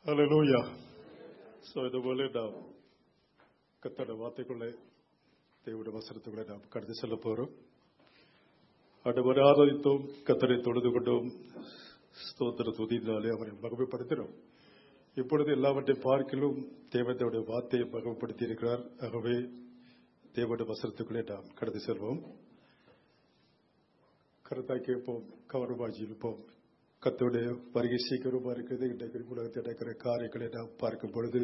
ஹalleluya so இதுபோல நாம் கத்தோட வார்த்தைக்குள்ளே தேவனுடைய வசனத்துக்குள்ளே நாம் கடந்து செல்ல போறோம் ஆண்டவர் ஆராதித்தோம் கத்தரை தொழுது கொண்டோம் ஸ்தோத்திர துதினாலே அவரை மகிமைப்படுத்தினோம் இப்பொழுது எல்லாவற்றையும் பார்க்கிலும் தேவனுடைய வார்த்தையை மகிமைப்படுத்தி இருக்கிறார் ஆகவே தேவனுடைய வசனத்துக்குள்ளே நாம் கடந்து செல்வோம் கருத்தாய் கேட்போம் கவனமாக இருப்போம் கத்தோடைய வருகை சீக்கிரமா இருக்குது இன்றைக்கு உலகத்தில் நடக்கிற காரியங்களை நாம் பார்க்கும் பொழுது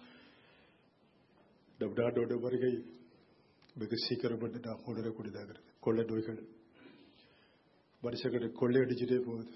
நம் நாட்டோட வருகை மிக சீக்கிரம் என்று நாம் உணரக்கூடியதாக இருக்கு கொள்ளை நோய்கள் மனுஷங்களை கொள்ளையடிச்சுட்டே போகுது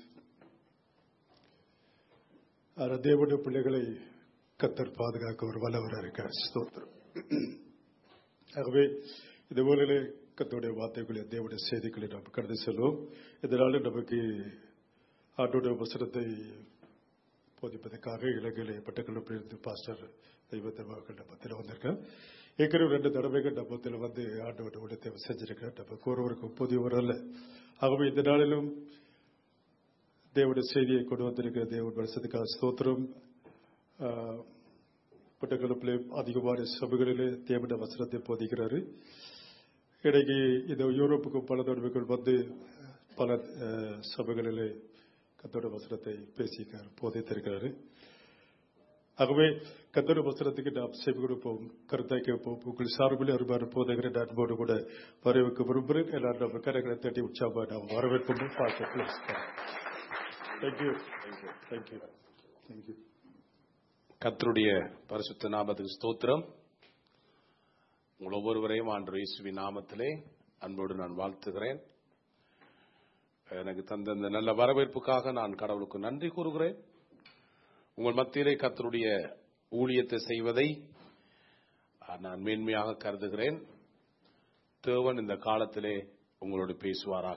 ஆனா தேவனுடைய பிள்ளைகளை கத்தர் பாதுகாக்க ஒரு வல்லவராக இருக்கார் ஸ்தோத்திரம் ஆகவே இதுபோல கத்தோடைய வார்த்தைகளை தேவனுடைய செய்திகளை நாம் கடந்து செல்வோம் இதனால நமக்கு ஆண்டோடைய வசனத்தை போதிப்பதற்காக இலங்கையிலே பட்டக்கிழப்பிலிருந்து பாஸ்டர் தெய்வத்தை மத்தியில் வந்திருக்கேன் ஏற்கனவே ரெண்டு தடவைகள் நம்மத்தில் வந்து ஆண்டோட உடத்தை செஞ்சிருக்கேன் நம்ம கூறுவருக்கு புதியவர் அல்ல ஆகவே இந்த நாளிலும் தேவனுடைய செய்தியை கொண்டு வந்திருக்கிற தேவன் வருஷத்துக்காக ஸ்தோத்திரம் பட்டக்கிழப்பிலே அதிகமான சபைகளிலே தேவனுடைய வசனத்தை போதிக்கிறாரு இன்றைக்கு இந்த யூரோப்புக்கு பல தடவைகள் வந்து பல சபைகளிலே கத்தோட வசனத்தை பேசியிருக்கார் போதித்திருக்கிறாரு ஆகவே கத்தோட வசனத்துக்கு நாம் செவி கொடுப்போம் கருத்தாய் கேட்போம் உங்கள் சார்பில் அருமையான போதகிற அன்போடு கூட வரவேற்க விரும்புகிறேன் எல்லாரும் நம்ம கரைகளை தட்டி உற்சாகமாக நாம் வரவேற்கும் பார்க்க தேங்க்யூ தேங்க்யூ தேங்க்யூ கத்தருடைய பரிசுத்த நாமத்துக்கு ஸ்தோத்திரம் உங்கள் ஒவ்வொருவரையும் ஆண்டு இயேசுவின் நாமத்திலே அன்போடு நான் வாழ்த்துகிறேன் எனக்கு தந்த இந்த நல்ல வரவேற்புக்காக நான் கடவுளுக்கு நன்றி கூறுகிறேன் உங்கள் மத்தியிலே கத்தருடைய ஊழியத்தை செய்வதை நான் மேன்மையாக கருதுகிறேன் தேவன் இந்த காலத்திலே உங்களோடு பேசுவாராக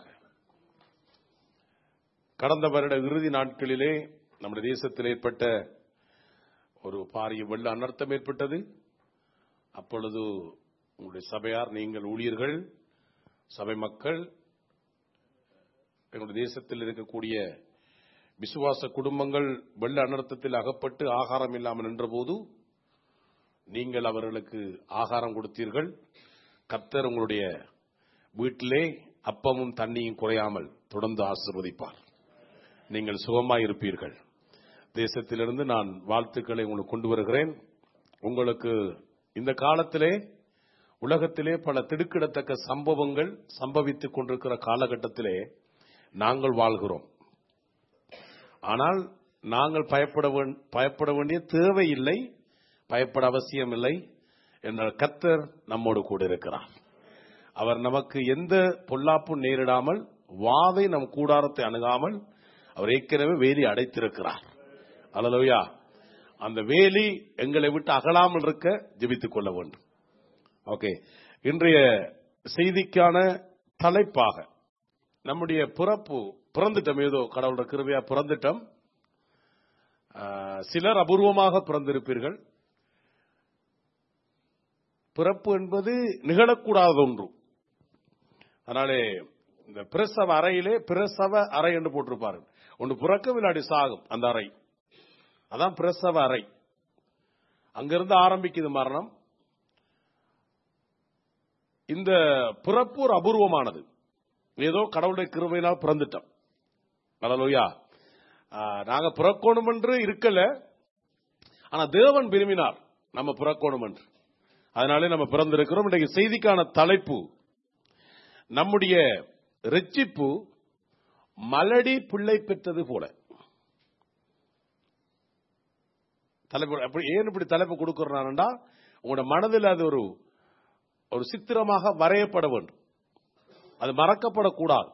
கடந்த வருட இறுதி நாட்களிலே நம்முடைய தேசத்தில் ஏற்பட்ட ஒரு பாரிய வெள்ள அனர்த்தம் ஏற்பட்டது அப்பொழுது உங்களுடைய சபையார் நீங்கள் ஊழியர்கள் சபை மக்கள் எங்களுடைய தேசத்தில் இருக்கக்கூடிய விசுவாச குடும்பங்கள் வெள்ள அனர்த்தத்தில் அகப்பட்டு ஆகாரம் இல்லாமல் நின்றபோது நீங்கள் அவர்களுக்கு ஆகாரம் கொடுத்தீர்கள் கத்தர் உங்களுடைய வீட்டிலே அப்பமும் தண்ணியும் குறையாமல் தொடர்ந்து ஆசிர்வதிப்பார் நீங்கள் சுகமாய் இருப்பீர்கள் தேசத்திலிருந்து நான் வாழ்த்துக்களை உங்களுக்கு கொண்டு வருகிறேன் உங்களுக்கு இந்த காலத்திலே உலகத்திலே பல திடுக்கிடத்தக்க சம்பவங்கள் சம்பவித்துக் கொண்டிருக்கிற காலகட்டத்திலே நாங்கள் வாழ்கிறோம் ஆனால் நாங்கள் பயப்பட பயப்பட வேண்டிய தேவையில்லை பயப்பட அவசியம் இல்லை என்ற கத்தர் நம்மோடு கூட இருக்கிறார் அவர் நமக்கு எந்த பொல்லாப்பும் நேரிடாமல் வாதை நம் கூடாரத்தை அணுகாமல் அவர் ஏற்கனவே வேலி அடைத்திருக்கிறார் அலலோயா அந்த வேலி எங்களை விட்டு அகலாமல் இருக்க ஜெபித்துக் கொள்ள வேண்டும் ஓகே இன்றைய செய்திக்கான தலைப்பாக நம்முடைய பிறப்பு பிறந்துட்டோம் ஏதோ கடவுளோட கிருவையா பிறந்துட்டோம் சிலர் அபூர்வமாக பிறந்திருப்பீர்கள் பிறப்பு என்பது நிகழக்கூடாத ஒன்று அதனாலே இந்த பிரசவ அறையிலே பிரசவ அறை என்று போட்டிருப்பார்கள் ஒன்று பிறக்க விளையாடி சாகும் அந்த அறை அதான் பிரசவ அறை அங்கிருந்து ஆரம்பிக்குது மரணம் இந்த பிறப்பு ஒரு அபூர்வமானது ஏதோ கடவுளுடைய கிருமையினால் பிறந்துட்டோம் அலலோயா நாங்க பிறக்கணும் என்று இருக்கல ஆனா தேவன் விரும்பினார் நம்ம பிறக்கணும் என்று அதனாலே நம்ம பிறந்திருக்கிறோம் இன்றைக்கு செய்திக்கான தலைப்பு நம்முடைய ரட்சிப்பு மலடி பிள்ளை பெற்றது போல தலைப்பு அப்படி ஏன் இப்படி தலைப்பு கொடுக்கிறேன்னா உங்களோட மனதில் அது ஒரு ஒரு சித்திரமாக வரையப்பட வேண்டும் அது மறக்கப்படக்கூடாது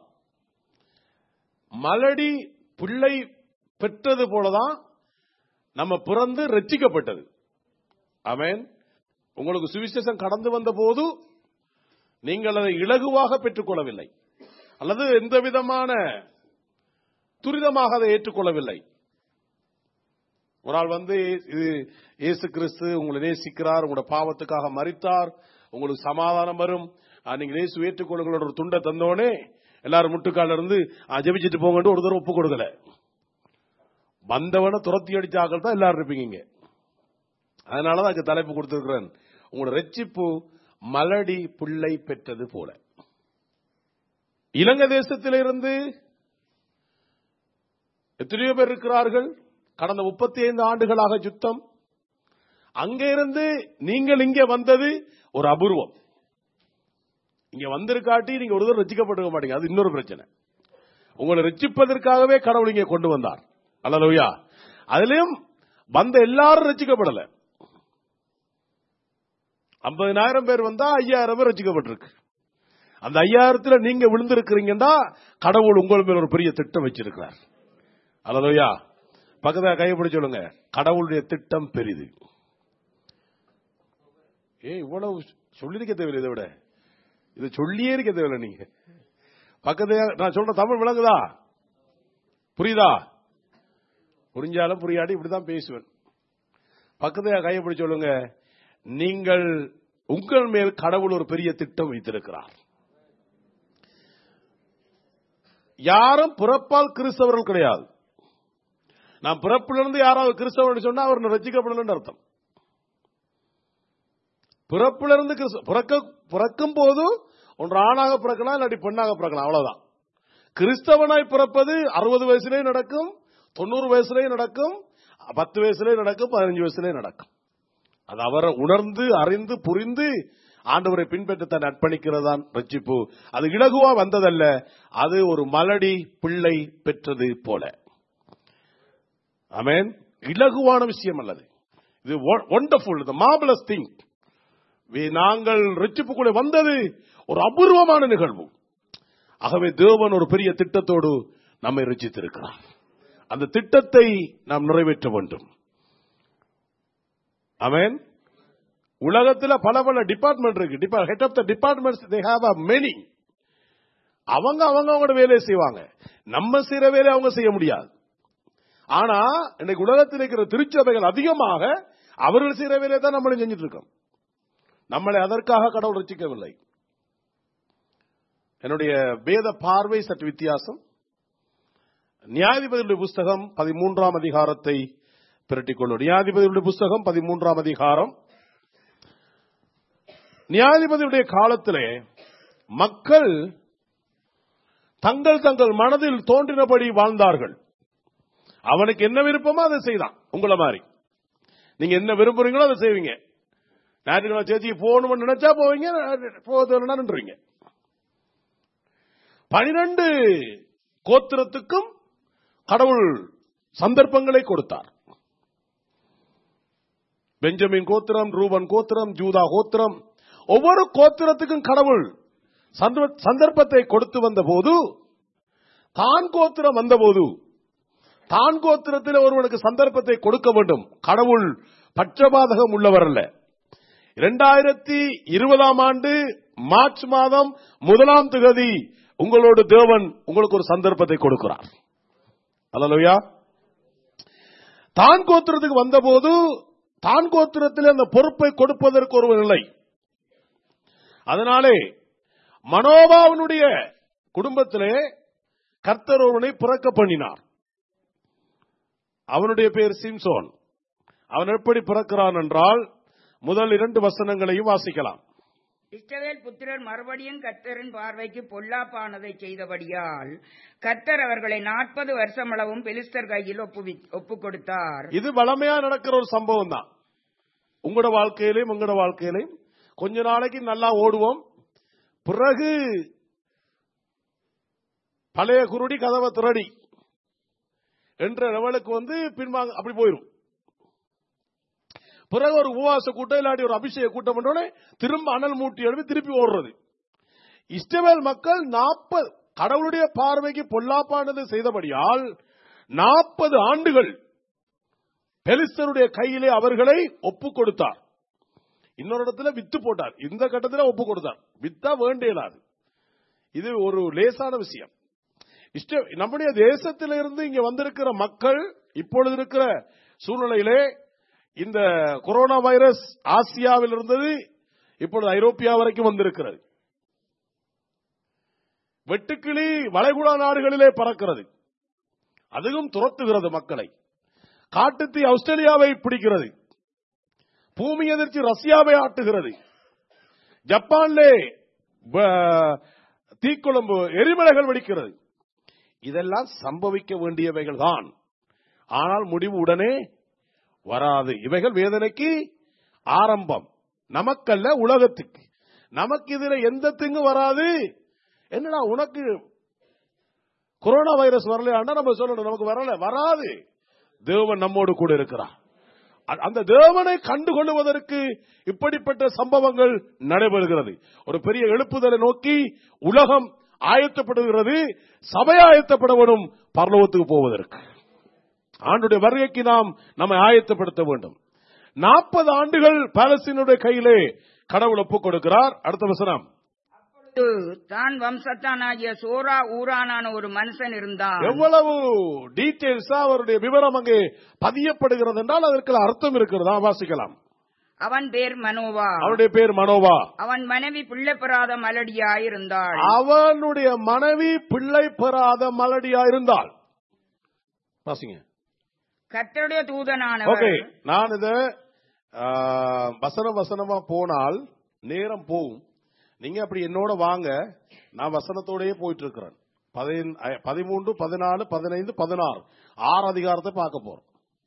மலடி பிள்ளை பெற்றது போலதான் நம்ம பிறந்து ரச்சிக்கப்பட்டது அவன் உங்களுக்கு சுவிசேஷம் கடந்து வந்த போது நீங்கள் அதை இலகுவாக பெற்றுக்கொள்ளவில்லை அல்லது எந்த விதமான துரிதமாக அதை ஏற்றுக்கொள்ளவில்லை ஒரு ஆள் வந்து இது இயேசு கிறிஸ்து உங்களை நேசிக்கிறார் உங்களோட பாவத்துக்காக மறித்தார் உங்களுக்கு சமாதானம் வரும் நீங்க இயேசு ஏற்றுக்கொள்ளுங்களோட ஒரு துண்டை தந்தோடனே எல்லாரும் முட்டுக்கால இருந்து ஜெபிச்சுட்டு போங்கன்னு ஒரு தடவை ஒப்பு கொடுக்கல வந்தவன துரத்தி அடிச்சாக்கள் தான் எல்லாரும் இருப்பீங்க இங்க. அதனாலதான் அதுக்கு தலைப்பு கொடுத்திருக்கிறேன் உங்களோட ரெச்சிப்பு மலடி பிள்ளை பெற்றது போல இலங்கை தேசத்திலிருந்து எத்தனையோ பேர் இருக்கிறார்கள் கடந்த முப்பத்தி ஐந்து ஆண்டுகளாக யுத்தம் அங்கே இருந்து நீங்கள் இங்கே வந்தது ஒரு அபூர்வம் இங்க வந்திருக்காட்டி நீங்க ஒரு தடவை ரசிக்கப்பட்டிருக்க மாட்டீங்க அது இன்னொரு பிரச்சனை உங்களை ரட்சிப்பதற்காகவே கடவுள் இங்கே கொண்டு வந்தார் அல்லலோயா அதுலயும் வந்த எல்லாரும் ரசிக்கப்படல ஐம்பதினாயிரம் பேர் வந்தா ஐயாயிரம் பேர் ரசிக்கப்பட்டிருக்கு அந்த ஐயாயிரத்துல நீங்க விழுந்திருக்கிறீங்கன்னா கடவுள் உங்கள் மேல ஒரு பெரிய திட்டம் வச்சிருக்கிறார் அல்லலோயா பக்கத்துல கைப்பிடி சொல்லுங்க கடவுளுடைய திட்டம் பெரிது ஏ இவ்வளவு சொல்லிருக்க தேவையில்லை இதை விட இது சொல்லியே இருக்க தேவையில்லை நீங்க பக்கத்து நான் சொல்ற தமிழ் விளங்குதா புரியுதா புரிஞ்சாலும் புரியாடி இப்படிதான் பேசுவேன் பக்கத்துல கையப்படி சொல்லுங்க நீங்கள் உங்கள் மேல் கடவுள் ஒரு பெரிய திட்டம் வைத்திருக்கிறார் யாரும் பிறப்பால் கிறிஸ்தவர்கள் கிடையாது நான் பிறப்பிலிருந்து யாராவது கிறிஸ்தவர்கள் சொன்னா அவர் ரசிக்கப்படலன்னு அர்த்தம் பிறப்பிலிருந்து கிறிஸ்த- பிறக்க பிறக்கும் போது ஒன்று ஆணாக பிறக்கலாம் இல்லாட்டி பெண்ணாக பிறக்கலாம் அவ்வளவுதான் கிறிஸ்தவனாய் பிறப்பது அறுபது வயசுலயும் நடக்கும் தொண்ணூறு வயசுலயும் நடக்கும் பத்து வயசுலயும் நடக்கும் பதினஞ்சு வயசுலயும் நடக்கும் அது அவரை உணர்ந்து அறிந்து புரிந்து ஆண்டவரை பின்பற்றி தன் அர்ப்பணிக்கிறதான் ரட்சிப்பு அது இலகுவா வந்ததல்ல அது ஒரு மலடி பிள்ளை பெற்றது போல ஆமென் இலகுவான விஷயம் அல்லது இது ஒண்டர்ஃபுல் த மார்பலஸ் திங் நாங்கள் ரட்சிப்புக்குள்ளே வந்தது ஒரு அபூர்வமான நிகழ்வு ஆகவே தேவன் ஒரு பெரிய திட்டத்தோடு நம்மை ரட்சித்திருக்கிறார் அந்த திட்டத்தை நாம் நிறைவேற்ற வேண்டும் ஆமென் உலகத்துல பல பல டிபார்ட்மெண்ட் இருக்கு head of the departments they have a many அவங்க அவங்க அவங்களோட வேலையை செய்வாங்க நம்ம செய்யற வேலையை அவங்க செய்ய முடியாது ஆனா இன்னைக்கு உலகத்தில் இருக்கிற திருச்சபைகள் அதிகமாக அவர்கள் செய்யற வேலையை தான் நம்மளும் செஞ்சுட்டு இருக்கோம் நம்மளை அதற்காக கடவுள் ரசிக்கவில்லை என்னுடைய வேத பார்வை சற்று வித்தியாசம் நியாயாதிபதியுடைய புஸ்தகம் பதிமூன்றாம் அதிகாரத்தை பிரட்டிக் கொள்ளும் நியாயாதிபதியுடைய புஸ்தகம் பதிமூன்றாம் அதிகாரம் நியாயாதிபதியுடைய காலத்திலே மக்கள் தங்கள் தங்கள் மனதில் தோன்றினபடி வாழ்ந்தார்கள் அவனுக்கு என்ன விருப்பமோ அதை செய்தான் உங்களை மாதிரி நீங்க என்ன விரும்புறீங்களோ அதை செய்வீங்க ஞாயிற்றுக்கிழமை சேர்ச்சிக்கு போகணும்னு நினைச்சா போவீங்க போவதுன்னா நின்றுவீங்க பனிரெண்டு கோத்திரத்துக்கும் கடவுள் சந்தர்ப்பங்களை கொடுத்தார் பெஞ்சமின் கோத்திரம் ரூபன் கோத்திரம் ஜூதா கோத்திரம் ஒவ்வொரு கோத்திரத்துக்கும் கடவுள் சந்தர்ப்ப- சந்தர்ப்பத்தை கொடுத்து வந்த போது தான் கோத்திரம் வந்தபோது தான் கோத்திரத்தில் ஒருவனுக்கு சந்தர்ப்பத்தை கொடுக்க வேண்டும் கடவுள் பட்சபாதகம் உள்ளவர் அல்ல இரண்டாயிரத்தி இருபதாம் ஆண்டு மார்ச் மாதம் முதலாம் திகதி உங்களோட தேவன் உங்களுக்கு ஒரு சந்தர்ப்பத்தை கொடுக்கிறார் அல்லையா தான் கோத்திரத்துக்கு வந்தபோது தான் கோத்திரத்தில் அந்த பொறுப்பை கொடுப்பதற்கு ஒருவர் இல்லை அதனாலே மனோபாவனுடைய குடும்பத்திலே கர்த்தர் ஒருவனை பிறக்க பண்ணினார் அவனுடைய பேர் சிம்சோன் அவன் எப்படி பிறக்கிறான் என்றால் முதல் இரண்டு வசனங்களையும் வாசிக்கலாம் இஸ்ரவேல் புத்திரர் மறுபடியும் கர்த்தரின் பார்வைக்கு பொல்லாப்பானதை செய்தபடியால் கர்த்தர் அவர்களை நாற்பது வருஷமளவும் பெலிஸ்தர் கையில் ஒப்புவி ஒப்புக் கொடுத்தார் இது வளமையா நடக்கிற ஒரு சம்பவம் தான் உங்களோட வாழ்க்கையிலையும் உங்களோட வாழ்க்கையிலையும் கொஞ்ச நாளைக்கு நல்லா ஓடுவோம் பிறகு பழைய குருடி கதவை திரடி என்ற லெவலுக்கு வந்து பின்வாங்க அப்படி போயிரும் பிறகு ஒரு உபவாச கூட்டம் இல்லாட்டி ஒரு அபிஷேக கூட்டம் பண்ணோடனே திரும்ப அனல் மூட்டி எழுப்பி திருப்பி ஓடுறது இஸ்ரவேல் மக்கள் நாற்பது கடவுளுடைய பார்வைக்கு பொல்லாப்பானது செய்தபடியால் நாற்பது ஆண்டுகள் பெலிஸ்தருடைய கையிலே அவர்களை ஒப்பு கொடுத்தார் இன்னொரு இடத்துல வித்து போட்டார் இந்த கட்டத்தில் ஒப்பு கொடுத்தார் வித்தா வேண்டியலாது இது ஒரு லேசான விஷயம் இஷ்ட நம்முடைய தேசத்திலிருந்து இங்க வந்திருக்கிற மக்கள் இப்பொழுது இருக்கிற சூழ்நிலையிலே இந்த கொரோனா வைரஸ் ஆசியாவில் இருந்தது இப்பொழுது ஐரோப்பியா வரைக்கும் வந்திருக்கிறது வெட்டுக்கிளி வளைகுடா நாடுகளிலே பறக்கிறது அதுவும் துரத்துகிறது மக்களை காட்டுத்தீ ஆஸ்திரேலியாவை பிடிக்கிறது பூமி எதிர்ச்சி ரஷ்யாவை ஆட்டுகிறது ஜப்பான்லே ப- தீக்குழம்பு எரிமலைகள் வெடிக்கிறது இதெல்லாம் சம்பவிக்க வேண்டியவைகள் தான் ஆனால் முடிவு உடனே வராது இவைகள் வேதனைக்கு ஆரம்பம் நமக்கல்ல உலகத்துக்கு நமக்கு இதுல எந்த திங்கு வராது என்னடா உனக்கு கொரோனா வைரஸ் வரலையாண்டா நம்ம சொல்லணும் நமக்கு வரல வராது தேவன் நம்மோடு கூட இருக்கிறார் அ- அந்த தேவனை கண்டுகொள்வதற்கு இப்படிப்பட்ட சம்பவங்கள் நடைபெறுகிறது ஒரு பெரிய எழுப்புதலை நோக்கி உலகம் ஆயத்தப்படுகிறது சபை ஆயத்தப்பட வேணும் பரலோகத்துக்கு போவதற்கு ஆண்டுடைய வருகைக்கு நாம் நம்மை ஆயத்தப்படுத்த வேண்டும் நாற்பது ஆண்டுகள் பாலஸ்தீனுடைய கையிலே கடவுள் ஒப்புக் கொடுக்கிறார் அடுத்த வசனம் அப்பொழுது தான் வம்சத்தானாகிய சோரா ஊரானான ஒரு மனுஷன் இருந்தான் எவ்வளவு டீடைல்ஸா அவருடைய விவரம் அங்கே பதியப்படுகிறது என்றால் அதற்கு அர்த்தம் இருக்கிறதா வாசிக்கலாம் அவன் பேர் மனோவா அவருடைய பேர் மனோவா அவன் மனைவி பிள்ளை பெறாத மலடியாயிருந்தாள் அவனுடைய மனைவி பிள்ளை பெறாத மலடியா இருந்தாள் வாசிங்க கர்த்தருடைய ஓகே தூதனானவர் நான் இத ஆ, வசனம் வசனமா போனால் நேரம் போகும் நீங்க அப்படி என்னோட வாங்க நான் வசனத்தோடயே போயிட்டு இருக்கிறேன் பதின்- அ- பதிமூன்று பதினாலு பதினைந்து பதினாறு ஆறு அதிகாரத்தை பார்க்க போறோம்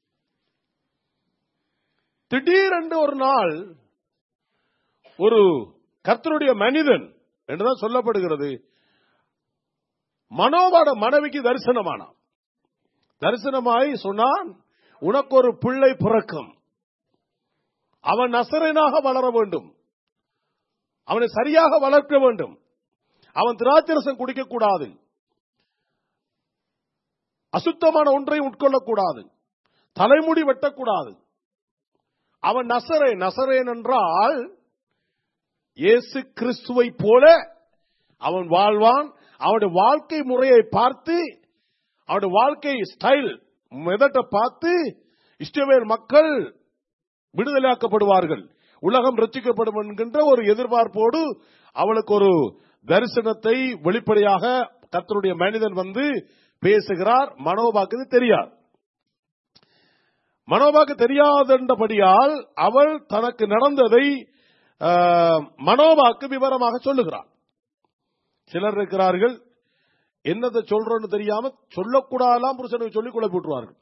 திடீரென்று ஒரு நாள் ஒரு கர்த்தருடைய மனிதன் என்றுதான் சொல்லப்படுகிறது மனோபாட மனைவிக்கு தரிசனமானான் தரிசனமாய் சொன்னான் உனக்கு ஒரு பிள்ளை பிறக்கும் அவன் நசரனாக வளர வேண்டும் அவனை சரியாக வளர்க்க வேண்டும் அவன் திராட்சரசம் குடிக்க கூடாது அசுத்தமான ஒன்றையும் உட்கொள்ளக்கூடாது தலைமுடி வெட்டக்கூடாது அவன் நசரே நசரேன் என்றால் இயேசு கிறிஸ்துவை போல அவன் வாழ்வான் அவனுடைய வாழ்க்கை முறையை பார்த்து அவருடைய வாழ்க்கை ஸ்டைல் மெதட்டை பார்த்து இஸ்ரவேல் மக்கள் விடுதலையாக்கப்படுவார்கள் உலகம் ரட்சிக்கப்படும் என்கின்ற ஒரு எதிர்பார்ப்போடு அவளுக்கு ஒரு தரிசனத்தை வெளிப்படையாக கர்த்தருடைய மனிதன் வந்து பேசுகிறார் மனோபாக்கு இது தெரியாது மனோபாக்கு தெரியாதபடியால் அவள் தனக்கு நடந்ததை ஆஹ், மனோபாக்கு விவரமாக சொல்லுகிறாள் சிலர் இருக்கிறார்கள் என்னத்தை சொல்றோன்னு தெரியாம சொல்லக்கூடாதெல்லாம் புருஷனுக்கு சொல்லி குழப்பி விட்டுருவார்கள்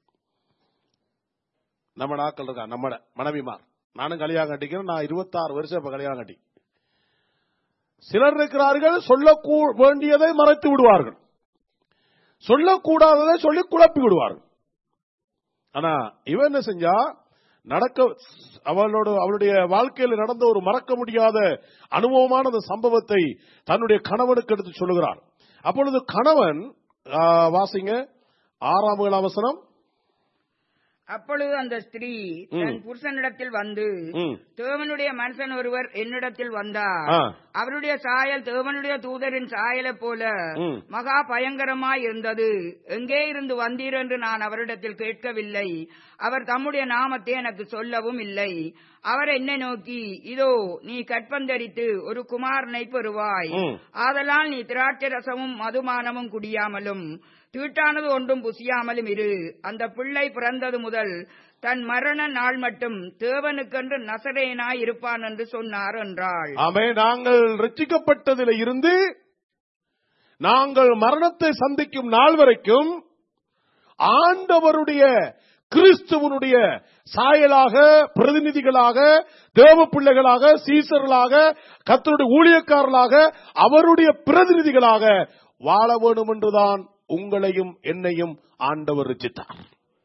நம்ம நாட்கள் இருக்கா நம்ம மனைவிமார் நானும் கல்யாணம் கட்டிக்கிறேன் நான் இருபத்தாறு வருஷம் இப்ப கல்யாணம் கட்டி சிலர் இருக்கிறார்கள் சொல்ல வேண்டியதை மறைத்து விடுவார்கள் சொல்லக்கூடாததை சொல்லி குழப்பி விடுவார்கள் ஆனா இவன் என்ன செஞ்சா நடக்க அவளோட அவளுடைய வாழ்க்கையில் நடந்த ஒரு மறக்க முடியாத அனுபவமான அந்த சம்பவத்தை தன்னுடைய கணவனுக்கு எடுத்து சொல்லுகிறார் அப்பொழுது கணவன் ஆ, வாசிங்க ஆறாம் ஏழாம் வசனம் அப்பொழுது அந்த ஸ்திரீ தன் புருஷனிடத்தில் வந்து ம். தேவனுடைய மனுஷன் ஒருவர் என்னிடத்தில் வந்தார் ஆ. அவருடைய சாயல் தேவனுடைய தூதரின் சாயலை போல ம். மகா பயங்கரமாய் இருந்தது எங்கே இருந்து வந்தீர் என்று நான் அவரிடத்தில் கேட்கவில்லை அவர் தம்முடைய நாமத்தை எனக்கு சொல்லவும் இல்லை அவர் என்னை நோக்கி இதோ நீ கற்பந்தரித்து ஒரு குமாரனை பெறுவாய் ம். ஆதலால் நீ திராட்சை ரசமும் மதுமானமும் குடியாமலும் தீட்டானது ஒன்றும் புசியாமலும் இரு அந்த பிள்ளை பிறந்தது முதல் தன் மரண நாள் மட்டும் தேவனுக்கென்று நசரேனாய் இருப்பான் என்று சொன்னார் என்றாள் ஆமே நாங்கள் ரட்சிக்கப்பட்டதில் இருந்து நாங்கள் மரணத்தை சந்திக்கும் நாள் வரைக்கும் ஆண்டவருடைய கிறிஸ்துவனுடைய சாயலாக பிரதிநிதிகளாக தேவ பிள்ளைகளாக சீசர்களாக கத்தருடைய ஊழியக்காரர்களாக அவருடைய பிரதிநிதிகளாக வாழ வேண்டும் என்றுதான் உங்களையும் என்னையும் ஆண்டவர் ரச்சித்தார்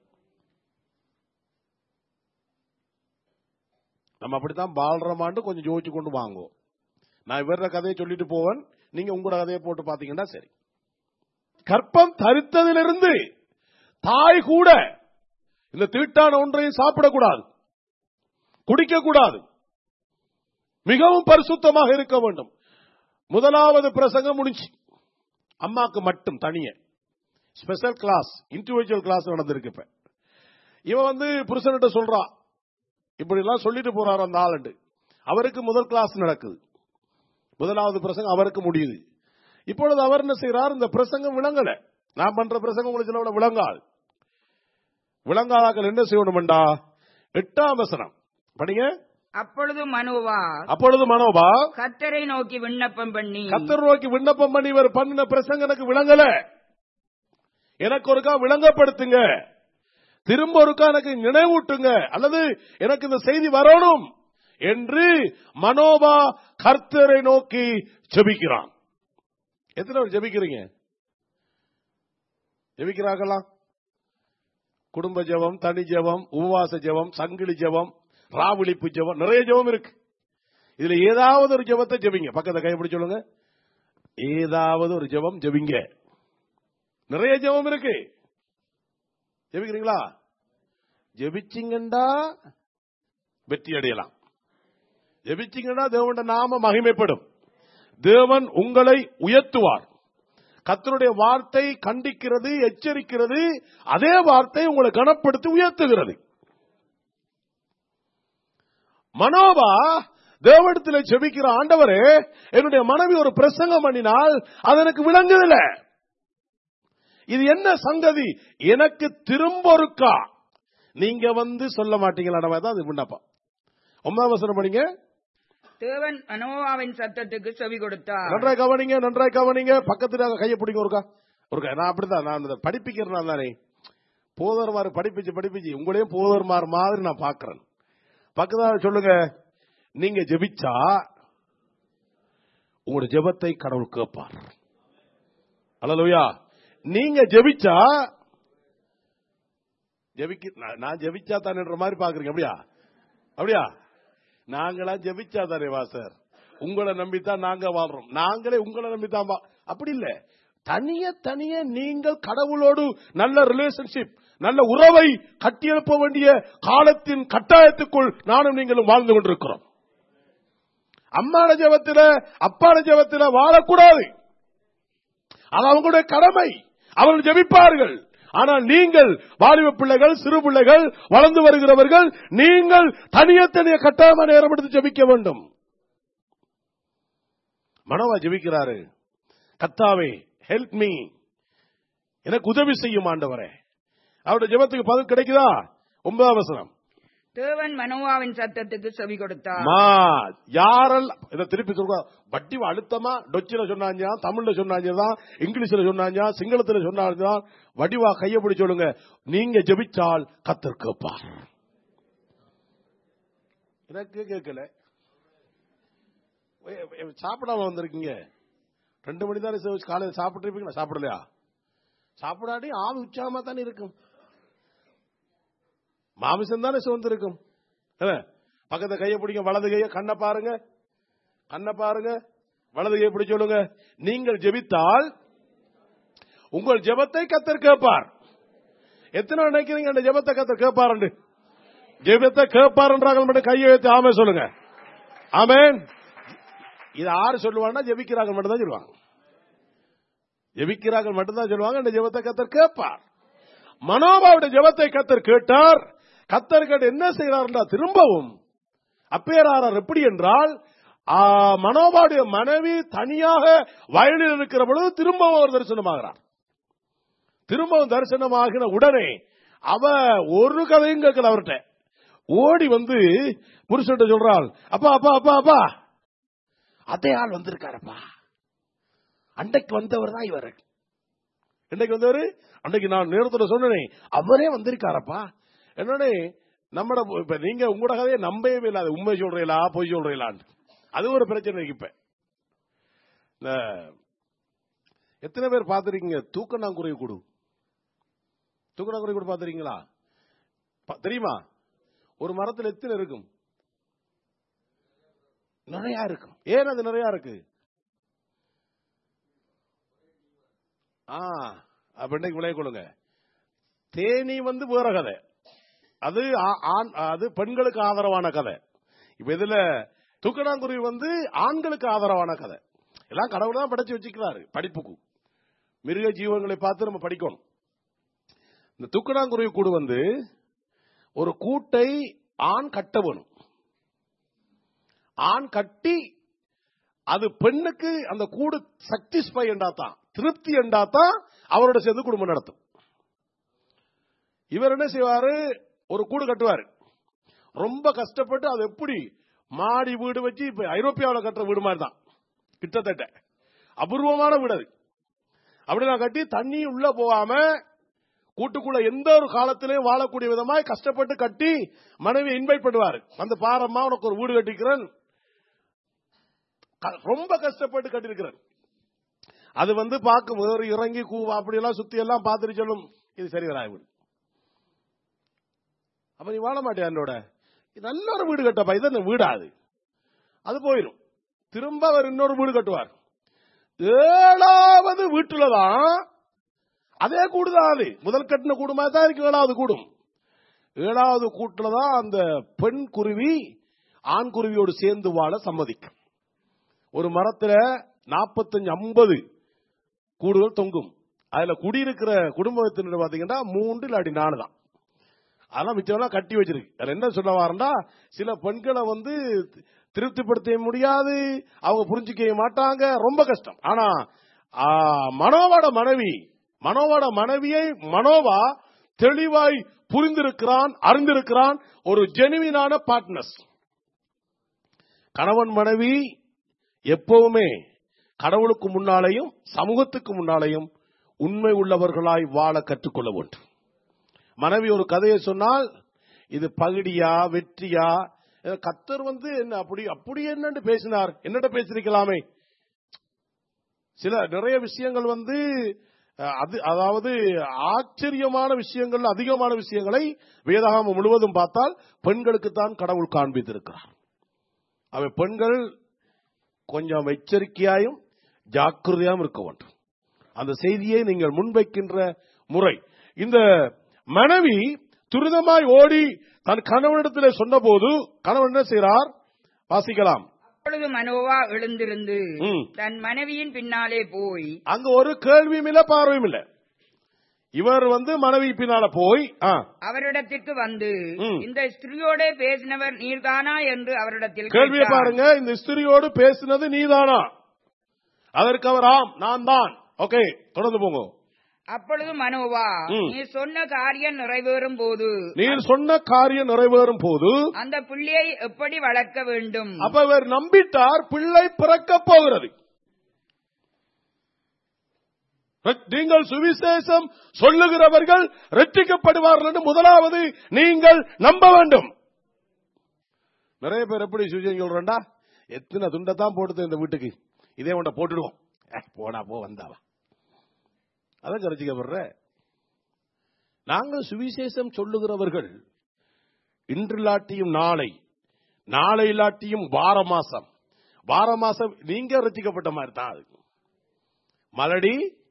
நம்ம அப்படித்தான் பாலரமாண்டு கொஞ்சம் யோசிச்சு கொண்டு வாங்குவோம் நான் இவர கதையை சொல்லிட்டு போவேன் நீங்க உங்களோட கதையை போட்டு பாத்தீங்கன்னா சரி கற்பம் தரித்ததிலிருந்து தாய் கூட இந்த தீட்டான ஒன்றையும் சாப்பிடக்கூடாது குடிக்கக்கூடாது மிகவும் பரிசுத்தமாக இருக்க வேண்டும் முதலாவது பிரசங்கம் முடிஞ்சு அம்மாக்கு மட்டும் தனிய ஸ்பெஷல் கிளாஸ் இண்டிவிஜுவல் கிளாஸ் நடந்திருக்கு இப்ப இவன் வந்து புருஷன்கிட்ட சொல்றான் இப்படி எல்லாம் சொல்லிட்டு போறாரு அந்த ஆளுண்டு அவருக்கு முதல் கிளாஸ் நடக்குது முதலாவது பிரசங்கம் அவருக்கு முடியுது இப்பொழுது அவர் என்ன செய்யறார் இந்த பிரசங்கம் விளங்கல நான் பண்ற பிரசங்கம் உங்களுக்கு சில விளங்காது விளங்காதாக்கள் என்ன செய்யணும்டா எட்டாம் வசனம் படிங்க அப்பொழுது மனோவா அப்பொழுது மனோபா கத்தரை நோக்கி விண்ணப்பம் பண்ணி கத்தர் நோக்கி விண்ணப்பம் பண்ணி இவர் பண்ணின பிரசங்க எனக்கு விளங்கல எனக்கு ஒருக்கா விளங்கப்படுத்துங்க திரும்ப ஒருக்கா எனக்கு நினைவூட்டுங்க அல்லது எனக்கு இந்த செய்தி வரணும் என்று மனோபா கர்த்தரை நோக்கி ஜெபிக்கிறான் எத்தனை பேர் ஜெபிக்கிறீங்க ஜெபிக்கிறார்களா குடும்ப ஜெபம் தனி ஜெபம் உபவாச ஜெபம் சங்கிலி ஜெபம் ராவிழிப்பு ஜெபம் நிறைய ஜெபம் இருக்கு இதுல ஏதாவது ஒரு ஜெபத்தை ஜெபிங்க பக்கத்தை கைப்பிடி சொல்லுங்க ஏதாவது ஒரு ஜெபம் ஜெபிங்க நிறைய ஜெபம் இருக்கு ஜெபிக்கிறீங்களா ஜெபிச்சிங்கண்டா வெற்றி அடையலாம் ஜெபிச்சிங்கண்டா தேவனுடைய நாம மகிமைப்படும் தேவன் உங்களை உயர்த்துவார் கர்த்தருடைய வார்த்தை கண்டிக்கிறது எச்சரிக்கிறது அதே வார்த்தை உங்களை கனப்படுத்தி உயர்த்துகிறது மனோபா தேவடத்தில் செபிக்கிற ஆண்டவரே என்னுடைய மனைவி ஒரு பிரசங்கம் பண்ணினால் அது எனக்கு விளங்குதில்ல இது என்ன சங்கதி எனக்கு திரும்ப ஒருக்கா நீங்க வந்து சொல்ல மாட்டீங்களா தான் அது விண்ணப்பம் ஒன்பதாம் வசனம் படிங்க தேவன் மனோவாவின் சத்தத்துக்கு செவி கொடுத்தார் நன்றாய் கவனிங்க நன்றாய் கவனிங்க பக்கத்துல கையை பிடிங்க ஒருக்கா ஒருக்கா நான் அப்படிதான் நான் இந்த படிப்பிக்கிறேன் தானே போதர்மார் படிப்பிச்சு படிப்பிச்சு உங்களையும் போதர்மார் மாதிரி நான் பாக்குறேன் பக்கத்துல சொல்லுங்க நீங்க ஜெபிச்சா உங்களுடைய ஜெபத்தை கடவுள் கேட்பார் அல்லலுயா நீங்க ஜெபிச்சா ஜெபிக்க நான்- நான் ஜெபிச்சா தானேன்ற மாதிரி பாக்குறீங்க அப்படியா அப்படியா நாங்களா ஜெபிச்சா தானே வாசர் உங்களை நம்பித்தான் நாங்க வாழ்றோம் நாங்களே உங்களை நம்பித்தான் வா- அப்படி இல்ல தனிய தனிய நீங்கள் கடவுளோடு நல்ல ரிலேஷன்ஷிப் நல்ல உறவை கட்டியெழுப்ப வேண்டிய காலத்தின் கட்டாயத்துக்குள் நானும் நீங்களும் வாழ்ந்து கொண்டிருக்கிறோம் அம்மான ஜெபத்தில அப்பான ஜெபத்தில வாழக்கூடாது அது அவங்களுடைய கடமை அவர்கள் ஜெபிப்பார்கள் ஆனால் நீங்கள் வாலிப பிள்ளைகள் சிறு பிள்ளைகள் வளர்ந்து வருகிறவர்கள் நீங்கள் தனியத்தனிய கட்டாயமா நேரம் எடுத்து ஜெபிக்க வேண்டும் மனோவா ஜெபிக்கிறாரு கத்தாவே ஹெல்ப் மீ எனக்கு உதவி செய்யும் ஆண்டவரே அவருடைய ஜெபத்துக்கு பதில் கிடைக்குதா ஒன்பதாம் வசனம் தேவன் மனோவாவின் சத்தத்துக்கு செவி கொடுத்தார் மா யாரல் இத திருப்பி சொல்ற வட்டி அழுத்தமா டொச்சில சொன்னாங்க தமிழ்ல சொன்னாங்க தான் இங்கிலீஷ்ல சொன்னாங்க சிங்களத்துல சொன்னாங்க தான் வடிவா கைய பிடி சொல்லுங்க நீங்க ஜெபிச்சால் கத்தர் கேட்பார் எனக்கு கேட்கல ஏ, ஏ, சாப்பிடாம வந்திருக்கீங்க ரெண்டு மணி தானே காலையில் சாப்பிட்டு இருப்பீங்களா சாப்பிடலையா சாப்பிடாட்டி ஆவி உச்சாம தானே இருக்கும் மாமிசம் தானே சுதந்திருக்கும் என்ன? பக்கத்தை கையை பிடிங்க வலது கையை கண்ணை பாருங்க கண்ணை பாருங்க வலது கையை பிடிச்சு சொல்லுங்க நீங்கள் ஜெபித்தால் உங்கள் ஜெபத்தை கத்தர் கேட்பார் எத்தனை நினைக்கிறீங்க அந்த ஜெபத்தை கத்தர் கேட்பார் ஜெபத்தை கேட்பார்ன்றாங்க மட்டும் கையை வைத்து ஆமே சொல்லுங்க ஆமேன் இது ஆறு சொல்லுவாங்கன்னா ஜெபிக்கிறாங்க மட்டும் தான் சொல்லுவாங்க ஜெபிக்கிறார்கள் மட்டும்தான் சொல்லுவாங்க இந்த ஜெபத்தை கத்தர் கேட்பார் மனோபாவுடைய ஜெபத்தை கத்தர் கேட்டார் கத்தர் கேட்டு என்ன செய்கிறார்ன்றா திரும்பவும் அப்பேராரர் எப்படி என்றால் ஆ, மனோபாவுடைய மனைவி தனியாக வயலில் இருக்கிற பொழுது திரும்பவும் அவர் தரிசனமாகிறார் திரும்பவும் தரிசனமாகின உடனே அவ ஒரு கதையும் கேட்கல அவர்கிட்ட ஓடி வந்து புருஷன்ட்ட சொல்றாள் அப்பா அப்பா அப்பா அப்பா அதே ஆள் வந்திருக்காரப்பா அன்றைக்கு வந்தவர் தான் இவர் இன்னைக்கு வந்தவர் அன்னைக்கு நான் நேரத்துல சொன்னேன் அவரே வந்திருக்காரப்பா என்னோடனே நம்மட இப்ப நீங்க உங்களோட கதையை நம்பவே இல்லாத உண்மை சொல்றீங்களா பொய் சொல்றீங்களான்னு அது ஒரு பிரச்சனை இருக்கு இப்ப இந்த எத்தனை பேர் பார்த்திருக்கீங்க தூக்கணாங்குறை கூடு தூக்கணாங்குறை கூடு பார்த்திருக்கீங்களா பா- தெரியுமா ஒரு மரத்துல எத்தனை இருக்கும் நிறைய இருக்கும் ஏன் அது நிறைய இருக்கு ஆ அப்ப இன்னைக்கு விளைய கொள்ளுங்க தேனி வந்து வேற கதை அது ஆ- ஆண் அது பெண்களுக்கு ஆதரவான கதை இப்ப இதுல தூக்கணாங்குருவி வந்து ஆண்களுக்கு ஆதரவான கதை எல்லாம் கடவுள் தான் படைச்சு வச்சுக்கிறாரு படிப்புக்கு மிருக ஜீவன்களை பார்த்து நம்ம படிக்கணும் இந்த தூக்கணாங்குருவி கூடு வந்து ஒரு கூட்டை ஆண் கட்ட வேணும் ஆண் கட்டி அது பெண்ணுக்கு அந்த கூடு சக்திஸ்பை என்றாதான் திருப்தி என்றாதான் அவரோட சேர்ந்து குடும்பம் நடத்தும் இவர் என்ன செய்வாரு ஒரு கூடு கட்டுவாரு ரொம்ப கஷ்டப்பட்டு அது எப்படி மாடி வீடு வச்சு இப்ப ஐரோப்பியாவில் கட்டுற வீடு மாதிரி தான் கிட்டத்தட்ட அபூர்வமான வீடு அது அப்படிலாம் கட்டி தண்ணி உள்ள போகாம கூட்டுக்குள்ள எந்த ஒரு காலத்திலையும் வாழக்கூடிய விதமாய் கஷ்டப்பட்டு கட்டி மனைவி இன்வைட் பண்ணுவாரு வந்து பாரம்மா உனக்கு ஒரு வீடு கட்டிக்கிறேன் க- ரொம்ப கஷ்டப்பட்டு கட்டிருக்கிறேன் அது வந்து பார்க்க வேறு இறங்கி கூவா அப்படி எல்லாம் சுத்தி எல்லாம் பார்த்துட்டு சொல்லும் இது சரி வராது வீடு அப்ப நீ வாழ மாட்டியா என்னோட இது நல்ல ஒரு வீடு கட்டப்பா இது என்ன வீடா அது அது போயிடும் திரும்ப அவர் இன்னொரு வீடு கட்டுவார் ஏழாவது வீட்டுலதான் அதே கூடுதான் அது முதல் கட்டின கூடுமா தான் இருக்கு ஏழாவது கூடும் ஏழாவது கூட்டுல தான் அந்த பெண் குருவி ஆண் குருவியோடு சேர்ந்து வாழ சம்மதிக்கும் ஒரு மரத்துல நாற்பத்தஞ்சு ஐம்பது கூடுகள் தொங்கும் அதுல குடியிருக்கிற குடும்பத்தினர் பாத்தீங்கன்னா மூன்று இல்லாட்டி நாலு தான் அதெல்லாம் மிச்சம்லாம் கட்டி வச்சிருக்கு அதுல என்ன சொல்ல வரேன்டா சில பெண்களை வந்து திருப்திப்படுத்த முடியாது அவங்க புரிஞ்சுக்க மாட்டாங்க ரொம்ப கஷ்டம் ஆனா ஆ, மனோவோட மனைவி மனோவோட மனைவியை மனோவா தெளிவாய் புரிந்திருக்கிறான் அறிந்திருக்கிறான் ஒரு ஜெனுவினான பார்ட்னர்ஸ் கணவன் மனைவி எப்பவுமே கடவுளுக்கு முன்னாலேயும் சமூகத்துக்கு முன்னாலேயும் உண்மை உள்ளவர்களாய் வாழ கற்றுக்கொள்ள வேண்டும் மனைவி ஒரு கதையை சொன்னால் இது பகுடியா வெற்றியா அஹ் கத்தர் வந்து என்ன அப்படி அப்படி என்னன்னு பேசினார் என்னட்ட பேசிருக்கலாமே சில நிறைய விஷயங்கள் வந்து அஹ், அது அதாவது ஆச்சரியமான விஷயங்கள் அதிகமான விஷயங்களை வேதாகமம் முழுவதும் பார்த்தால் பெண்களுக்கு தான் கடவுள் காண்பித்திருக்கிறார் அவை பெண்கள் கொஞ்சம் எச்சரிக்கையாயும் ஜாக்கிரதையாயும் இருக்க வேண்டும் அந்த செய்தியை நீங்கள் முன்வைக்கின்ற முறை இந்த மனைவி துரிதமாய் ஓடி தன் கணவனிடத்தில் சொன்னபோது கணவன் என்ன செய்கிறார் வாசிக்கலாம் அப்பொழுது மனோவா எழுந்திருந்து ம். தன் மனைவியின் பின்னாலே போய் அங்க ஒரு கேள்வியும் இல்ல பார்வையும் இல்ல இவர் வந்து மனைவி பின்னால போய் ஆ, அவரிடத்திற்கு வந்து ம். இந்த ஸ்திரியோட பேசினவர் நீர்தானா என்று அவரிடத்தில் கேள்வியை கேட்டார். பாருங்க இந்த ஸ்திரியோடு பேசினது நீதானா அதற்கு அவர் ஆம் நான் தான் ஓகே தொடர்ந்து போங்க அப்பொழுது மனோவா ம். நீ சொன்ன காரியம் நிறைவேறும் போது நீர் சொன்ன காரியம் நிறைவேறும் போது அந்த பிள்ளையை எப்படி வளர்க்க வேண்டும் அப்ப இவர் நம்பிட்டார் பிள்ளை பிறக்க போகிறது நீங்கள் சுவிசேஷம் சொல்லுகிறவர்கள் ரட்சிக்கப்படுவார்கள் என்று முதலாவது நீங்கள் நம்ப வேண்டும் நிறைய பேர் எப்படி சுவிசேஷம் சொல்றா எத்தனை துண்டை தான் போடுது இந்த வீட்டுக்கு இதே உண்ட போட்டுடுவோம் ஏ, போடா போ வந்தாவா அதான் கரைச்சிக்கப்படுற நாங்கள் சுவிசேஷம் சொல்லுகிறவர்கள் இன்றில்லாட்டியும் நாளை நாளை இல்லாட்டியும் வார மாசம் வார மாசம் நீங்க ரசிக்கப்பட்ட மாதிரி தான் அது மலடி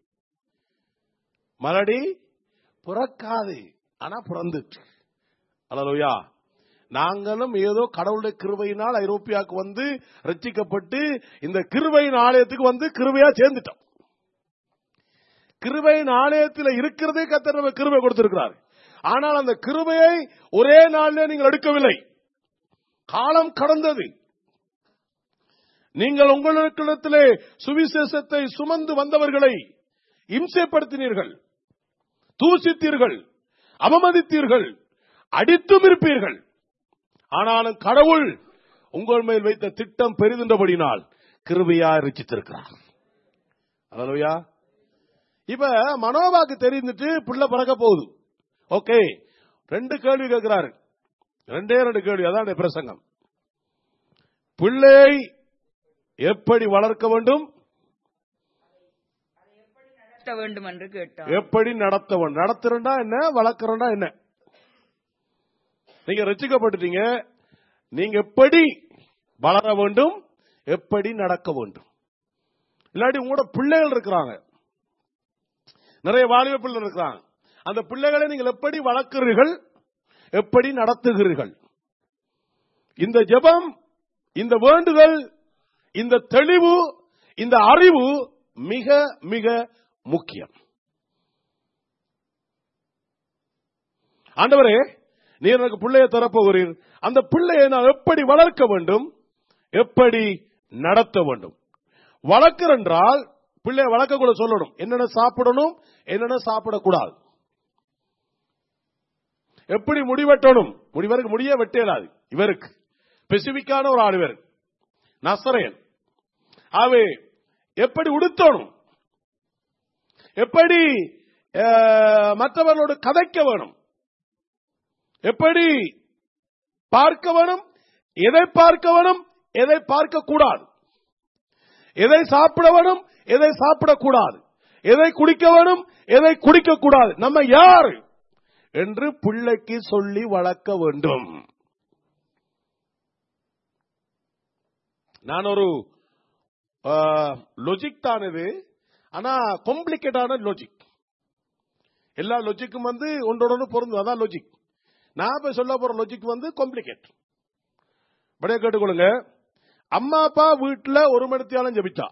மலடி பிறக்காது ஆனா பிறந்துட்டு அலலோயா நாங்களும் ஏதோ கடவுளுடைய கிருபையினால் ஐரோப்பியாவுக்கு வந்து ரட்சிக்கப்பட்டு இந்த கிருபையின் ஆலயத்துக்கு வந்து கிருபையா சேர்ந்துட்டோம் கிருபையின் ஆலயத்தில் இருக்கிறதே கத்தர் நம்ம கிருபை கொடுத்திருக்கிறார் ஆனால் அந்த கிருபையை ஒரே நாளிலே நீங்கள் எடுக்கவில்லை காலம் கடந்தது நீங்கள் உங்களிடத்திலே சுவிசேஷத்தை சுமந்து வந்தவர்களை இம்சைப்படுத்தினீர்கள் தூசித்தீர்கள் அவமதித்தீர்கள் அடித்தும் இருப்பீர்கள் ஆனாலும் கடவுள் உங்கள் மேல் வைத்த திட்டம் பெரிதுண்டபடினால் கிருபையா ரசித்திருக்கிறார் அல்லவையா இப்ப மனோபாக்கு தெரிந்துட்டு பிள்ளை பிறக்க போகுது ஓகே ரெண்டு கேள்வி கேட்கிறாரு ரெண்டே ரெண்டு கேள்வி அதான் இந்த பிரசங்கம் பிள்ளை எப்படி வளர்க்க வேண்டும் நடத்த வேண்டும் என்று கேட்டார் எப்படி நடத்த வேண்டும் நடத்துறா என்ன வளர்க்கறா என்ன நீங்க ரசிக்கப்பட்டுட்டீங்க நீங்க எப்படி வளர வேண்டும் எப்படி நடக்க வேண்டும் இல்லாட்டி உங்களோட பிள்ளைகள் இருக்கிறாங்க நிறைய வாலிப பிள்ளைகள் இருக்கிறாங்க அந்த பிள்ளைகளை நீங்கள் எப்படி வளர்க்கிறீர்கள் எப்படி நடத்துகிறீர்கள் இந்த ஜெபம் இந்த வேண்டுதல் இந்த தெளிவு இந்த அறிவு மிக மிக முக்கியம் ஆண்டவரே நீர் எனக்கு பிள்ளையை தரப்போகிறீர் அந்த பிள்ளையை நான் எப்படி வளர்க்க வேண்டும் எப்படி நடத்த வேண்டும் வளர்க்கிற என்றால் பிள்ளையை வளர்க்க கூட சொல்லணும் என்னென்ன சாப்பிடணும் என்னென்ன சாப்பிடக்கூடாது எப்படி முடிவெட்டணும் முடிவருக்கு முடிய வெட்டேலாது இவருக்கு ஸ்பெசிபிக்கான ஒரு ஆள் இவர் நசரேன் ஆகவே எப்படி உடுத்தணும் எப்படி அஹ், மற்றவர்களோடு கதைக்க வேணும் எப்படி பார்க்க வேணும் எதை பார்க்க வேணும் எதை பார்க்க கூடாது எதை சாப்பிட வேணும் எதை சாப்பிடக்கூடாது எதை குடிக்க வேணும் எதை குடிக்க கூடாது நம்ம யார் என்று பிள்ளைக்கு சொல்லி வளர்க்க வேண்டும் நான் ஒரு லொஜிக் தான் இது ஆனா காம்ப்ளிகேட்டான லொஜிக் எல்லா லொஜிக்கும் வந்து ஒன்றோட ஒன்று பொருந்தும் அதான் லொஜிக் நான் இப்ப சொல்ல போற லொஜிக் வந்து காம்ப்ளிகேட் படைய கேட்டுக்கொள்ளுங்க அம்மா அப்பா வீட்டுல ஒரு மணித்தியாலும் ஜபிச்சா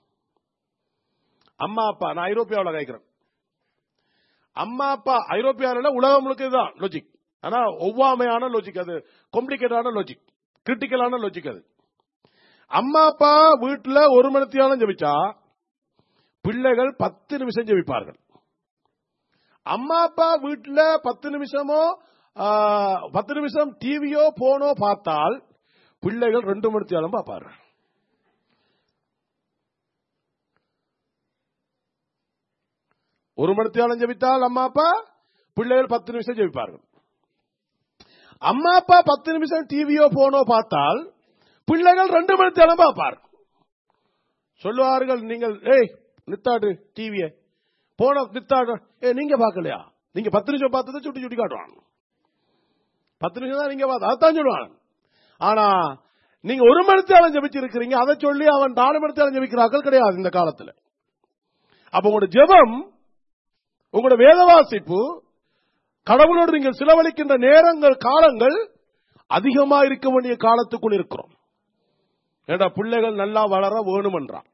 அம்மா அப்பா நான் ஐரோப்பியாவில் கேட்கிறேன் அம்மா அப்பா ஐரோப்பியாவில் உலகம் முழுக்க இதுதான் லொஜிக் ஆனா ஒவ்வாமையான லொஜிக் அது காம்ப்ளிகேட்டான லொஜிக் கிரிட்டிக்கலான லொஜிக் அது அம்மா அப்பா வீட்டுல ஒரு மணித்தியாலும் ஜபிச்சா பிள்ளைகள் பத்து நிமிஷம் ஜெபிப்பார்கள் அம்மா அப்பா வீட்டுல பத்து நிமிஷமோ ஆ, பத்து நிமிஷம் டிவியோ போனோ பார்த்தால் பிள்ளைகள் ரெண்டு மணித்தியாலும் பார்ப்பார்கள் ஒரு மணித்தியாலும் ஜெபித்தால் அம்மா அப்பா பிள்ளைகள் பத்து நிமிஷம் ஜெபிப்பார்கள் அம்மா அப்பா பத்து நிமிஷம் டிவியோ போனோ பார்த்தால் பிள்ளைகள் ரெண்டு மணித்தியாலும் பார்ப்பார் சொல்லுவார்கள் நீங்கள் ஏய் நித்தாடு டிவிய போன நித்தாடு ஏ நீங்க பார்க்கலையா நீங்க பத்து நிமிஷம் பார்த்ததை சுட்டி சுட்டி காட்டுவான் பத்து நிமிஷம் தான் நீங்க பார்த்து அதான் சொல்லுவான் ஆனா நீங்க ஒரு மணித்தாலும் ஜபிச்சிருக்கிறீங்க அதை சொல்லி அவன் நாலு மணித்தாலும் ஜபிக்கிறார்கள் கிடையாது இந்த காலத்துல அப்ப உங்களோட ஜெபம் உங்களோட வேத வாசிப்பு கடவுளோடு நீங்கள் செலவழிக்கின்ற நேரங்கள் காலங்கள் அதிகமா இருக்க வேண்டிய காலத்துக்குள் இருக்கிறோம் ஏடா பிள்ளைகள் நல்லா வளர வேணுமென்றான்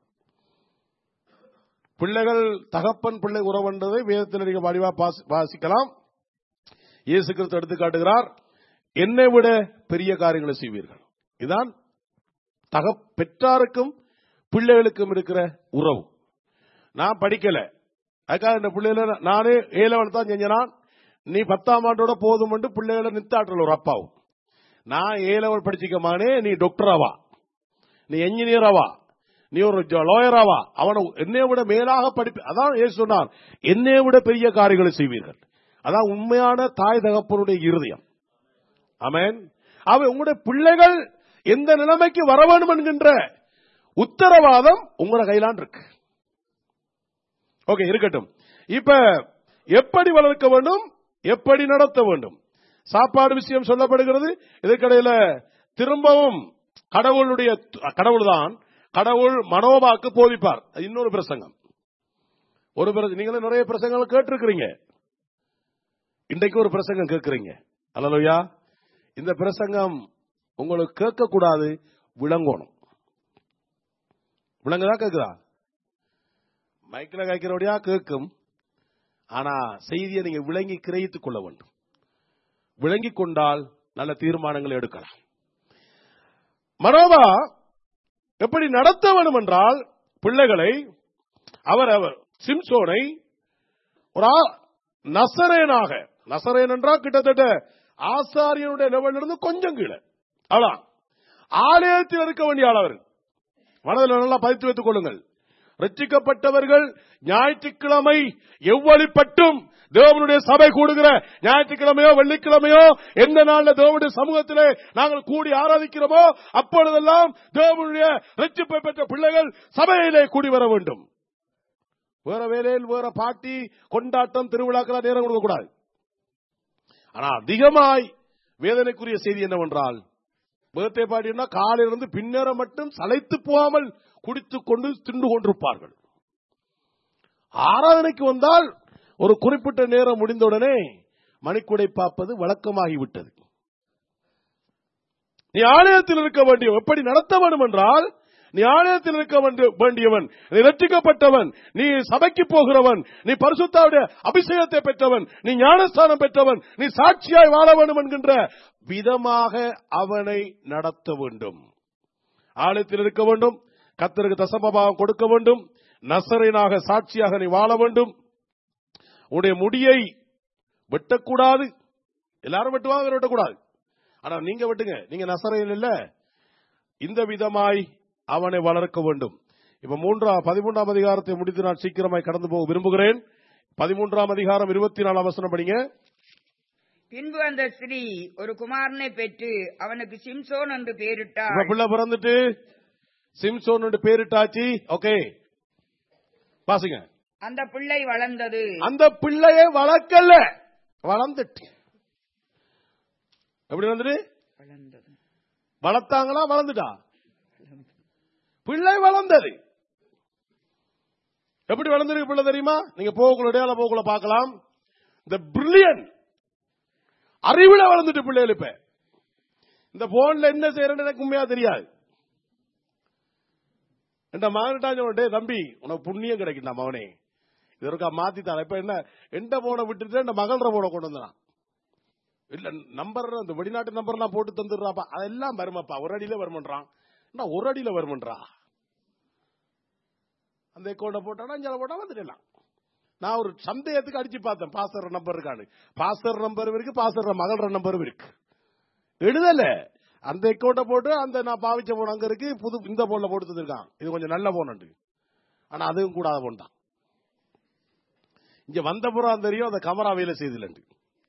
பிள்ளைகள் தகப்பன் பிள்ளை உறவுன்றதை வேதத்தில் நீங்க வடிவா பாசி- வாசிக்கலாம் இயேசு கிறிஸ்து எடுத்து காட்டுகிறார் என்னை விட பெரிய காரியங்களை செய்வீர்கள் இதான் தக பெற்றாருக்கும் பிள்ளைகளுக்கும் இருக்கிற உறவு நான் படிக்கல அதுக்காக இந்த பிள்ளைகளை நானே ஏழவன் தான் செஞ்சனான் நீ பத்தாம் ஆண்டோட போதும் பிள்ளைகளை நித்தாற்றல் ஒரு அப்பாவும் நான் ஏழவன் படிச்சிக்கமானே நீ டாக்டராவா நீ என்ஜினியராவா நீ ஒரு லாயராவா அவனை என்னை விட மேலாக படிப்பு அதான் ஏசு சொன்னார் என்னை விட பெரிய காரியங்களை செய்வீர்கள் அதான் உண்மையான தாய் தகப்பனுடைய இருதயம் ஆமென் அவை உங்களுடைய பிள்ளைகள் எந்த நிலைமைக்கு வர வேண்டும் என்கின்ற உத்தரவாதம் உங்களோட கையிலான் இருக்கு ஓகே இருக்கட்டும் இப்ப எப்படி வளர்க்க வேண்டும் எப்படி நடத்த வேண்டும் சாப்பாடு விஷயம் சொல்லப்படுகிறது இதற்கிடையில திரும்பவும் கடவுளுடைய கடவுள் தான் கடவுள் மனோபாக்கு போதிப்பார் அது இன்னொரு பிரசங்கம் ஒரு பிரச- நீங்களும் நிறைய பிரசங்கங்கள் கேட்டிருக்கிறீங்க இன்றைக்கு ஒரு பிரசங்கம் கேட்கிறீங்க அல்லலையா இந்த பிரசங்கம் உங்களுக்கு கேட்க கூடாது விளங்கணும் விளங்குதா கேக்குதா மைக்கில் கேட்கிறபடியா கேட்கும் ஆனா செய்தியை நீங்க விளங்கி கிரகித்துக் கொள்ள வேண்டும் விளங்கிக் கொண்டால் நல்ல தீர்மானங்களை எடுக்கலாம் மனோபா எப்படி நடத்த வேண்டும் என்றால் பிள்ளைகளை அவர் அவர் சிம்சோனை ஒரு ஆ- நசரேனாக நசரேன் என்றால் கிட்டத்தட்ட ஆசாரியனுடைய லெவலில் இருந்து கொஞ்சம் கீழே அவ்வளவு ஆலயத்தில் இருக்க வேண்டிய ஆள் அவர் மனதில் நல்லா பதித்து வைத்துக் கொள்ளுங்கள் ரட்சிக்கப்பட்டவர்கள் ஞாயிற்றுக்கிழமை எவ்வளிப்பட்டும் தேவனுடைய சபை கூடுகிற ஞாயிற்றுக்கிழமையோ வெள்ளிக்கிழமையோ எந்த நாள்ல தேவனுடைய சமூகத்திலே நாங்கள் கூடி ஆராதிக்கிறோமோ அப்பொழுதெல்லாம் தேவனுடைய ரட்சிப்பை பெற்ற பிள்ளைகள் சபையிலே கூடி வர வேண்டும் வேற வேலையில் வேற பாட்டி கொண்டாட்டம் திருவிழாக்கள் நேரம் கொடுக்க கூடாது ஆனா அதிகமாய் வேதனைக்குரிய செய்தி என்னவென்றால் பேர்தே பார்ட்டினா காலையிலிருந்து பின்னேரம் மட்டும் சளைத்து போகாமல் குடித்துக் கொண்டு திண்டு கொண்டிருப்பார்கள் ஆராதனைக்கு வந்தால் ஒரு குறிப்பிட்ட நேரம் முடிந்தவுடனே மணிக்குடை பார்ப்பது வழக்கமாகிவிட்டது நீ ஆலயத்தில் இருக்க வேண்டிய எப்படி நடத்த வேண்டும் என்றால் நீ ஆலயத்தில் இருக்க வேண்டிய- வேண்டியவன் நீ ரட்சிக்கப்பட்டவன் நீ சபைக்கு போகிறவன் நீ பரிசுத்தாவுடைய அபிஷேகத்தை பெற்றவன் நீ ஞானஸ்தானம் பெற்றவன் நீ சாட்சியாய் வாழ வேண்டும் என்கின்ற விதமாக அவனை நடத்த வேண்டும் ஆலயத்தில் இருக்க வேண்டும் கத்தருக்கு தசமபாவம் கொடுக்க வேண்டும் நசரனாக சாட்சியாக நீ வாழ வேண்டும் உன்னுடைய முடியை வெட்டக்கூடாது எல்லாரும் வெட்டுவாங்க இவர் வெட்டக்கூடாது ஆனா நீங்க வெட்டுங்க நீங்க நசரையில் இல்ல இந்த விதமாய் அவனை வளர்க்க வேண்டும் இப்ப மூன்றாம் பதிமூன்றாம் அதிகாரத்தை முடித்து நான் சீக்கிரமாய் கடந்து போக விரும்புகிறேன் பதிமூன்றாம் அதிகாரம் இருபத்தி நாலு அவசரம் படிங்க பின்பு அந்த ஸ்திரீ ஒரு குமாரனை பெற்று அவனுக்கு சிம்சோன் என்று இப்ப பெயரிட்டாள் பிள்ளை பிறந்துட்டு சிம்சோன் என்று பேரிட்டாச்சு ஓகே பாசுங்க அந்த பிள்ளை வளர்ந்தது அந்த பிள்ளையை வளர்க்கல வளர்ந்துட்டு எப்படி வந்துட்டு வளர்ந்தது வளர்த்தாங்களா வளர்ந்துட்டா பிள்ளை வளர்ந்தது எப்படி வளர்ந்திருக்கு பிள்ளை தெரியுமா நீங்க போகக்குள்ள இடையால போகக்குள்ள பார்க்கலாம் இந்த பிரில்லியன் அறிவுல வளர்ந்துட்டு பிள்ளைகள் இப்ப இந்த போன்ல என்ன செய்யறேன்னு எனக்கு உண்மையா தெரியாது என் மகன்கிட்ட சொன்னே தம்பி உனக்கு புண்ணியம் கிடைக்குண்டா மகனே இதற்கா மாத்தி தரேன் இப்ப என்ன எந்த போனை விட்டுட்டு இந்த மகள்ற போனை கொண்டு வந்தான் இல்ல நம்பர் அந்த வெளிநாட்டு நம்பர்லாம் போட்டு தந்துடுறாப்பா அதெல்லாம் வருமாப்பா ஒரு அடியில வருமன்றான் என்ன ஒரு அடியில வருமன்றா அந்த அக்கௌண்ட போட்டானா இங்கே போட்டா வந்துடலாம் நான் ஒரு சந்தேகத்துக்கு அடிச்சு பார்த்தேன் பாஸ்டர் நம்பர் இருக்கான்னு பாஸ்டர் நம்பர் இருக்கு பாஸ்டர் மகள நம்பரும் இருக்கு எழுதல அந்த அக்கௌண்ட போட்டு அந்த நான் பாவிச்ச போன் அங்க இருக்கு புது இந்த போன்ல போட்டு தந்திருக்கான் இது கொஞ்சம் நல்ல போன் ஆனா அதுவும் கூடாத போன் தான் இங்க வந்த புறம் தெரியும் அந்த கமரா வேலை செய்தில்லண்டு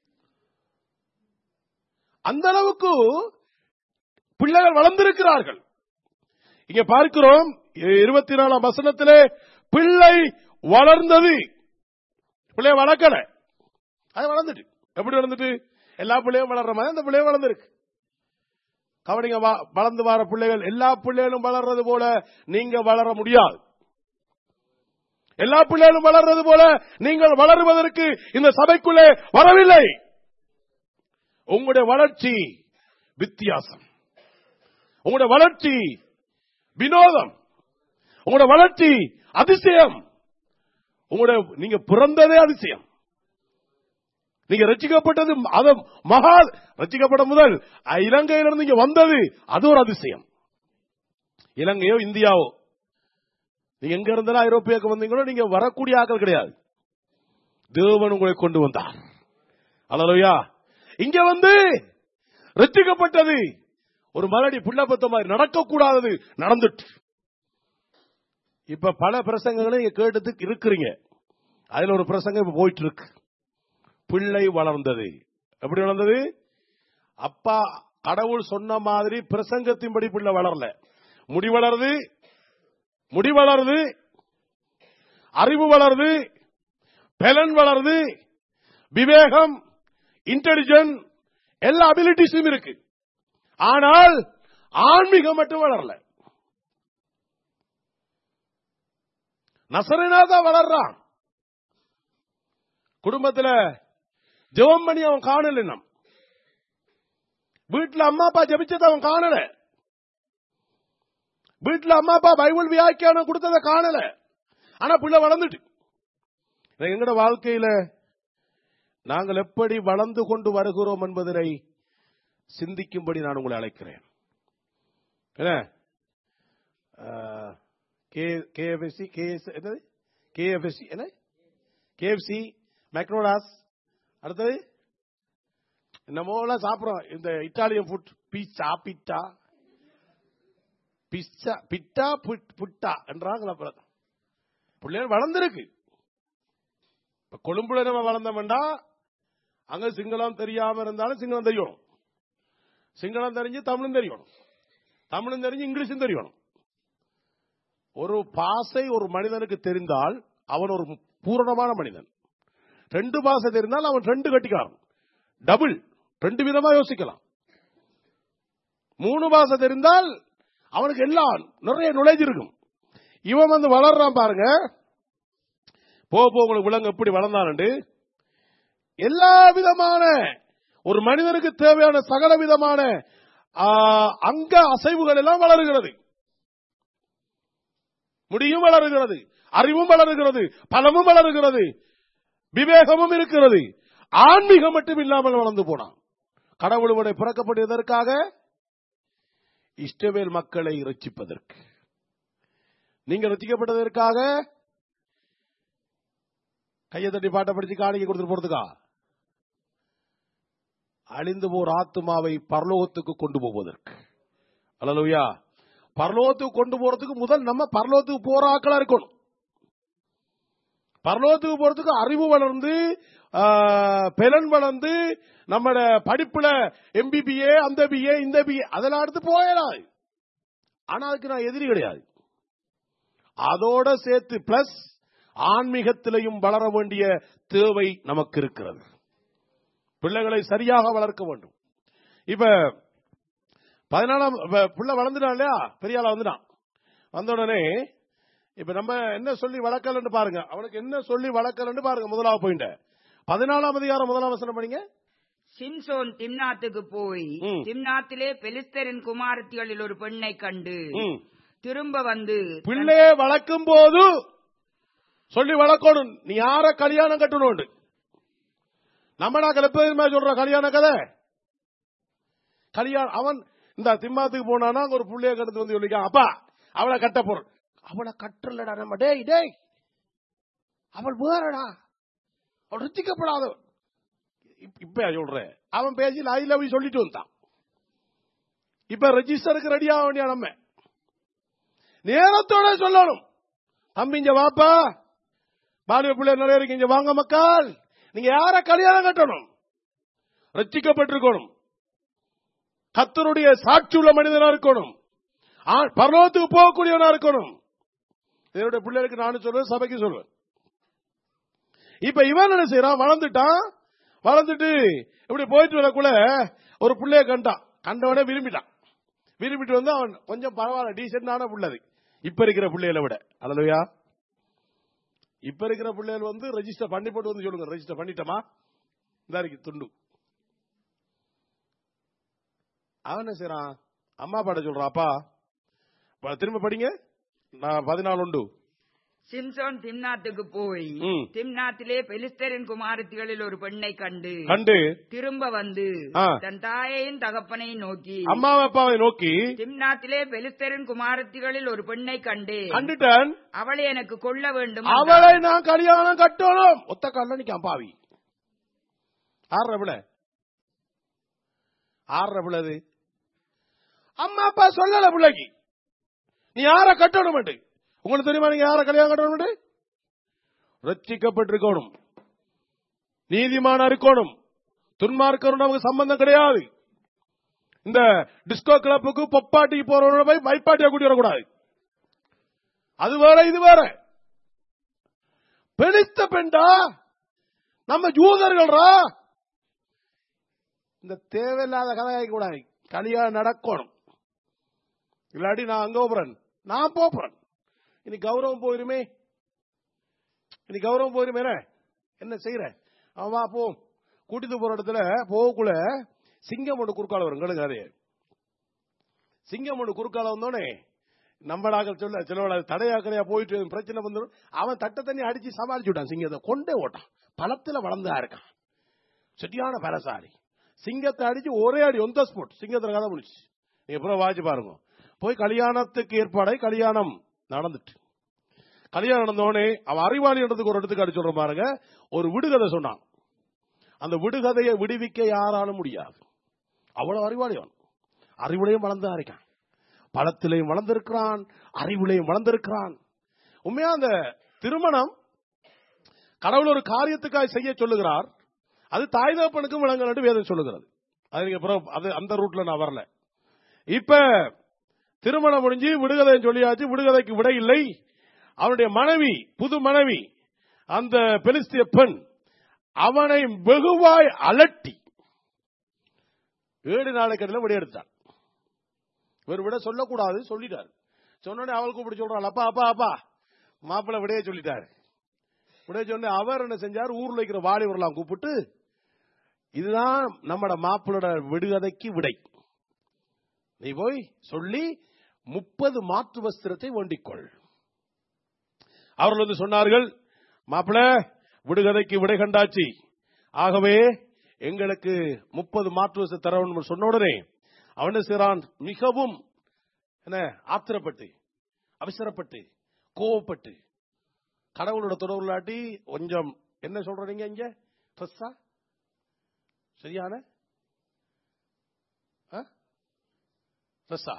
அந்த அளவுக்கு பிள்ளைகள் வளர்ந்திருக்கிறார்கள் இங்க பார்க்கிறோம் இருபத்தி நாலாம் வசனத்திலே பிள்ளை வளர்ந்தது பிள்ளைய வளர்க்கல அது வளர்ந்துட்டு எப்படி வளர்ந்துட்டு எல்லா பிள்ளையும் வளர்ற மாதிரி அந்த பிள்ளையும் வளர்ந்துருக்கு கவனிங்க வா- வளர்ந்து வர பிள்ளைகள் எல்லா பிள்ளைகளும் வளர்றது போல நீங்க வளர முடியாது எல்லா பிள்ளைகளும் வளர்றது போல நீங்கள் வளருவதற்கு இந்த சபைக்குள்ளே வரவில்லை உங்களுடைய வளர்ச்சி வித்தியாசம் உங்களுடைய வளர்ச்சி வினோதம் உங்களுடைய வளர்ச்சி அதிசயம் உங்களுடைய நீங்க பிறந்ததே அதிசயம் நீங்க ரட்சிக்கப்பட்டது அது மகா ரட்சிக்கப்பட்ட முதல் அஹ், இலங்கையிலிருந்து இங்க வந்தது அது ஒரு அதிசயம் இலங்கையோ இந்தியாவோ நீங்க எங்க இருந்தாலும் ஐரோப்பியாவுக்கு வந்தீங்களோ நீங்க வரக்கூடிய ஆட்கள் கிடையாது தேவன் உங்களை கொண்டு வந்தார் அல்லையா இங்க வந்து ரட்சிக்கப்பட்டது ஒரு மலடி புள்ளப்பத்த மாதிரி நடக்கக்கூடாதது நடந்துட்டு இப்ப பல பிரசங்கங்களை நீங்க கேட்டதுக்கு இருக்கிறீங்க அதுல ஒரு பிரசங்கம் இப்ப போயிட்டு இருக்கு பிள்ளை வளர்ந்தது எப்படி வளர்ந்தது அப்பா கடவுள் சொன்ன மாதிரி பிரசங்கத்தின்படி பிள்ளை வளரல முடி வளருது முடி வளருது அறிவு வளருது பலன் வளருது விவேகம் இன்டெலிஜென்ட் எல்லா அபிலிட்டிஸும் இருக்கு ஆனால் ஆன்மீகம் மட்டும் வளரல நசரனா தான் வளர்றான் குடும்பத்துல ஜெபம் பண்ணி அவன் காணல இன்னும் வீட்டுல அம்மா அப்பா ஜெபிச்சதை அவன் காணல வீட்டுல அம்மா அப்பா பைபிள் வியாக்கியானம் கொடுத்ததை காணல ஆனா பிள்ளை வளர்ந்துட்டு இது எங்கட வாழ்க்கையில நாங்கள் எப்படி வளர்ந்து கொண்டு வருகிறோம் என்பதனை சிந்திக்கும்படி நான் உங்களை அழைக்கிறேன் என்ன கேஎஃப்எஸ்சி கேஎஸ் என்னது கேஎஃப்எஸ்சி என்ன கேஎஃப்சி மெக்ரோடாஸ் அடுத்தது என்னமோலாம் சாப்பிடுறோம் இந்த Italian food pizza pita pizza pita புட்- புட்டா என்றாங்களா அப்புறம் பிள்ளைகள் வளர்ந்துருக்கு இப்ப கொழும்புல நம்ம வளர்ந்தோம்டா அங்க சிங்களம் தெரியாம இருந்தாலும் சிங்களம் தெரியணும் சிங்களம் தெரிஞ்சு தமிழும் தெரியணும் தமிழும் தெரிஞ்சு இங்கிலீஷும் தெரியணும் ஒரு பாசை ஒரு மனிதனுக்கு தெரிந்தால் அவன் ஒரு பூரணமான மனிதன் ரெண்டு பாசை தெரிந்தால் அவன் ரெண்டு கட்டிக்கலாம் டபுள் ரெண்டு விதமா யோசிக்கலாம் மூணு பாசை தெரிந்தால் அவனுக்கு எல்லாம் நிறைய நுழைஞ்சு இருக்கும் இவன் வந்து வளர்றான் பாருங்க போக போக உங்களுக்கு விலங்கு எப்படி வளர்ந்தான்னு எல்லா விதமான ஒரு மனிதனுக்கு தேவையான சகல விதமான ஆ, அங்க அசைவுகள் எல்லாம் வளருகிறது முடியும் வளருகிறது அறிவும் வளருகிறது பலமும் வளருகிறது விவேகமும் இருக்கிறது ஆன்மீகம் மட்டும் இல்லாமல் வளர்ந்து போனான் கடவுளுடைய பிறக்கப்பட்டதற்காக இஷ்டவேல் மக்களை ரட்சிப்பதற்கு நீங்க ரட்சிக்கப்பட்டதற்காக கையை தட்டி பாட்டை படிச்சு காணிக்கை கொடுத்துட்டு போறதுக்கா அழிந்து போர் ஆத்துமாவை பரலோகத்துக்கு கொண்டு போவதற்கு அல்லலுயா பரலோகத்துக்கு கொண்டு போறதுக்கு முதல் நம்ம பரலோகத்துக்கு போற ஆக்களா இருக்கணும் பரலோகத்துக்கு போறதுக்கு அறிவு வளர்ந்து ஆ, பெலன் வளர்ந்து நம்மட படிப்புல எம்பிபிஏ அந்த பிஏ இந்த பிஏ அதெல்லாம் அடுத்து போயிடாது ஆனா அதுக்கு நான் எதிரி கிடையாது அதோட சேர்த்து பிளஸ் ஆன்மீகத்திலையும் வளர வேண்டிய தேவை நமக்கு இருக்கிறது பிள்ளைகளை சரியாக வளர்க்க வேண்டும் இப்ப பதினாலாம் இப்ப பிள்ளை வளர்ந்துட்டான் இல்லையா பெரிய ஆளா வந்துட்டான் வந்த உடனே இப்ப நம்ம என்ன சொல்லி வளர்க்கலன்னு பாருங்க அவனுக்கு என்ன சொல்லி வளர்க்கலன்னு பாருங்க முதலாவது பாயிண்ட் பதினாலாம் அதிகாரம் முதலாம் வசனம் பண்ணீங்க சிம்சோன் திம்னாத்துக்கு போய் ம். திம்னாத்திலே பெலிஸ்தரின் குமாரத்திகளில் ஒரு பெண்ணை கண்டு ம். திரும்ப வந்து பிள்ளையை வளர்க்கும் போது சொல்லி வளர்க்கணும் நீ யார கல்யாணம் கட்டணும் நம்ம நான் எப்போதுமே சொல்ற கல்யாண கதை கல்யாணம் அவன் இந்த திம்மாத்துக்கு போனானா அங்க ஒரு புள்ளைய கட்டு வந்து சொல்லிக்கான் அப்பா அவளை கட்ட போறோம் அவளை கட்டலடா நம்ம டேய் டேய் அவள் வேறடா அவள் ருத்திக்கப்படாத இப்ப சொல்றேன் அவன் பேசி ஐ லவ் சொல்லிட்டு வந்தான் இப்ப ரெஜிஸ்டருக்கு ரெடி ஆக வேண்டிய நம்ம நேரத்தோட சொல்லணும் தம்பி இங்க வாப்பா பாலிய பிள்ளை நிறைய இருக்கு இங்க வாங்க மக்கள் நீங்க யார கல்யாணம் கட்டணும் ரட்சிக்கப்பட்டிருக்கணும் கத்தருடைய சாட்சியுள்ள மனிதனா இருக்கணும் ஆ- பரலோகத்துக்கு போகக்கூடியவனா இருக்கணும் என்னுடைய பிள்ளைகளுக்கு நானும் சொல்றேன் சபைக்கு சொல்றேன் இப்ப இவன் என்ன செய்யறான் வளர்ந்துட்டான் வளர்ந்துட்டு இப்படி போயிட்டு வரக்குள்ள ஒரு பிள்ளைய கண்டான் கண்டவனே விரும்பிட்டான் விரும்பிட்டு வந்து அவன் கொஞ்சம் பரவாயில்ல டீசென்டான பிள்ளை இப்ப இருக்கிற பிள்ளைகளை விட அல்லையா இப்ப இருக்கிற பிள்ளைகள் வந்து ரெஜிஸ்டர் பண்ணி போட்டு வந்து சொல்லுங்க ரெஜிஸ்டர் பண்ணிட்டோமா இந்த இருக்கு துண்டு அவன் என்ன செய்யறான் அம்மா பாட சொல்றான் அப்பா ப- திரும்ப படிங்க நான் பதினாலு உண்டு சிம்சோன் திம்னாத்துக்கு போய் ம். திம்னாத்திலே பெலிஸ்தரின் குமாரத்திகளில் ஒரு பெண்ணை கண்டு கண்டு திரும்ப வந்து ஆ. தன் தாயையும் தகப்பனையும் நோக்கி அம்மா அப்பாவை நோக்கி திம்னாத்திலே பெலிஸ்தரின் குமாரத்திகளில் ஒரு பெண்ணை கண்டு கண்டுட்டேன் அவளை எனக்கு கொள்ள வேண்டும் அவளை நான் கல்யாணம் கட்டணும் ஒத்த கால நிக்கான் பாவி ஆறுற பிள்ளை ஆறுற பிள்ளை அது அம்மா அப்பா சொல்லல பிள்ளைக்கு நீ யார கட்டணும் உங்களுக்கு தெரியுமா நீங்க யார கல்யாணம் கட்டணும் ரட்சிக்கப்பட்டிருக்கணும் நீதிமான இருக்கணும் துன்மார்க்கரும் நமக்கு சம்பந்தம் கிடையாது இந்த டிஸ்கோ கிளப்புக்கு பொப்பாட்டிக்கு போறவங்க போய் வைப்பாட்டியா கூட்டி வரக்கூடாது அது வேற இது வேற பெணித்த பெண்டா நம்ம ஜூதர்கள்ரா இந்த தேவையில்லாத கதையாக்க கூடாது கல்யாணம் நடக்கணும் இல்லாட்டி நான் அங்க போறேன் நான் போறேன் இனி கௌரவம் போயிருமே இனி கௌரவம் போயிருமே என்ன செய்யற அவன் வா போ கூட்டிட்டு போற இடத்துல போகக்குள்ள சிங்கம் ஒன்று குறுக்கால வரும் கேளுங்க அது சிங்கம் ஒன்று குறுக்கால வந்தோடனே நம்மளாக சொல்ல சிலவள தடையாக்கடையா போயிட்டு பிரச்சனை வந்துடும் அவன் தட்டை தண்ணி அடிச்சு சமாளிச்சு விட்டான் சிங்கத்தை கொண்டே ஓட்டான் பழத்துல வளர்ந்தா இருக்கான் சரியான பலசாலி சிங்கத்தை அடிச்சு ஒரே அடி ஒந்த ஸ்போர்ட் சிங்கத்துல கதை முடிச்சு நீங்க அப்புறம் வாட்சி பாருங்க போய் கல்யாணத்துக்கு ஏற்பாடை கல்யாணம் நடந்துட்டு கல்யாணம் நடந்தோடனே அவன் அறிவாளின்றதுக்கு ஒரு இடத்துக்கு அடி சொல்ற பாருங்க ஒரு விடுகதை சொன்னான் அந்த விடுகதையை விடுவிக்க யாராலும் முடியாது அவ்வளவு அறிவாளி அவன் அறிவுலையும் வளர்ந்தா இருக்கான் பழத்திலையும் வளர்ந்திருக்கிறான் அறிவுலையும் வளர்ந்திருக்கிறான் உண்மையா அந்த திருமணம் கடவுள் ஒரு காரியத்துக்காக செய்ய சொல்லுகிறார் அது தாய் தகப்பனுக்கும் விளங்கலன்னு வேதம் சொல்லுகிறது அது நீங்க அப்புறம் அது அந்த ரூட்ல நான் வரல இப்ப திருமணம் முடிஞ்சு விடுகதை சொல்லியாச்சு விடுகதைக்கு விடை இல்லை அவனுடைய மனைவி புது மனைவி அந்த பெலிஸ்திய பெண் அவனை வெகுவாய் அலட்டி ஏழு நாளைக்கு விடை எடுத்தான் இவர் விட சொல்லக்கூடாது சொல்லிட்டார் சொன்னோடனே அவள் கூப்பிட்டு சொல்றாள் அப்பா அப்பா அப்பா மாப்பிள்ளை விடைய சொல்லிட்டாரு விடைய சொன்ன அவர் என்ன செஞ்சார் ஊர்ல இருக்கிற வாலிபர்லாம் கூப்பிட்டு இதுதான் நம்மட மாப்பிளோட விடுகதைக்கு விடை நீ போய் சொல்லி முப்பது மாற்று வஸ்திரத்தை வேண்டிக்கொள் அவர்கள் வந்து சொன்னார்கள் மாப்பிள விடுகதைக்கு விடை கண்டாச்சு ஆகவே எங்களுக்கு முப்பது மாற்று வஸ்திரம் தர வேண்டும் சொன்ன உடனே அவன் செய்றான் மிகவும் என்ன ஆத்திரப்பட்டு அவசரப்பட்டு கோவப்பட்டு கடவுளோட தொடர்புலாட்டி கொஞ்சம் என்ன சொல்றீங்க இங்க ட்ரெஸ்ஸா சரியான ட்ரெஸ்ஸா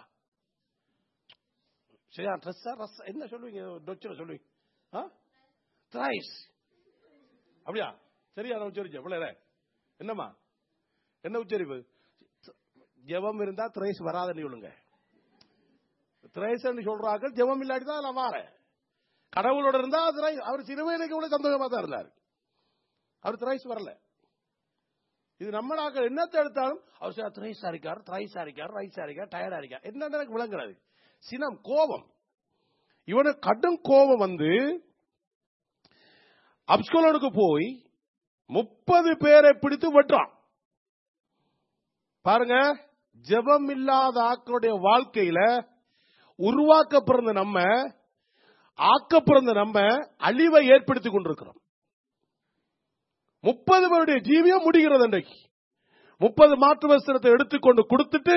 சரியா ட்ரெஸ்ஸா ரஸ் என்ன சொல்லுவீங்க டொச்சில் சொல்லுவீங்க ஆ த்ரைஸ் அப்படியா சரியா நான் உச்சரிச்சேன் பிள்ளைல என்னம்மா என்ன உச்சரிப்பு ஜெபம் இருந்தா திரைஸ் வராதுன்னு சொல்லுங்க திரைஸ் சொல்றாங்க ஜெபம் இல்லாட்டி தான் நான் வாரேன் கடவுளோட இருந்தா திரை அவர் சிறுவையிலுக்கு கூட சந்தோஷமா தான் இருந்தார் அவர் திரைஸ் வரல இது நம்ம நாங்கள் என்னத்தை எடுத்தாலும் அவர் சார் திரைஸா இருக்கார் திரைஸா இருக்கார் ரைஸா இருக்கார் டயர்டா இருக்கார் என்னன்னு எனக்கு விளங்குறது சினம் கோபம் இவனுக்கு கடும் கோபம் வந்து அப்ஸ்கோலனுக்கு போய் முப்பது பேரை பிடித்து வெட்டுறான் பாருங்க ஜெபம் இல்லாத ஆக்களுடைய வாழ்க்கையில உருவாக்க பிறந்த நம்ம ஆக்க பிறந்த நம்ம அழிவை ஏற்படுத்தி கொண்டிருக்கிறோம் முப்பது பேருடைய ஜீவியம் முடிகிறது அன்றைக்கு முப்பது மாற்று வஸ்திரத்தை எடுத்துக்கொண்டு கொடுத்துட்டு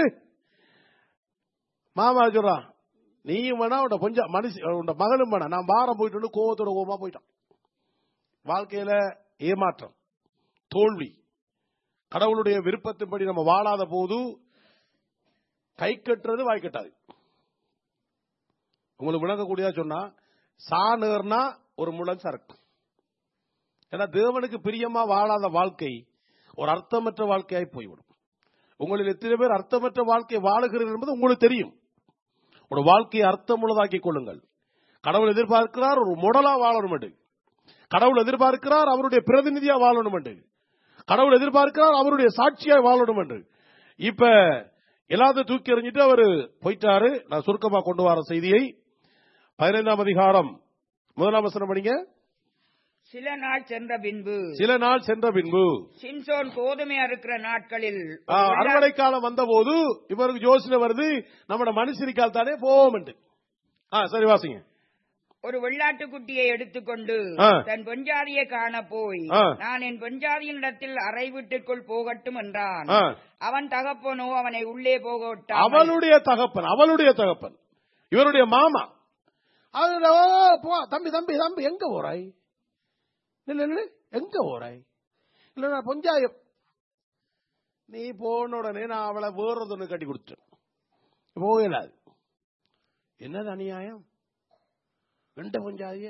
மாமா சொல்றான் நீயும் வேணா உன்ட கொஞ்சம் மனுஷ உன்ட மகனும் வேணா நான் வாரம் போயிட்டு கோவத்தோட கோவமா போயிட்டான் வாழ்க்கையில ஏமாற்றம் தோல்வி கடவுளுடைய விருப்பத்தின்படி நம்ம வாழாத போது கை கட்டுறது வாய் கட்டாது உங்களுக்கு விளங்கக்கூடியதா சொன்னா சாணர்னா ஒரு முழம் சரக்கு ஏன்னா தேவனுக்கு பிரியமா வாழாத வாழ்க்கை ஒரு அர்த்தமற்ற வாழ்க்கையாய் போய்விடும் உங்களில் எத்தனை பேர் அர்த்தமற்ற வாழ்க்கை வாழுகிறீர்கள் என்பது உங்களுக்கு தெரியும் ஒரு வாழ்க்கையை அர்த்தமுள்ளதாக்கிக் கொள்ளுங்கள் கடவுள் எதிர்பார்க்கிறார் ஒரு முடலா வாழணும் என்று கடவுள் எதிர்பார்க்கிறார் அவருடைய பிரதிநிதியா வாழணும் என்று கடவுள் எதிர்பார்க்கிறார் அவருடைய சாட்சியா வாழணும் என்று இப்ப எல்லாத்தையும் தூக்கி எறிஞ்சிட்டு அவரு போயிட்டாரு நான் சுருக்கமா கொண்டு வர செய்தியை பதினைந்தாம் அதிகாரம் முதலாம் வசனம் படிங்க சில நாள் சென்ற பின்பு சில நாள் சென்ற பின்பு சிம்சோன் கோதுமை அறுக்கிற நாட்களில் ஆ, அறுவடை காலம் வந்த போது இவருக்கு யோசனை வருது நம்ம மனுஷரிக்கால் தானே போவோம் என்று ஆ சரி வாசிங்க ஒரு வெள்ளாட்டுக்குட்டியை எடுத்துக்கொண்டு ஆ. தன் பெண்ஜாதியை காண போய் ஆ. நான் என் பெண்ஜாதியினிடத்தில் அறை வீட்டுக்குள் போகட்டும் என்றான் ஆ. அவன் தகப்பனோ அவனை உள்ளே போக விட்டான் அவளுடைய தகப்பன் அவளுடைய தகப்பன் இவருடைய மாமா அவர், "ஓ, போ தம்பி தம்பி தம்பி எங்க போறாய் இல்ல இல்ல எங்க போறாய் இல்ல நான் பஞ்சாயம் நீ போன உடனே நான் அவளை வேறது ஒண்ணு கட்டி கொடுத்துட்டேன் போகலாது என்னது அநியாயம் ரெண்டு பஞ்சாதியே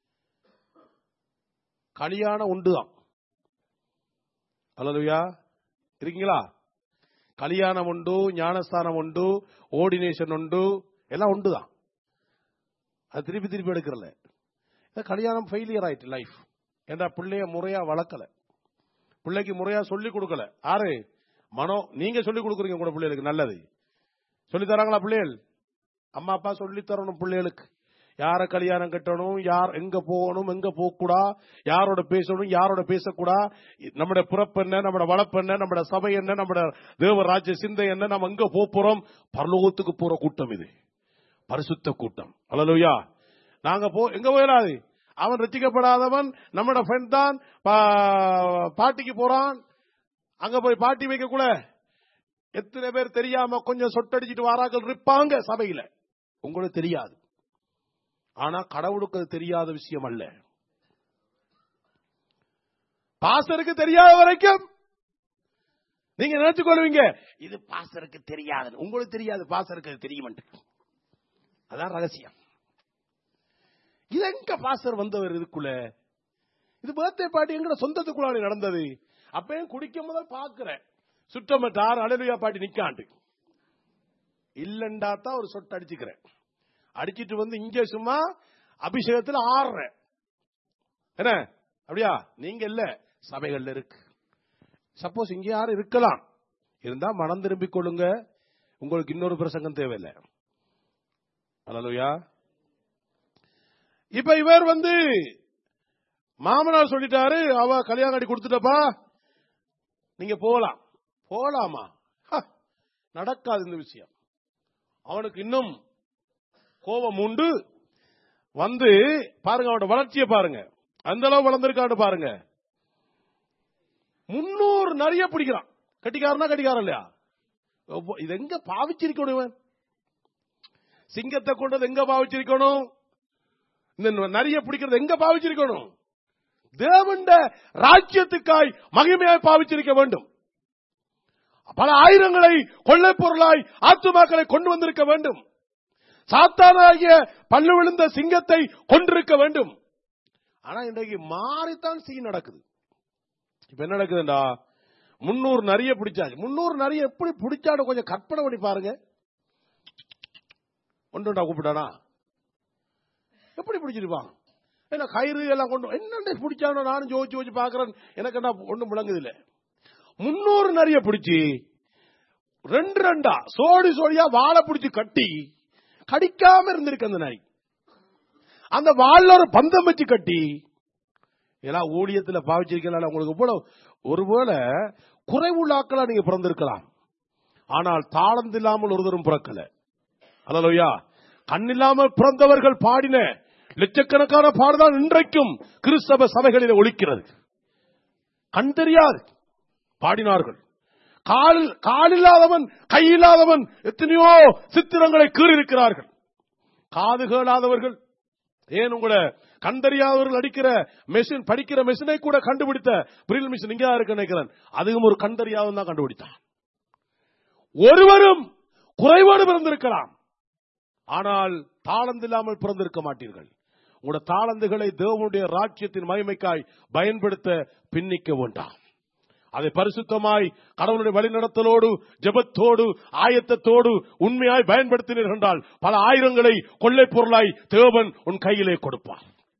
கல்யாணம் உண்டுதான் அல்லலுயா இருக்கீங்களா கல்யாணம் உண்டு ஞானஸ்தானம் உண்டு ஓர்டினேஷன் உண்டு எல்லாம் உண்டுதான் அது திருப்பி திருப்பி எடுக்கிறல இந்த கல்யாணம் ஃபெயிலியர் ஆயிட்டு லைஃப் ஏன்னா பிள்ளைய முறையா வளர்க்கல பிள்ளைக்கு முறையா சொல்லி கொடுக்கல ஆறு மனோ நீங்க சொல்லி கொடுக்குறீங்க கூட பிள்ளைகளுக்கு நல்லது சொல்லி தராங்களா பிள்ளைகள் அம்மா அப்பா சொல்லி தரணும் பிள்ளைகளுக்கு யார கல்யாணம் கட்டணும் யார் எங்க போகணும் எங்க போகக்கூடா யாரோட பேசணும் யாரோட பேசக்கூடா நம்மட பிறப்பு என்ன நம்மட வளர்ப்பு என்ன நம்மட சபை என்ன நம்மட தேவராஜ்ய சிந்தை என்ன நம்ம எங்க போப் போறோம் பரலோகத்துக்கு போற கூட்டம் இது பரிசுத்த கூட்டம் அல்லலுயா நாங்க போ எங்க போயிடாது அவன் ரசிக்கப்படாதவன் நம்மட ஃப்ரெண்ட் தான் பா- பாட்டிக்கு போறான் அங்க போய் பாட்டி வைக்க கூட எத்தனை பேர் தெரியாம கொஞ்சம் சொட்டடிச்சிட்டு வாராக்கள் இருப்பாங்க சபையில உங்களுக்கு தெரியாது ஆனா கடவுளுக்கு அது தெரியாத விஷயம் அல்ல பாஸ்டருக்கு தெரியாத வரைக்கும் நீங்க நினைச்சு கொள்வீங்க இது பாஸ்டருக்கு தெரியாது உங்களுக்கு தெரியாது பாஸ்டருக்கு அது தெரியும் அதான் ரகசியம் இது எங்க பாஸ்டர் வந்தவர் இதுக்குள்ள இது பர்த்டே பார்ட்டி எங்கட சொந்தத்துக்குள்ள நடந்தது அப்பயும் குடிக்கும் முதல் பாக்குறேன் சுற்றமட்டார் அழலுயா பாட்டி நிக்காண்டு இல்லண்டா தான் ஒரு சொட்டு அடிச்சுக்கிறேன் அடிச்சிட்டு வந்து இங்க சும்மா அபிஷேகத்துல ஆடுறேன் என்ன அப்படியா நீங்க இல்ல சபைகள்ல இருக்கு சப்போஸ் இங்க யாரும் இருக்கலாம் இருந்தா மனம் திரும்பிக் கொள்ளுங்க உங்களுக்கு இன்னொரு பிரசங்கம் தேவையில்லை அல்லலுயா இப்ப இவர் வந்து மாமனார் சொல்லிட்டாரு அவ கல்யாணம் கட்டி கொடுத்துட்டப்பா நீங்க போலாம் போலாமா ஹ, நடக்காது இந்த விஷயம் அவனுக்கு இன்னும் கோபம் உண்டு வந்து பாருங்க அவனோட வளர்ச்சியை பாருங்க அந்த அளவு வளர்ந்திருக்கான்னு பாருங்க முன்னூறு நிறைய பிடிக்கிறான் கட்டிக்காரனா கட்டிக்காரன் இல்லையா ஒவ்வொ- இது எங்க பாவிச்சிருக்கணும் இவன் சிங்கத்தை கொண்டது எங்க பாவிச்சிருக்கணும் இந்த நிறைய பிடிக்கிறது எங்க பாவிச்சிருக்கணும் தேவண்ட ராஜ்யத்துக்காய் மகிமையாய் பாவிச்சிருக்க வேண்டும் பல ஆயிரங்களை கொள்ளை பொருளாய் ஆத்துமாக்களை கொண்டு வந்திருக்க வேண்டும் சாத்தானாகிய பல்லு விழுந்த சிங்கத்தை கொண்டிருக்க வேண்டும் ஆனா இன்றைக்கு மாறித்தான் சீ நடக்குது இப்ப என்ன நடக்குதுண்டா முன்னூறு நிறைய பிடிச்சாச்சு முன்னூறு நிறைய எப்படி பிடிச்சாடு கொஞ்சம் கற்பனை பண்ணி பாருங்க ஒன்றுண்டா கூப்பிட்டானா எப்படி பிடிச்சிருப்பான் என்ன கயிறு எல்லாம் கொண்டு என்ன பிடிச்சானோ நானும் ஜோதிச்சு யோசிச்சு பாக்குறேன் எனக்கு என்ன ஒண்ணும் விளங்குது இல்ல முன்னூறு நிறைய பிடிச்சி ரெண்டு ரெண்டா சோடி சோடியா வாழை பிடிச்சு கட்டி கடிக்காம இருந்திருக்கு அந்த நாய் அந்த வாள்ல ஒரு பந்தம் வச்சு கட்டி எல்லாம் ஊழியத்துல பாவிச்சிருக்கலாம் உங்களுக்கு போல ஒருவேளை குறைவுள்ள ஆக்களா நீங்க பிறந்திருக்கலாம் ஆனால் தாளந்து இல்லாமல் ஒருத்தரும் பிறக்கல அதலோயா கண்ணில்லாமல் பிறந்தவர்கள் பாடின லட்சக்கணக்கான பாடுதான் இன்றைக்கும் கிறிஸ்தவ சபைகளில் ஒழிக்கிறது கண் தெரியாது பாடினார்கள் கால் காலில்லாதவன் கையில்லாதவன் எத்தனையோ சித்திரங்களை கீறியிருக்கிறார்கள் காது கேளாதவர்கள் ஏன் உங்களை கண்டறியாதவர்கள் அடிக்கிற மெஷின் படிக்கிற மெஷினை கூட கண்டுபிடித்த பிரில் மிஷின் இங்கே இருக்கு நினைக்கிறேன் அதுவும் ஒரு கண்டறியாதவன் தான் கண்டுபிடித்தான் ஒருவரும் குறைபாடு பிறந்திருக்கலாம் ஆனால் தாளந்து இல்லாமல் பிறந்திருக்க மாட்டீர்கள் உங்களோட தாளந்துகளை தேவனுடைய ராஜ்யத்தின் மகிமைக்காய் பயன்படுத்த பின்னிக்க வேண்டாம் அதை பரிசுத்தமாய் கடவுளுடைய வழிநடத்தலோடு ஜெபத்தோடு ஆயத்தத்தோடு உண்மையாய் பயன்படுத்தினீர்கள் என்றால் பல ஆயிரங்களை கொள்ளை பொருளாய் தேவன் உன் கையிலே கொடுப்பார்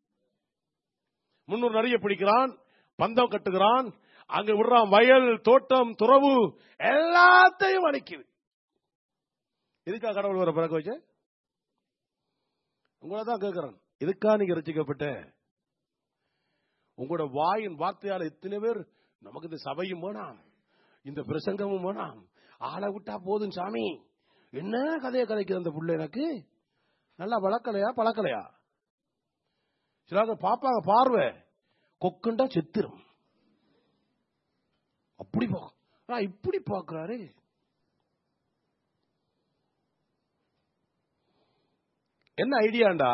முன்னூறு நிறைய பிடிக்கிறான் பந்தம் கட்டுகிறான் அங்க விடுறான் வயல் தோட்டம் துறவு எல்லாத்தையும் அழிக்குது இதுக்கா கடவுள் வர பிறக்க வச்ச உங்களை தான் கேட்கிறேன் இதுக்கா நீங்க ரசிக்கப்பட்ட உங்களோட வாயின் வார்த்தையால எத்தனை பேர் நமக்கு இந்த சபையும் வேணாம் இந்த பிரசங்கமும் வேணாம் ஆளை விட்டா போதும் சாமி என்ன கதையை கதைக்குது அந்த புள்ள எனக்கு நல்லா வளர்க்கலையா பழக்கலையா சிலாங்க பாப்பாங்க பார்வை கொக்குண்டா செத்துரும் அப்படி பா ஆனா இப்படி பாக்குறாரு என்ன ஐடியாண்டா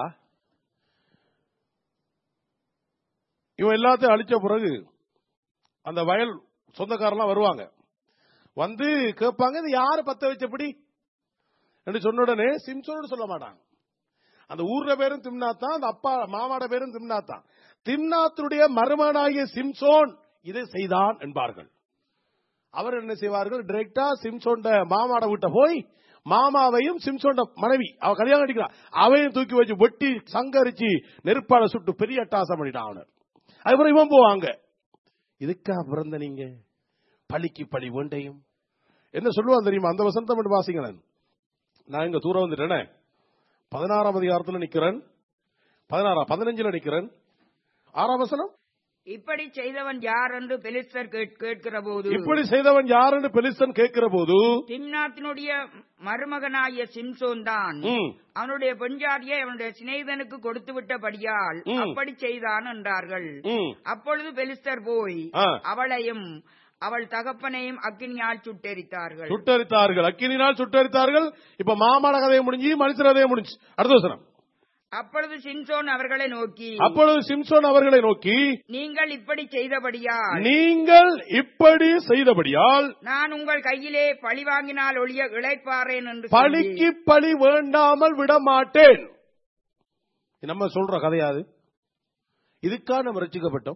இவன் எல்லாத்தையும் அழிச்ச பிறகு அந்த வயல் சொந்தக்காரெல்லாம் வருவாங்க வந்து கேட்பாங்க இது யாரு பத்த வச்சபடி என்று சொன்ன உடனே சிம்சோன்னு சொல்ல மாட்டாங்க அந்த ஊர்ல பேரும் திம்னாத்தான் அந்த அப்பா மாமாட பேரும் திம்னாத்தான் திம்னாத்துடைய மருமனாகிய சிம்சோன் இதை செய்தான் என்பார்கள் அவர் என்ன செய்வார்கள் டிரெக்டா சிம்சோண்ட மாமாட வீட்டை போய் மாமாவையும் சிம்சோண்ட மனைவி அவ கல்யாணம் அடிக்கிறான் அவையும் தூக்கி வச்சு வெட்டி சங்கரிச்சு நெருப்பால சுட்டு பெரிய அட்டாசம் பண்ணிட்டான் அவனர் அதுக்கப்புறம் இவன் போவாங்க இதுக்கா பிறந்த நீங்க பழிக்கு பழி வேண்டையும் என்ன சொல்லுவான் தெரியுமா அந்த வசந்தம் மட்டும் வாசிங்க நான் நான் இங்க தூரம் வந்துட்டேனே பதினாறாம் அதிகாரத்துல நிக்கிறேன் பதினாறாம் பதினஞ்சுல நிக்கிறேன் ஆறாம் வசனம் இப்படி செய்தவன் யார் என்று பெலிஸ்தர் கேட்- கேட்கிற போது இப்படி செய்தவன் யார் என்று பெலிஸ்தன் கேட்கிற போது திம்னாத்தினுடைய மருமகனாகிய சிம்சோன் தான் ம், அவனுடைய பெண்ஜாதியை அவனுடைய சிநேகிதனுக்கு கொடுத்து விட்டபடியால் ம். அப்படி செய்தான் என்றார்கள் ம். அப்பொழுது பெலிஸ்தர் போய் ஆ. அவளையும் அவள் தகப்பனையும் அக்கினியால் சுட்டெரித்தார்கள் சுட்டரித்தார்கள் அக்கினினால் சுட்டரித்தார்கள் இப்ப மாமாட கதையை முடிஞ்சு மனுஷர் கதையை முடிஞ்சு அடுத்த வசனம் அப்பொழுது சிம்சோன் அவர்களை நோக்கி அப்பொழுது சிம்சோன் அவர்களை நோக்கி நீங்கள் இப்படி செய்தபடியால் நீங்கள் இப்படி செய்தபடியால் நான் உங்கள் கையிலே பழி வாங்கினால் ஒழிய இளைப்பாறேன் என்று சொல்லி, பழிக்கு பழி வேண்டாமல் விட மாட்டேன் இது நம்ம சொல்ற கதையாது இதுக்கா நம்ம ரசிக்கப்பட்டோம்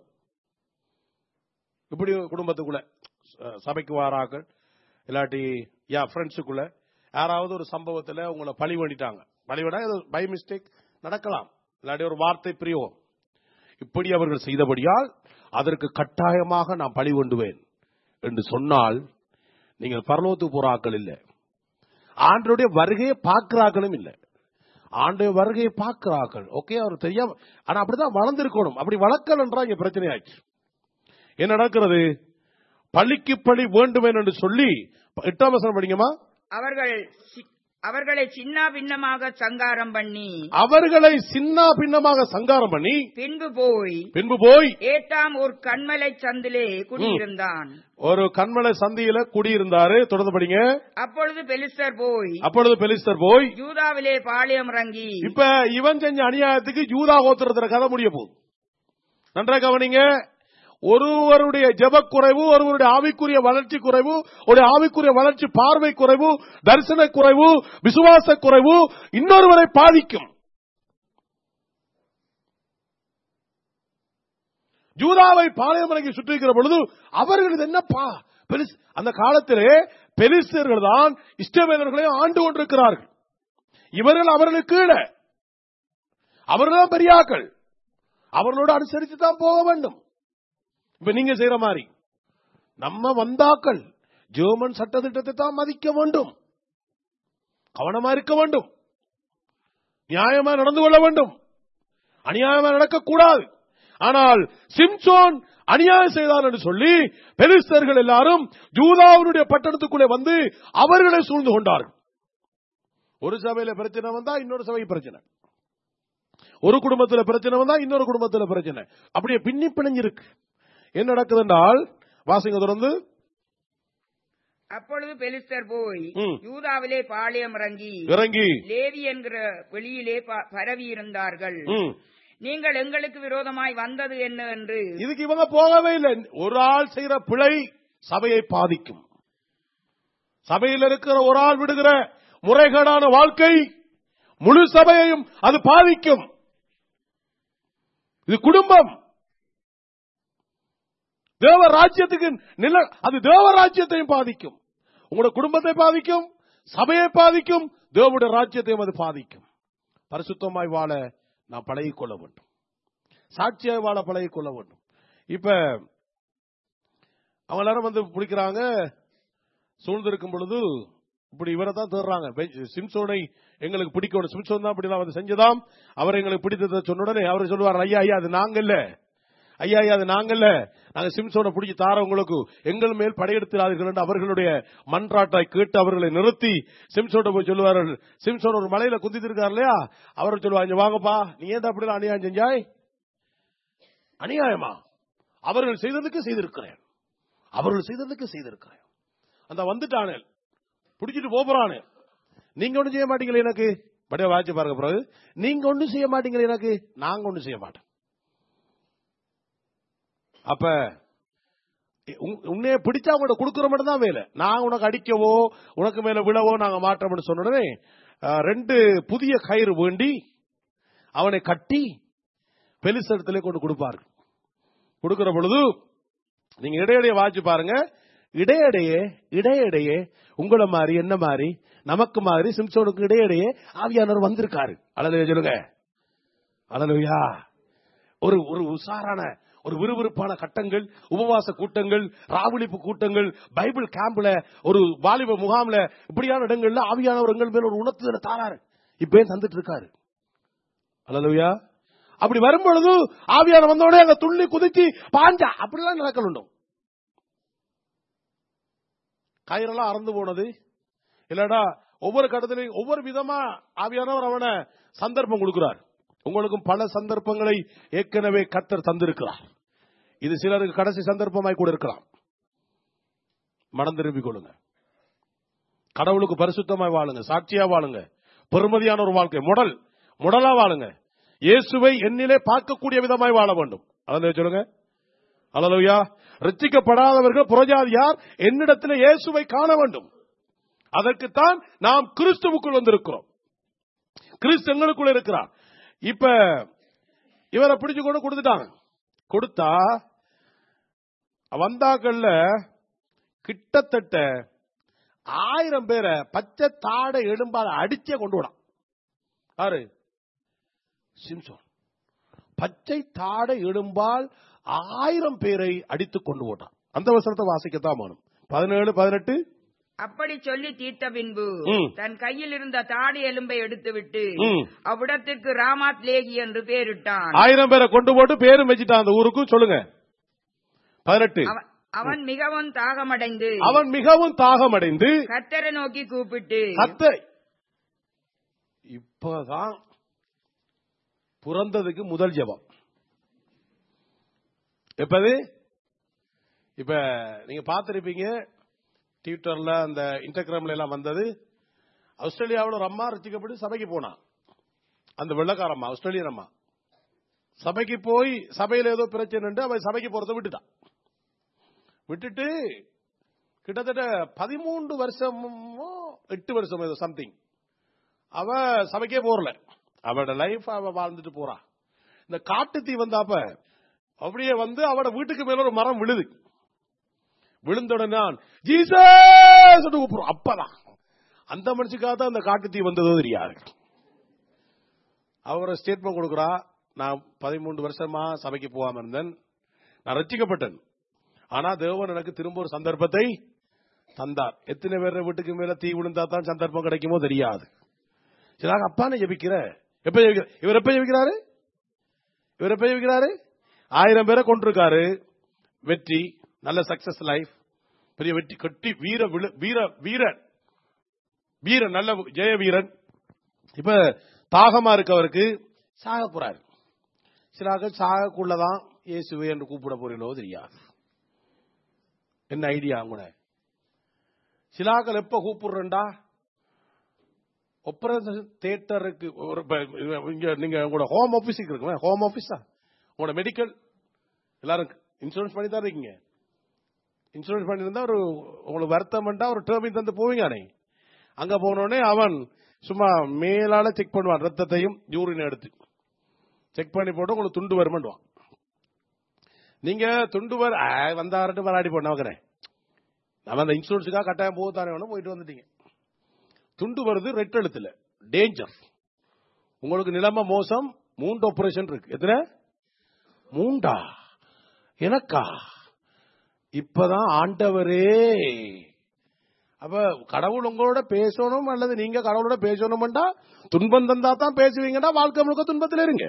இப்படி குடும்பத்துக்குள்ள ச- சபைக்கு வாராக்கள் இல்லாட்டி யா ஃப்ரெண்ட்ஸுக்குள்ள யாராவது ஒரு சம்பவத்துல உங்களை பழி வேண்டிட்டாங்க பழி வேணா பை மிஸ்டேக் நடக்கலாம் இல்லாட்டி ஒரு வார்த்தை பிரியோம் இப்படி அவர்கள் செய்தபடியால் அதற்கு கட்டாயமாக நான் பழி வேண்டுவேன் என்று சொன்னால் நீங்கள் பரலோகத்துக்கு போற ஆக்கள் இல்லை ஆண்டருடைய வருகையை பார்க்கிறாக்களும் இல்லை ஆண்டு வருகையை பார்க்கிறார்கள் ஓகே அவர் தெரியாம ஆனா அப்படிதான் வளர்ந்திருக்கணும் அப்படி வளர்க்கல் என்றா இங்க பிரச்சனை ஆயிடுச்சு என்ன நடக்கிறது பள்ளிக்கு பழி வேண்டுமென் என்று சொல்லி எட்டாம் வசனம் படிங்கம்மா அவர்கள் சி- அவர்களை சின்ன பின்னமாக சங்காரம் பண்ணி அவர்களை சின்ன பின்னமாக சங்காரம் பண்ணி பின்பு போய் பின்பு போய் ஏட்டாம் ஒரு கண்மலை சந்திலே குடியிருந்தான் ஒரு கண்மலை சந்தியில குடியிருந்தாரு தொடர்ந்து படிங்க அப்பொழுது பெலிஸ்தர் போய் அப்பொழுது பெலிஸ்தர் போய் யூதாவிலே பாளையம் இறங்கி இப்ப இவன் செஞ்ச அநியாயத்துக்கு யூதா கோத்திரத்துல கதை முடிய போகுது நன்றா கவனிங்க ஒருவருடைய ஜெப குறைவு ஒருவருடைய ஆவிக்குரிய வளர்ச்சி குறைவு ஒரு ஆவிக்குரிய வளர்ச்சி பார்வை குறைவு தரிசன குறைவு விசுவாச குறைவு இன்னொருவரை பாதிக்கும் ஜூதாவை பாளையமலைக்கு சுற்றிருக்கிற பொழுது அவர்கள் இது என்னப்பா பெலிஸ்- அந்த காலத்திலே பெலிஸ்தர்கள் தான் இஷ்டவேலர்களை ஆண்டு கொண்டிருக்கிறார்கள் இவர்கள் அவர்களுக்கு கீழே அவர்கள் தான் பெரியாக்கள் அவர்களோடு அனுசரித்து தான் போக வேண்டும் இப்ப நீங்க செய்யற மாதிரி நம்ம வந்தாக்கள் ஜெர்மன் சட்டத்திட்டத்தை தான் மதிக்க வேண்டும் கவனமா இருக்க வேண்டும் நியாயமா நடந்து கொள்ள வேண்டும் அநியாயமா நடக்கக்கூடாது ஆனால் சிம்சோன் அநியாயம் செய்தார் என்று சொல்லி பெலிஸ்தர்கள் எல்லாரும் ஜூதாவினுடைய பட்டணத்துக்குள்ளே வந்து அவர்களை சூழ்ந்து கொண்டார்கள் ஒரு சபையில பிரச்சனை வந்தா இன்னொரு சபை பிரச்சனை ஒரு குடும்பத்துல பிரச்சனை வந்தா இன்னொரு குடும்பத்துல பிரச்சனை அப்படியே பின்னி பிணைஞ்சிருக்கு என்ன நடக்குது என்றால் வாசிங்க தொடர்ந்து அப்பொழுது பெலிஸ்தர் போய் ம். யூதாவிலே பாளையம் இறங்கி இறங்கி லேவி என்கிற வெளியிலே ப- பரவி இருந்தார்கள் ம். நீங்கள் எங்களுக்கு விரோதமாய் வந்தது என்ன என்று இதுக்கு இவங்க போகவே இல்லை ஒரு ஆள் செய்யற பிழை சபையை பாதிக்கும் சபையில் இருக்கிற ஒரு ஆள் விடுகிற முறைகேடான வாழ்க்கை முழு சபையையும் அது பாதிக்கும் இது குடும்பம் தேவ ராஜ்யத்துக்கு நில அது தேவ ராஜ்யத்தையும் பாதிக்கும் உங்களோட குடும்பத்தை பாதிக்கும் சபையை பாதிக்கும் தேவனுடைய ராஜ்யத்தையும் அது பாதிக்கும் பரிசுத்தமாய் வாழ நாம் பழகிக் கொள்ள வேண்டும் சாட்சியாய் வாழ பழகிக் கொள்ள வேண்டும் இப்ப அவங்க எல்லாரும் வந்து பிடிக்கிறாங்க சூழ்ந்திருக்கும் பொழுது இப்படி இவரை தான் தேடுறாங்க பெ- சிம்சோனை எங்களுக்கு பிடிக்கணும் சிம்சோன் தான் இப்படி வந்து செஞ்சதாம் அவர் எங்களுக்கு பிடித்ததை சொன்ன உடனே அவர் சொல்லுவார் ஐயா ஐயா அது நாங்க இல்ல ஐயா ஐயா அது நாங்க இல்ல நாங்க சிம்சோனை பிடிச்சி தார உங்களுக்கு எங்கள் மேல் படையெடுத்தார்கள் என்று அவர்களுடைய மன்றாட்டாய் கேட்டு அவர்களை நிறுத்தி சிம்சோனை போய் சொல்லுவார்கள் சிம்சோன் ஒரு மலையில குந்தித்திருக்கார் இல்லையா அவர் சொல்லுவாங்க "இங்க வாங்கப்பா நீ ஏன் அப்படி அநியாயம் செஞ்சாய் அநியாயமா அவர்கள் செய்ததுக்கு செய்திருக்கிறேன் அவர்கள் செய்ததுக்கு செய்திருக்கிறேன் அந்த வந்துட்டானே பிடிச்சிட்டு போறானே நீங்க ஒண்ணும் செய்ய மாட்டீங்களே எனக்கு படியா வாட்சி பாருங்க பிறகு நீங்க ஒண்ணும் செய்ய மாட்டீங்களே எனக்கு நாங்க ஒண்ணும் செய்ய மாட்டோம் அப்ப உன்- உன்னைய பிடிச்சா அவங்கள்ட்ட கொடுக்கிற மட்டும் தான் வேலை நான் உனக்கு அடிக்கவோ உனக்கு மேல விழவோ நாங்க மாற்றோம்னு சொன்ன உடனே அஹ், ரெண்டு புதிய கயிறு வேண்டி அவனை கட்டி பெலிசடத்திலே கொண்டு கொடுப்பார்கள் கொடுக்கிற பொழுது நீங்க இடையிடையே வாட்சி பாருங்க இடையிடையே இடையிடையே உங்களை மாதிரி என்ன மாதிரி நமக்கு மாதிரி சிம்சோனுக்கு இடையிடையே ஆவியானவர் வந்திருக்காரு அழலையா சொல்லுங்க அழலுயா ஒரு ஒரு உஷாரான ஒரு விறுவிறுப்பான கட்டங்கள் உபவாச கூட்டங்கள் ராவலிப்பு கூட்டங்கள் பைபிள் கேம்ப்ல ஒரு வாலிப முகாம்ல இப்படியான இடங்கள்ல ஆவியானவர் எங்கள் மேல ஒரு உணர்த்துதலை தாராரு இப்பயே தந்துட்டு இருக்காரு அழலுயா அப்படி வரும்பொழுது ஆவியான வந்தோடனே அங்க துள்ளி குதிச்சு பாஞ்சா அப்படிலாம் நடக்கணும் கயிறெல்லாம் அறந்து போனது இல்லடா ஒவ்வொரு கட்டத்திலையும் ஒவ்வொரு விதமா ஆவியானவர் அவனை சந்தர்ப்பம் கொடுக்கிறார் உங்களுக்கும் பல சந்தர்ப்பங்களை ஏற்கனவே கத்தர் தந்திருக்கிறார் இது சிலருக்கு கடைசி சந்தர்ப்பமாய் கூட இருக்கலாம் மனம் திரும்பிக் கொள்ளுங்க கடவுளுக்கு பரிசுத்தமாய் வாழுங்க சாட்சியா வாழுங்க பெருமதியான ஒரு வாழ்க்கை முடல் முடலா வாழுங்க இயேசுவை என்னிலே பார்க்கக்கூடிய விதமாய் வாழ வேண்டும் அதான் சொல்லுங்க அல்லலுயா ரட்சிக்கப்படாதவர்கள் புறஜாதியார் என்னிடத்தில் இயேசுவை காண வேண்டும் அதற்குத்தான் நாம் கிறிஸ்துவுக்குள் வந்திருக்கிறோம் கிறிஸ்து எங்களுக்குள்ள இருக்கிறார் இப்ப இவரை பிடிச்சு கொண்டு கொடுத்துட்டாங்க கொடுத்தா வந்தாக்கள்ல கிட்டத்தட்ட ஆயிரம் பேரை பச்சை தாடை எலும்பால அடிச்சே கொண்டு விடான் யாரு சிம்சோன் பச்சை தாடை எலும்பால் ஆயிரம் பேரை அடித்துக் கொண்டு போட்டான் அந்த வசனத்தை வாசிக்கத்தான் வேணும் பதினேழு பதினெட்டு அப்படி சொல்லி தீர்த்த பின்பு ம். தன் கையில் இருந்த தாடி எலும்பை எடுத்துவிட்டு ம். அவ்விடத்திற்கு ராமாத் லேகி என்று பெயரிட்டான் ஆயிரம் பேரை கொண்டு போட்டு பேரும் வச்சுட்டான் அந்த ஊருக்கு சொல்லுங்க பதினெட்டு அவ- அவன் மிகவும் தாகமடைந்து அவன் மிகவும் தாகமடைந்து கத்தரை நோக்கி கூப்பிட்டு கத்தை இப்பதான் பிறந்ததுக்கு முதல் ஜெபம் எப்பது இப்ப நீங்க பார்த்திருப்பீங்க ட்விட்டர்ல அந்த இன்ஸ்டாகிராம்ல எல்லாம் வந்தது ஆஸ்திரேலியாவில் ஒரு அம்மா ரசிக்கப்பட்டு சபைக்கு போனா அந்த வெள்ளக்காரம்மா ஆஸ்திரேலியன் அம்மா சபைக்கு போய் சபையில ஏதோ பிரச்சனை அவன் சபைக்கு போறதை விட்டுட்டான் விட்டுட்டு கிட்டத்தட்ட பதிமூன்று வருஷமோ எட்டு வருஷம் ஏதோ சம்திங் அவ சபைக்கே போறல அவட லைஃப் அவ வாழ்ந்துட்டு போறா இந்த காட்டு தீ வந்தாப்ப அப்படியே வந்து அவட வீட்டுக்கு மேல ஒரு மரம் விழுது விழுந்தோடனே நான் ஜீசஸ் கூப்பிடுறோம் அப்பதான் அந்த மனுஷுக்காக தான் அந்த காட்டு தீ வந்ததோ தெரியாது அவர் ஸ்டேட்மெண்ட் கொடுக்குறா நான் பதிமூன்று வருஷமா சபைக்கு போகாம இருந்தேன் நான் ரட்சிக்கப்பட்டேன் ஆனா தேவன் எனக்கு திரும்ப ஒரு சந்தர்ப்பத்தை தந்தார் எத்தனை பேர் வீட்டுக்கு மேல தீ விழுந்தா தான் சந்தர்ப்பம் கிடைக்குமோ தெரியாது சரி அப்பான்னு ஜெபிக்கிற எப்ப ஜெபிக்கிற இவர் எப்ப ஜெபிக்கிறாரு இவர் எப்ப ஜெபிக்கிறாரு ஆயிரம் பேரை கொண்டிருக்காரு வெற்றி நல்ல சக்சஸ் லைஃப் பெரிய வெற்றி கட்டி வீர விழு- வீர வீரன் வீரன் நல்ல ஜெய வீரன் இப்ப தாகமா இருக்கவருக்கு சாக போறாரு சிலாக சாகக்குள்ளதான் இயேசுவே என்று கூப்பிட போறீங்களோ தெரியாது என்ன ஐடியா கூட சிலாக்கள் எப்ப கூப்பிடுறா ஆபரேஷன் தியேட்டருக்கு ஒரு ப- இங்க நீங்க உங்களோட ஹோம் ஆபீஸுக்கு இருக்குமே ஹோம் ஆபீஸா உங்களோட மெடிக்கல் எல்லாரும் இன்சூரன்ஸ் பண்ணி தான் இருக்கீங்க இன்சூரன்ஸ் பண்ணியிருந்தா ஒரு உங்களுக்கு வருத்தம் பண்ணா ஒரு டேர்மிங் தந்து போவீங்க அங்க போனோடனே அவன் சும்மா மேலால செக் பண்ணுவான் ரத்தத்தையும் யூரின் எடுத்து செக் பண்ணி போட்டு உங்களுக்கு துண்டு வருமாண்டுவான் நீங்க துண்டு வர ஆ, வந்தாருட்டு வராடி போன நோக்கிறேன் நம்ம அந்த இன்சூரன்ஸுக்காக கட்டாயம் போகத்தானே வேணும் போயிட்டு வந்துட்டீங்க துண்டு வருது ரெட் எழுத்துல டேஞ்சர் உங்களுக்கு நிலைமை மோசம் மூன்று ஆபரேஷன் இருக்கு எத்தனை மூண்டா எனக்கா இப்பதான் ஆண்டவரே அப்ப கடவுள் உங்களோட பேசணும் அல்லது நீங்க கடவுளோட பேசணும்டா துன்பம் தந்தா தான் பேசுவீங்கன்னா வாழ்க்கை முழுக்க துன்பத்தில் இருங்க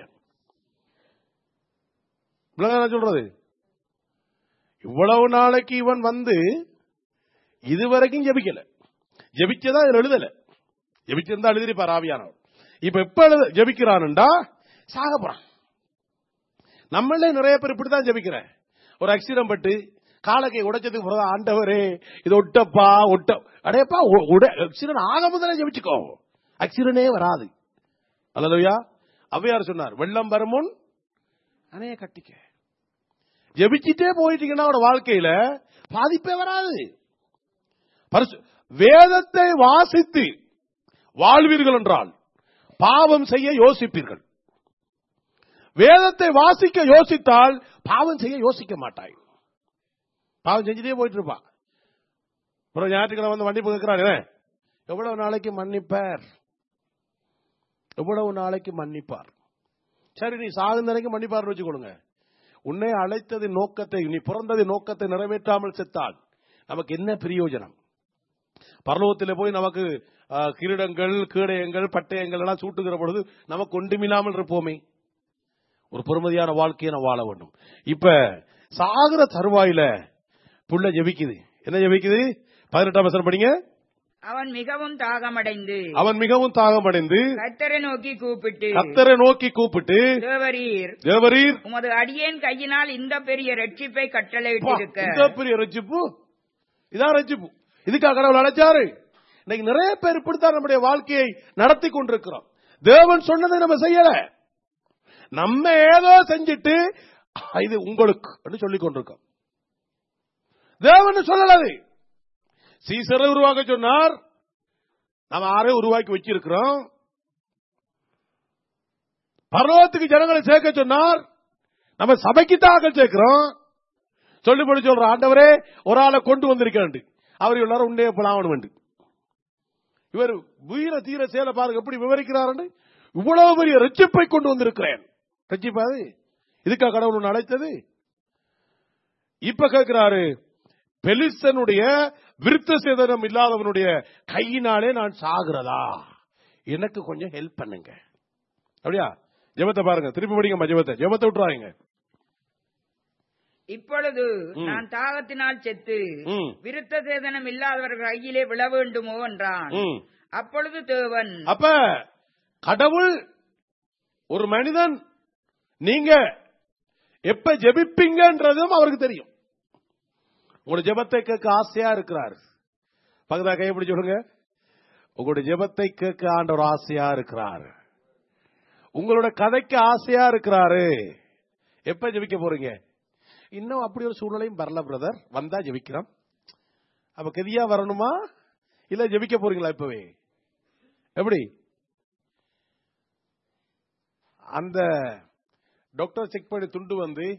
இவ்வளவுதான் நான் சொல்றது இவ்வளவு நாளைக்கு இவன் வந்து இதுவரைக்கும் ஜெபிக்கல ஜெபிச்சதா இதுல எழுதல ஜெபிச்சிருந்தா எழுதிருப்பார் ஆவியானவர் இப்ப எப்ப எழுத ஜெபிக்கிறான்டா சாக போறான் நம்மளே நிறைய பேர் இப்படித்தான் ஜெபிக்கிறேன் ஒரு ஆக்சிடென்ட் பட்டு காலக்கை உடைச்சதுக்கு பிறகு ஆண்டவரே இது ஒட்டப்பா ஒட்ட அடையப்பா ஆக்சிடென்ட் ஆக முதல்ல ஜெபிச்சுக்கோ ஆக்சிடென்டே வராது அல்லதுயா அவ்வையார் சொன்னார் வெள்ளம் வரும் முன் அணைய கட்டிக்க ஜெபிச்சிட்டே போயிட்டீங்கன்னா அவட வாழ்க்கையில பாதிப்பே வராது பரிசு- வேதத்தை வாசித்து வாழ்வீர்கள் என்றால் பாவம் செய்ய யோசிப்பீர்கள் வேதத்தை வாசிக்க யோசித்தால் பாவம் செய்ய யோசிக்க மாட்டாய் பாவம் செஞ்சுட்டே போயிட்டு இருப்பா அப்புறம் ஞாயிற்றுக்கிழமை வந்து மன்னிப்பு கேட்கிறாரு எவ்வளவு நாளைக்கு மன்னிப்பார் எவ்வளவு நாளைக்கு மன்னிப்பார் சரி நீ சாகுந்த வரைக்கும் மன்னிப்பார்னு வச்சுக்கொள்ளுங்க உன்னை அழைத்தது நோக்கத்தை நீ பிறந்தது நோக்கத்தை நிறைவேற்றாமல் செத்தால் நமக்கு என்ன பிரயோஜனம் பரலோகத்திலே போய் நமக்கு ஆ, கிரீடங்கள் கீடயங்கள் பட்டயங்கள் எல்லாம் சூட்டுகிற பொழுது நமக்கு ஒன்றுமில்லாமல் இருப்போமே ஒரு பொறுமதியான வாழ்க்கையை நான் வாழ வேண்டும் இப்ப சாகுற தருவாயில புள்ள ஜெபிக்குது என்ன ஜெபிக்குது பதினெட்டாம் வசனம் படிங்க அவன் மிகவும் தாகமடைந்து அவன் மிகவும் தாகமடைந்து கர்த்தரை நோக்கி கூப்பிட்டு கத்தரை நோக்கி கூப்பிட்டு தேவரீர் தேவரீர் உமது அடியேன் கையினால் இந்த பெரிய ரட்சிப்பை அப்பா, கட்டளையிட்டிருக்க இந்த பெரிய ரட்சிப்பு இதான் ரட்சிப்பு இதுக்காக கடவுள் அழைச்சாரு இன்னைக்கு நிறைய பேர் இப்படித்தான் நம்முடைய வாழ்க்கையை நடத்தி கொண்டிருக்கிறோம் தேவன் சொன்னதை நம்ம செய்யல நம்ம ஏதோ செஞ்சுட்டு "ஆ, இது உங்களுக்கு என்று சொல்லிக் கொண்டிருக்கோம் தேவன் சொல்லலது சீசரை உருவாக்க சொன்னார் நம்ம ஆரே உருவாக்கி வச்சிருக்கிறோம் பரலோகத்துக்கு ஜனங்களை சேர்க்க சொன்னார் நம்ம சபைக்கு தாக்கல் சேர்க்கிறோம் சொல்லி போட்டு சொல்ற ஆண்டவரே ஒரு ஆளை கொண்டு வந்திருக்கேன் அவர் எல்லாரும் உண்டே போலாம் வேண்டு இவர் வீர தீர சேல பாருங்க எப்படி விவரிக்கிறார் இவ்வளவு பெரிய ரட்சிப்பை கொண்டு வந்திருக்கிறேன் ரட்சிப்பாது இதுக்கா கடவுள் உன்னை அழைத்தது இப்ப கேட்கிறாரு பெலிஸ்தனுடைய விருத்த சேதனம் இல்லாதவனுடைய கையினாலே நான் சாகிறதா எனக்கு கொஞ்சம் ஹெல்ப் பண்ணுங்க அப்படியா ஜெபத்தை பாருங்க திருப்பி படிங்க ஜெபத்தை ஜெபத்தை விட்டுறாங்க இப்பொழுது ம். நான் தாகத்தினால் செத்து ம். விருத்த சேதனம் இல்லாதவர்கள் கையிலே விழ வேண்டுமோ என்றான் ம். அப்பொழுது தேவன் அப்ப கடவுள் ஒரு மனிதன் நீங்க எப்ப ஜெபிப்பீங்கன்றதும் அவருக்கு தெரியும் உங்களோட ஜெபத்தை கேட்க ஆசையா இருக்கிறார் பக்கதா கையை பிடிச்சு சொல்லுங்க உங்களுடைய ஜெபத்தை கேட்க ஆண்டவர் ஆசையா இருக்கிறார் உங்களோட கதைக்கு ஆசையா இருக்கிறாரு எப்ப ஜெபிக்க போறீங்க இன்னும் அப்படி ஒரு சூழ்நிலையும் வரல பிரதர் வந்தா ஜெபிக்கிறோம் அப்ப கதியா வரணுமா இல்ல ஜெபிக்க போறீங்களா இப்பவே எப்படி அந்த டாக்டர் செக் பண்ணி துண்டு வந்து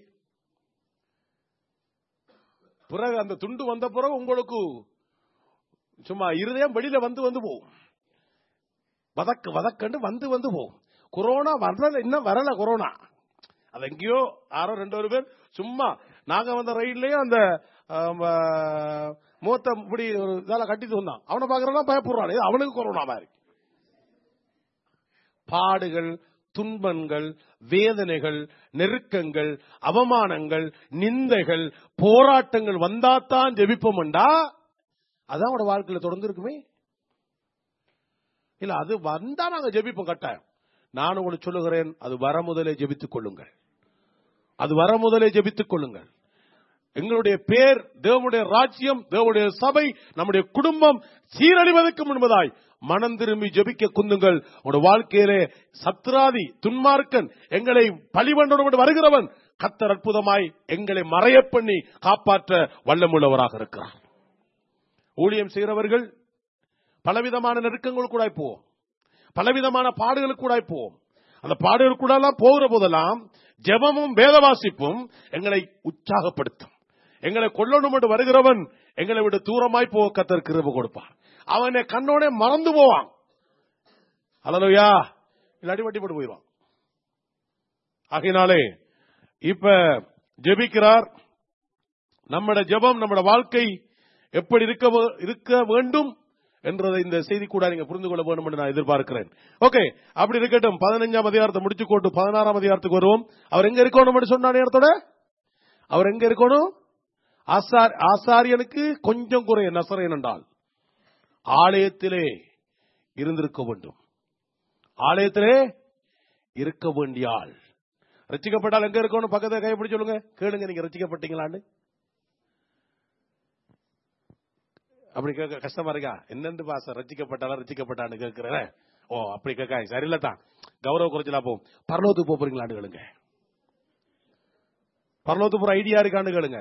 பிறகு அந்த துண்டு வந்த பிறகு உங்களுக்கு சும்மா இருதயம் வெளியில வந்து வந்து போகும் வதக்கு வதக்கண்டு வந்து வந்து போகும் கொரோனா வரல இன்னும் வரல கொரோனா அது எங்கேயோ ஆறோ ரெண்டு ஒரு பேர் சும்மா நாங்க வந்த ரயில்லயும் அந்த ஆம், ஆ, முகத்தை இப்படி ஒரு இதால கட்டிட்டு வந்தான் அவனை பாக்குறவனா பயப்படுறான் இது அவனுக்கு கொரோனாவா இருக்கு பாடுகள் துன்பங்கள் வேதனைகள் நெருக்கங்கள் அவமானங்கள் நிந்தைகள் போராட்டங்கள் வந்தாத்தான் ஜெபிப்போம்டா அதான் அவனோட வாழ்க்கையில தொடர்ந்து இருக்குமே இல்ல அது வந்தா நாங்க ஜெபிப்போம் கட்டாயம் நான் உங்களுக்கு சொல்லுகிறேன் அது வர முதலே ஜெபித்துக் கொள்ளுங்கள் அது வர முதலே ஜெபித்துக் கொள்ளுங்கள் எங்களுடைய பேர் தேவனுடைய ராஜ்யம் தேவனுடைய சபை நம்முடைய குடும்பம் சீரழிவதற்கு முன்பதாய் மனம் திரும்பி ஜெபிக்க குந்துங்கள் உங்களுடைய வாழ்க்கையிலே சத்ராதி துன்மார்க்கன் எங்களை பழிவண்டோடு வருகிறவன் கத்தர் அற்புதமாய் எங்களை மறையப் பண்ணி காப்பாற்ற வல்லமுள்ளவராக இருக்கிறார் ஊழியம் செய்கிறவர்கள் பலவிதமான நெருக்கங்கள் கூட போவோம் பலவிதமான பாடுகளுக்கு கூட போவோம் அந்த பாடுகள் கூட எல்லாம் போகிற போதெல்லாம் ஜெபமும் வேத வாசிப்பும் எங்களை உற்சாகப்படுத்தும் எங்களை கொல்லணும் என்று வருகிறவன் எங்களை விட தூரமாய் போக கத்தர் கிருப கொடுப்பான் அவனை கண்ணோட மறந்து போவான் அலலுயா இல்ல அடிபட்டி போட்டு போயிடுவான் ஆகையினாலே இப்ப ஜெபிக்கிறார் நம்மட ஜெபம் நம்மட வாழ்க்கை எப்படி இருக்க வே- இருக்க வேண்டும் என்றதை இந்த செய்தி கூட நீங்க புரிந்து கொள்ள வேண்டும் என்று நான் எதிர்பார்க்கிறேன் ஓகே அப்படி இருக்கட்டும் பதினஞ்சாம் அதிகாரத்தை முடிச்சு கொண்டு பதினாறாம் அதிகாரத்துக்கு வருவோம் அவர் எங்க இருக்கணும் சொன்ன நேரத்தோட அவர் எங்க இருக்கணும் ஆசார் ஆசாரியனுக்கு கொஞ்சம் குறைய நசரேன் என்றால் ஆலயத்திலே இருந்திருக்க வேண்டும் ஆலயத்திலே இருக்க வேண்டிய ஆள் ரசிக்கப்பட்டால் எங்க இருக்கணும் பக்கத்தை கைப்பிடி சொல்லுங்க கேளுங்க நீங்க ரசிக்கப்பட்டீங்களான்னு அப்படி கேட்க கஷ்டமா இருக்கா என்னென்று பாச ரசிக்கப்பட்டாலும் ரசிக்கப்பட்டான்னு கேட்கிறேன் ஓ அப்படி கேட்க சரியில்ல தான் கௌரவ குறைச்சலா போகும் பரலோகத்துக்கு போக போறீங்களான்னு கேளுங்க பரலோகத்துக்கு போற ஐடியா இருக்கான்னு கேளுங்க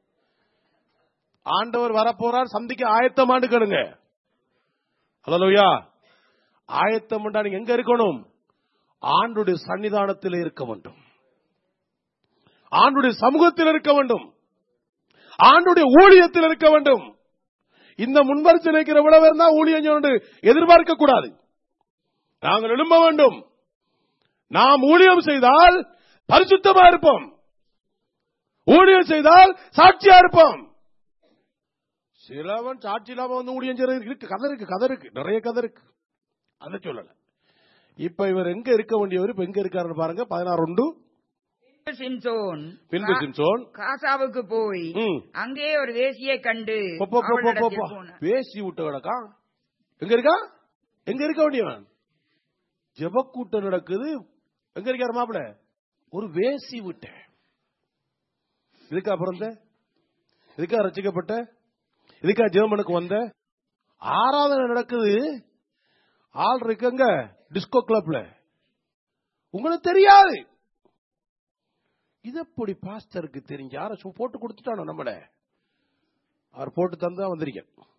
ஆண்டவர் வரப்போறார் சந்திக்க ஆயத்தமாண்டு கேளுங்க ஹலோயா ஆயத்தம் நீங்க எங்க இருக்கணும் ஆண்டுடைய சன்னிதானத்தில் இருக்க வேண்டும் ஆண்டுடைய சமூகத்தில் இருக்க வேண்டும் ஆண்டுடைய ஊழியத்தில் இருக்க வேண்டும் இந்த முன்வரிசைக்கிற விளவு இருந்தா ஊழியம் என்று எதிர்பார்க்க கூடாது நாங்கள் எழும்ப வேண்டும் நாம் ஊழியம் செய்தால் பரிசுத்தமா இருப்போம் ஊழியம் செய்தால் சாட்சியா இருப்போம் சிலவன் சாட்சி இல்லாம வந்து ஊழியம் செய்யறது இருக்கு கதை இருக்கு கதை இருக்கு நிறைய கதை இருக்கு அதை சொல்லல இப்ப இவர் எங்க இருக்க வேண்டியவர் இப்ப எங்க இருக்காருன்னு பாருங்க பதினாறு உண்டு பின்பு சிம்சோன் பின்பு சிம்சோன் காசாவுக்கு போய் ம். அங்கே ஒரு வேசியை கண்டு போ, போ, போ, போ, போ, அவளிடத்தில் போ. போனான். பேசி விட்ட கிடக்கா எங்க இருக்கா எங்க இருக்க வேண்டியவன் ஜெபக்கூட்டம் நடக்குது எங்க இருக்காரு மாப்பிள ஒரு வேசி விட்ட இதுக்கா பிறந்த இதுக்கா ரசிக்கப்பட்ட இதுக்கா ஜெர்மனுக்கு வந்த ஆராதனை நடக்குது ஆள் இருக்குங்க டிஸ்கோ கிளப்ல உங்களுக்கு தெரியாது இது எப்படி பாஸ்டருக்கு தெரிஞ்சு யார சு- போட்டு கொடுத்துட்டானோ நம்மள அவர் போட்டு தந்தா வந்திருக்க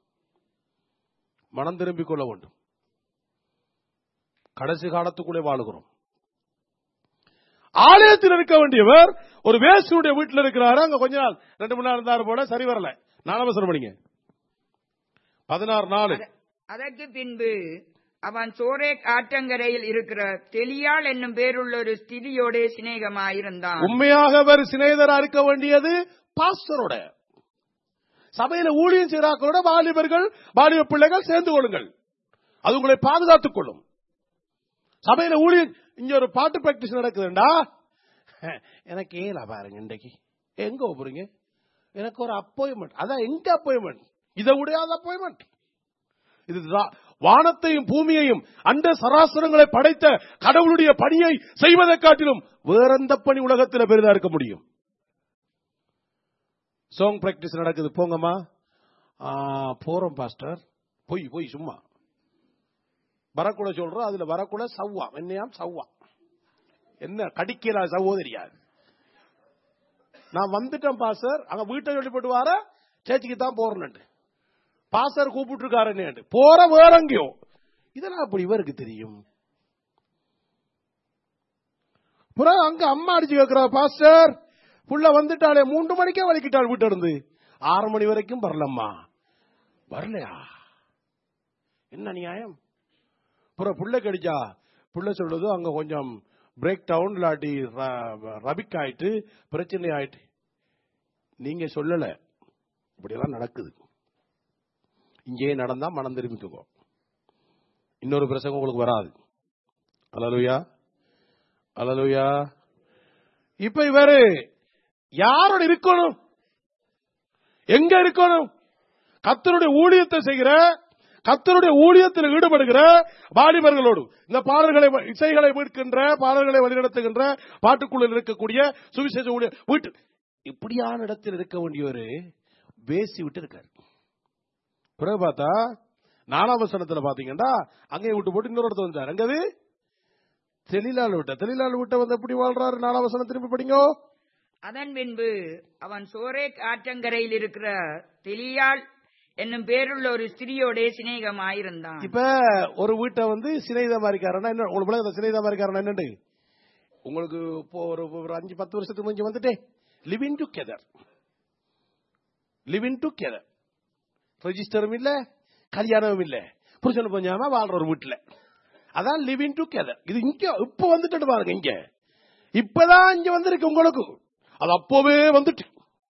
மனம் திரும்பிக் கொள்ள வேண்டும் கடைசி காலத்துக்குள்ளே வாழுகிறோம் ஆலயத்தில் இருக்க வேண்டியவர் ஒரு வேசுடைய வீட்டில் இருக்கிறாரு அங்க கொஞ்ச நாள் ரெண்டு மணி நேரம் இருந்தாரு போல சரி வரல நான் அவசரம் பண்ணிங்க பதினாறு நாள் அத- அதற்கு பின்பு அவன் சோரேக் ஆற்றங்கரையில் இருக்கிற தெளியாள் என்னும் பேருள்ள ஒரு ஸ்திதியோட சிநேகமாயிருந்தான் உண்மையாக அவர் சிநேகிதரா இருக்க வேண்டியது பாஸ்டரோட சபையில ஊழியம் செய்கிறாக்களோட வாலிபர்கள் வாலிப பிள்ளைகள் சேர்ந்து கொள்ளுங்கள் அது உங்களை பாதுகாத்துக் கொள்ளும் சபையில ஊழியம் இங்க ஒரு பாட்டு பிராக்டிஸ் நடக்குதுண்டா எனக்கு ஏலா பாருங்க இன்றைக்கு எங்க போறீங்க எனக்கு ஒரு அப்பாயின்மெண்ட் அதான் எங்க அப்பாயின்மெண்ட் இதை விடையாத அப்பாயின்மெண்ட் இது தா- வானத்தையும் பூமியையும் அந்த சராசரங்களை படைத்த கடவுளுடைய பணியை செய்வதை காட்டிலும் வேற எந்த பணி உலகத்தில் பெரிதா இருக்க முடியும் சாங் பிராக்டிஸ் நடக்குது போங்கம்மா ஆ, போறோம் பாஸ்டர் பொய் பொய் சும்மா வரக்கூட சொல்றோம் அதுல வரக்கூட சவ்வா என்னையாம் சவ்வா என்ன கடிக்கலாம் சகோதரியா நான் வந்துட்டேன் பாசர் அங்க வீட்டை சொல்லி போட்டு வார சேர்ச்சிக்கு தான் போறேன்னு பாசர் கூப்பிட்டு இருக்காரு போற வேற எங்கேயோ இதெல்லாம் அப்படி இவருக்கு தெரியும் புறம் அங்க அம்மா அடிச்சு கேக்குறா பாஸ்டர் புள்ள வந்துட்டாளே மூன்று மணிக்கே வலிக்கிட்டாள் வீட்டு இருந்து ஆறு மணி வரைக்கும் வரலம்மா வரலையா என்ன நியாயம் புறம் புள்ள கடிச்சா புள்ள சொல்றது அங்க கொஞ்சம் பிரேக் டவுன் இல்லாட்டி ரபிக் ஆயிட்டு பிரச்சனை ஆயிட்டு நீங்க சொல்லல இப்படியெல்லாம் நடக்குது இங்கே நடந்தா மனம் திரும்பித்துக்கோ இன்னொரு பிரசங்கம் உங்களுக்கு வராது அலலுயா அலலுயா இப்ப இவரு யாரோட இருக்கணும் எங்க இருக்கணும் கத்தருடைய ஊழியத்தை செய்கிற கத்தருடைய ஊழியத்தில் ஈடுபடுகிற வாலிபர்களோடு இந்த பாடல்களை இசைகளை மீட்கின்ற பாடல்களை வழிநடத்துகின்ற பாட்டுக்குள்ள இருக்கக்கூடிய சுவிசேஷ ஊழிய வீட்டு இப்படியான இடத்தில் இருக்க வேண்டியவர் பேசி விட்டு இருக்காரு பிறகு பார்த்தா நாலாம் வசனத்துல பாத்தீங்கன்னா அங்கே விட்டு போட்டு இன்னொரு இடத்துல வந்தார் அங்கது தெளிலால் விட்ட தெளிலால் விட்ட வந்து எப்படி வாழ்றாரு நாலாம் வசனம் திருப்பி படிங்க அதன் பின்பு அவன் சோரேக் ஆற்றங்கரையில் இருக்கிற தெளியாள் என்னும் பேருள்ள ஒரு ஸ்திரியோடே சிநேகமாயிருந்தான் இப்ப ஒரு வீட்டை வந்து சினைதமா இருக்காருன்னா என்ன உங்களுக்கு விளங்குதா சினைதமா இருக்காருன்னா என்னண்டு உங்களுக்கு இப்போ ஒரு ஒரு அஞ்சு பத்து வருஷத்துக்கு முந்தி வந்துட்டே லிவிங் டுகெதர் லிவிங் டுகெதர் ரெஜிஸ்டரும் இல்ல கல்யாணமும் இல்ல புருஷன் கொஞ்சமா வாழ்ற ஒரு வீட்டுல அதான் லிவிங் டுகெதர் இது இங்க இப்ப வந்துட்டு பாருங்க இங்க இப்பதான் இங்க வந்திருக்கு உங்களுக்கு அது அப்பவே வந்துட்டு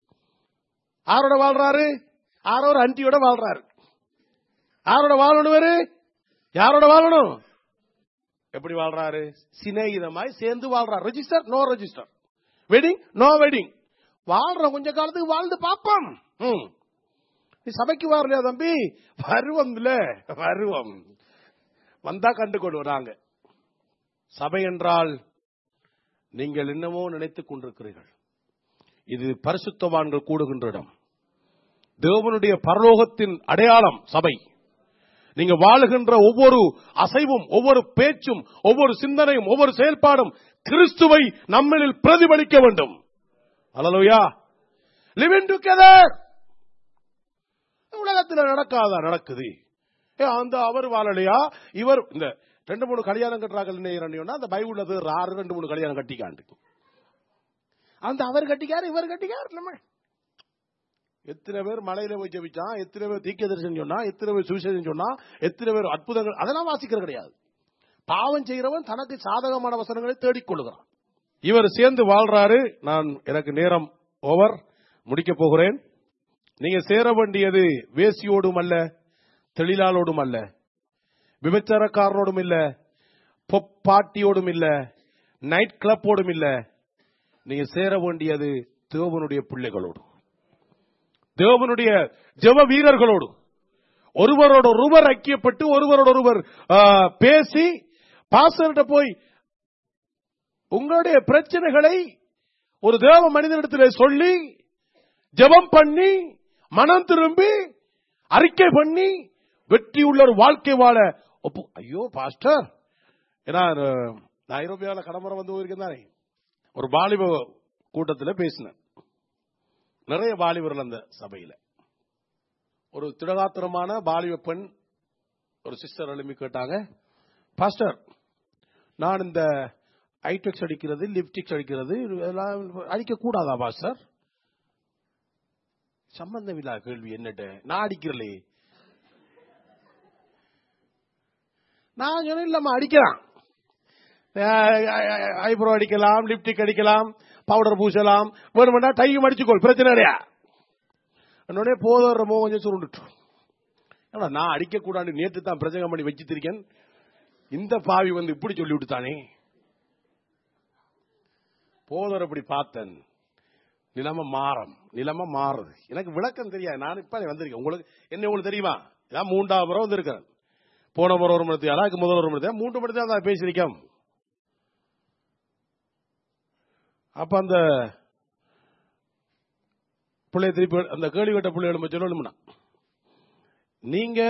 யாரோட வாழ்றாரு யாரோ ஒரு அண்டியோட வாழ்றாரு யாரோட வாழணும் இவரு? யாரோட வாழணும் எப்படி வாழ்றாரு சிநேகிதமாய் சேர்ந்து வாழ்றாரு register no register wedding no wedding வாழ்ற கொஞ்ச காலத்துக்கு வாழ்ந்து பாப்போம் ம். நீ சபைக்கு வரலையா தம்பி வருவம்ல வருவம் வந்தா கண்டு கொள்வோம் நாங்க சபை என்றால் நீங்கள் என்னமோ நினைத்துக் கொண்டிருக்கிறீர்கள் இது பரிசுத்தவான்கள் கூடுகின்ற இடம் தேவனுடைய பரலோகத்தின் அடையாளம் சபை நீங்க வாழுகின்ற ஒவ்வொரு அசைவும் ஒவ்வொரு பேச்சும் ஒவ்வொரு சிந்தனையும் ஒவ்வொரு செயல்பாடும் கிறிஸ்துவை நம்மளில் பிரதிபலிக்க வேண்டும் அல்லலுயா லிவிங் டுகெதர் உலகத்துல நடக்காதா நடக்குது ஏ, அந்த அவர் வாழலையா இவர் இந்த ரெண்டு மூணு கல்யாணம் கட்டுறாங்க அந்த பைபிள்ல அது ஆறு ரெண்டு மூணு கல்யாணம் கட்டிக்காண்டு அந்த அவர் கட்டிக்காரு இவர் கட்டிக்காரு நம்ம எத்தனை பேர் மலையில போய் ஜெபிச்சான் எத்தனை பேர் தீர்க்கதரிசனம் சொன்னா எத்தனை பேர் சுவிசேஷம் சொன்னா எத்தனை பேர் அற்புதங்கள் அதெல்லாம் வாசிக்கிறது கிடையாது பாவம் செய்கிறவன் தனக்கு சாதகமான வசனங்களை தேடிக் கொள்கிறான் இவர் சேர்ந்து வாழ்றாரு நான் எனக்கு நேரம் ஓவர் முடிக்க போகிறேன் நீங்க சேர வேண்டியது வேசியோடும் அல்ல தெளிலாளோடும் அல்ல விபச்சாரக்காரனோடும் இல்ல பொப் பாட்டியோடும் இல்ல நைட் கிளப்போடும் இல்ல நீங்க சேர வேண்டியது தேவனுடைய பிள்ளைகளோடு தேவனுடைய ஜெப வீரர்களோடு ஒருவரோட ஒருவர் ஐக்கியப்பட்டு ஒருவரோட ஒருவர் ஆ, பேசி பாசர்கிட்ட போய் உங்களுடைய பிரச்சனைகளை ஒரு தேவ மனிதனிடத்தில் சொல்லி ஜெபம் பண்ணி மனம் திரும்பி அறிக்கை பண்ணி வெற்றி உள்ள ஒரு வாழ்க்கை வாழ ஒப்பு ஐயோ பாஸ்டர் ஏன்னா அஹ், நான் ஐரோப்பியாவில் கடமுறை வந்து போயிருக்கேன் தானே ஒரு வாலிப கூட்டத்தில் பேசினேன் நிறைய வாலிபர்கள் அந்த சபையில ஒரு திடகாத்திரமான வாலிப பெண் ஒரு சிஸ்டர் எழுப்பி கேட்டாங்க பாஸ்டர் நான் இந்த ஐடெக்ஸ் அடிக்கிறது லிப்டிக்ஸ் அடிக்கிறது இதெல்லாம் அடிக்க கூடாதா பாஸ்டர் சம்பந்தம் இல்லாத கேள்வி என்னட்ட நான் அடிக்கிறலே நான் சொன்னேன் இல்லம்மா அடிக்கிறான் ஐப்ரோ அடிக்கலாம் லிப்டிக் அடிக்கலாம் பவுடர் பூசலாம் வேணுமெண்டா டையும் அடிச்சுக்கோள் பிரச்சனை இல்லையா என்னோட போதோற மோ கொஞ்சம் சுருண்டுட்டு ஏன்னா நான் அடிக்க கூடாது நேற்று தான் பிரசங்கம் பண்ணி வச்சுத்திருக்கேன் இந்த பாவி வந்து இப்படி சொல்லி விட்டுத்தானே போதர் அப்படி பார்த்தேன் நிலைமை மாறும் நிலைமை மாறுது எனக்கு விளக்கம் தெரியாது நான் இப்ப வந்திருக்கேன் உங்களுக்கு என்ன உங்களுக்கு தெரியுமா நான் மூன்றாவது முறை வந்திருக்கிறேன் போன முறை ஒரு மணி அதுக்கு முதல் ஒரு மணி மூன்று மணி தான் நான் பேசியிருக்கேன் அப்ப அந்த பிள்ளைய திருப்பி அந்த கேள்வி கட்ட பிள்ளை எழும்ப சொல்லணும்னா நீங்க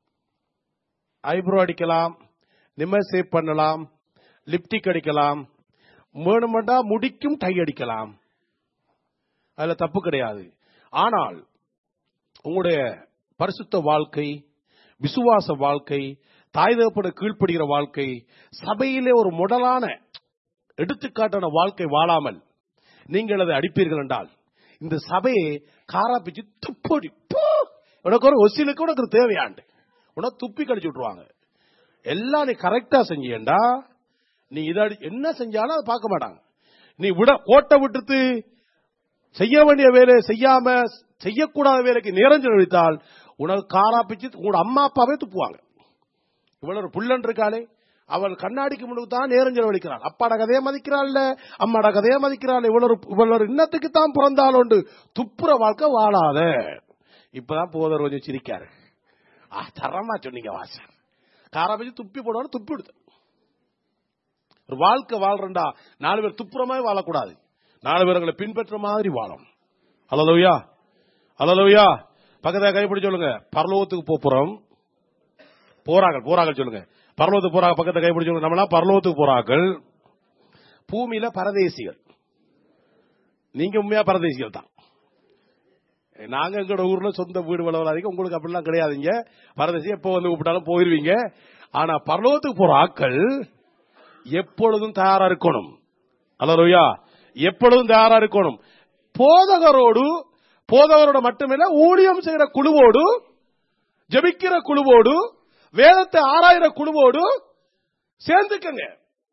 ஐப்ரோ அடிக்கலாம் நிம்மர் சேவ் பண்ணலாம் லிப்டிக் அடிக்கலாம் வேணுமெண்டா முடிக்கும் டை அடிக்கலாம் அதுல தப்பு கிடையாது ஆனால் உங்களுடைய பரிசுத்த வாழ்க்கை விசுவாச வாழ்க்கை தாய் தகப்பட கீழ்ப்படுகிற வாழ்க்கை சபையிலே ஒரு முடலான எடுத்துக்காட்டான வாழ்க்கை வாழாமல் நீங்கள் அதை அடிப்பீர்கள் என்றால் இந்த சபையை காராப்பிச்சு துப்படி போ! உனக்கு ஒரு ஒசிலுக்கு உனக்கு ஒரு தேவையாண்டு உனக்கு துப்பி கடிச்சு விட்டுருவாங்க எல்லாம் நீ கரெக்டா செஞ்சீண்டா நீ இதை அடி- என்ன செஞ்சாலும் அதை பார்க்க மாட்டாங்க நீ விட கோட்டை விட்டுட்டு செய்ய வேண்டிய வேலையை செய்யாம செய்யக்கூடாத வேலைக்கு நேரம் செலவழித்தால் உனக்கு காராப்பிச்சு உங்களோட அம்மா அப்பாவே துப்புவாங்க இவ்வளவு ஒரு புள்ளன் இருக்காளே அவள் கண்ணாடிக்கு முன்னுக்கு தான் நேரம் செலவழிக்கிறாள் அப்பாட கதையை மதிக்கிறாள் அம்மாட கதையை மதிக்கிறாள் இவ்வளவு இவ்வளவு இன்னத்துக்கு தான் பிறந்தாலும் துப்புற வாழ்க்கை வாழாத இப்பதான் போதர் கொஞ்சம் சிரிக்காரு ஆ தரமா சொன்னீங்க வாசர் காராப்பிச்சு துப்பி போடுவான்னு துப்பி விடுது ஒரு வாழ்க்கை வாழ்றா நாலு பேர் துப்புறமாவே வாழக்கூடாது நாலு பேர்களை பின்பற்ற மாதிரி வாழும் அலலோயா அலலோயா பக்கத்துல கைப்பிடி சொல்லுங்க பரலோகத்துக்கு போப் போறோம் போறார்கள் போறார்கள் சொல்லுங்க பரலோகத்துக்கு போறாங்க பக்கத்தை கைப்பிடி சொல்லுங்க நம்மளாம் பரலோகத்துக்கு போறார்கள் பூமியில பரதேசிகள் நீங்க உண்மையா பரதேசிகள் தான் நாங்க எங்களோட ஊர்ல சொந்த வீடு வளவலாதீங்க உங்களுக்கு அப்படிலாம் கிடையாதுங்க பரதேசி எப்போ வந்து கூப்பிட்டாலும் போயிருவீங்க ஆனா பரலோகத்துக்கு போற ஆட்கள் எப்பொழுதும் தயாரா இருக்கணும் அல்லா எப்பொழுதும் தயாரா இருக்கணும் போதகரோடு போதகரோட மட்டுமில்ல ஊழியம் செய்யற குழுவோடு ஜெபிக்கிற குழுவோடு வேதத்தை ஆராயிற குழுவோடு சேர்ந்துக்கங்க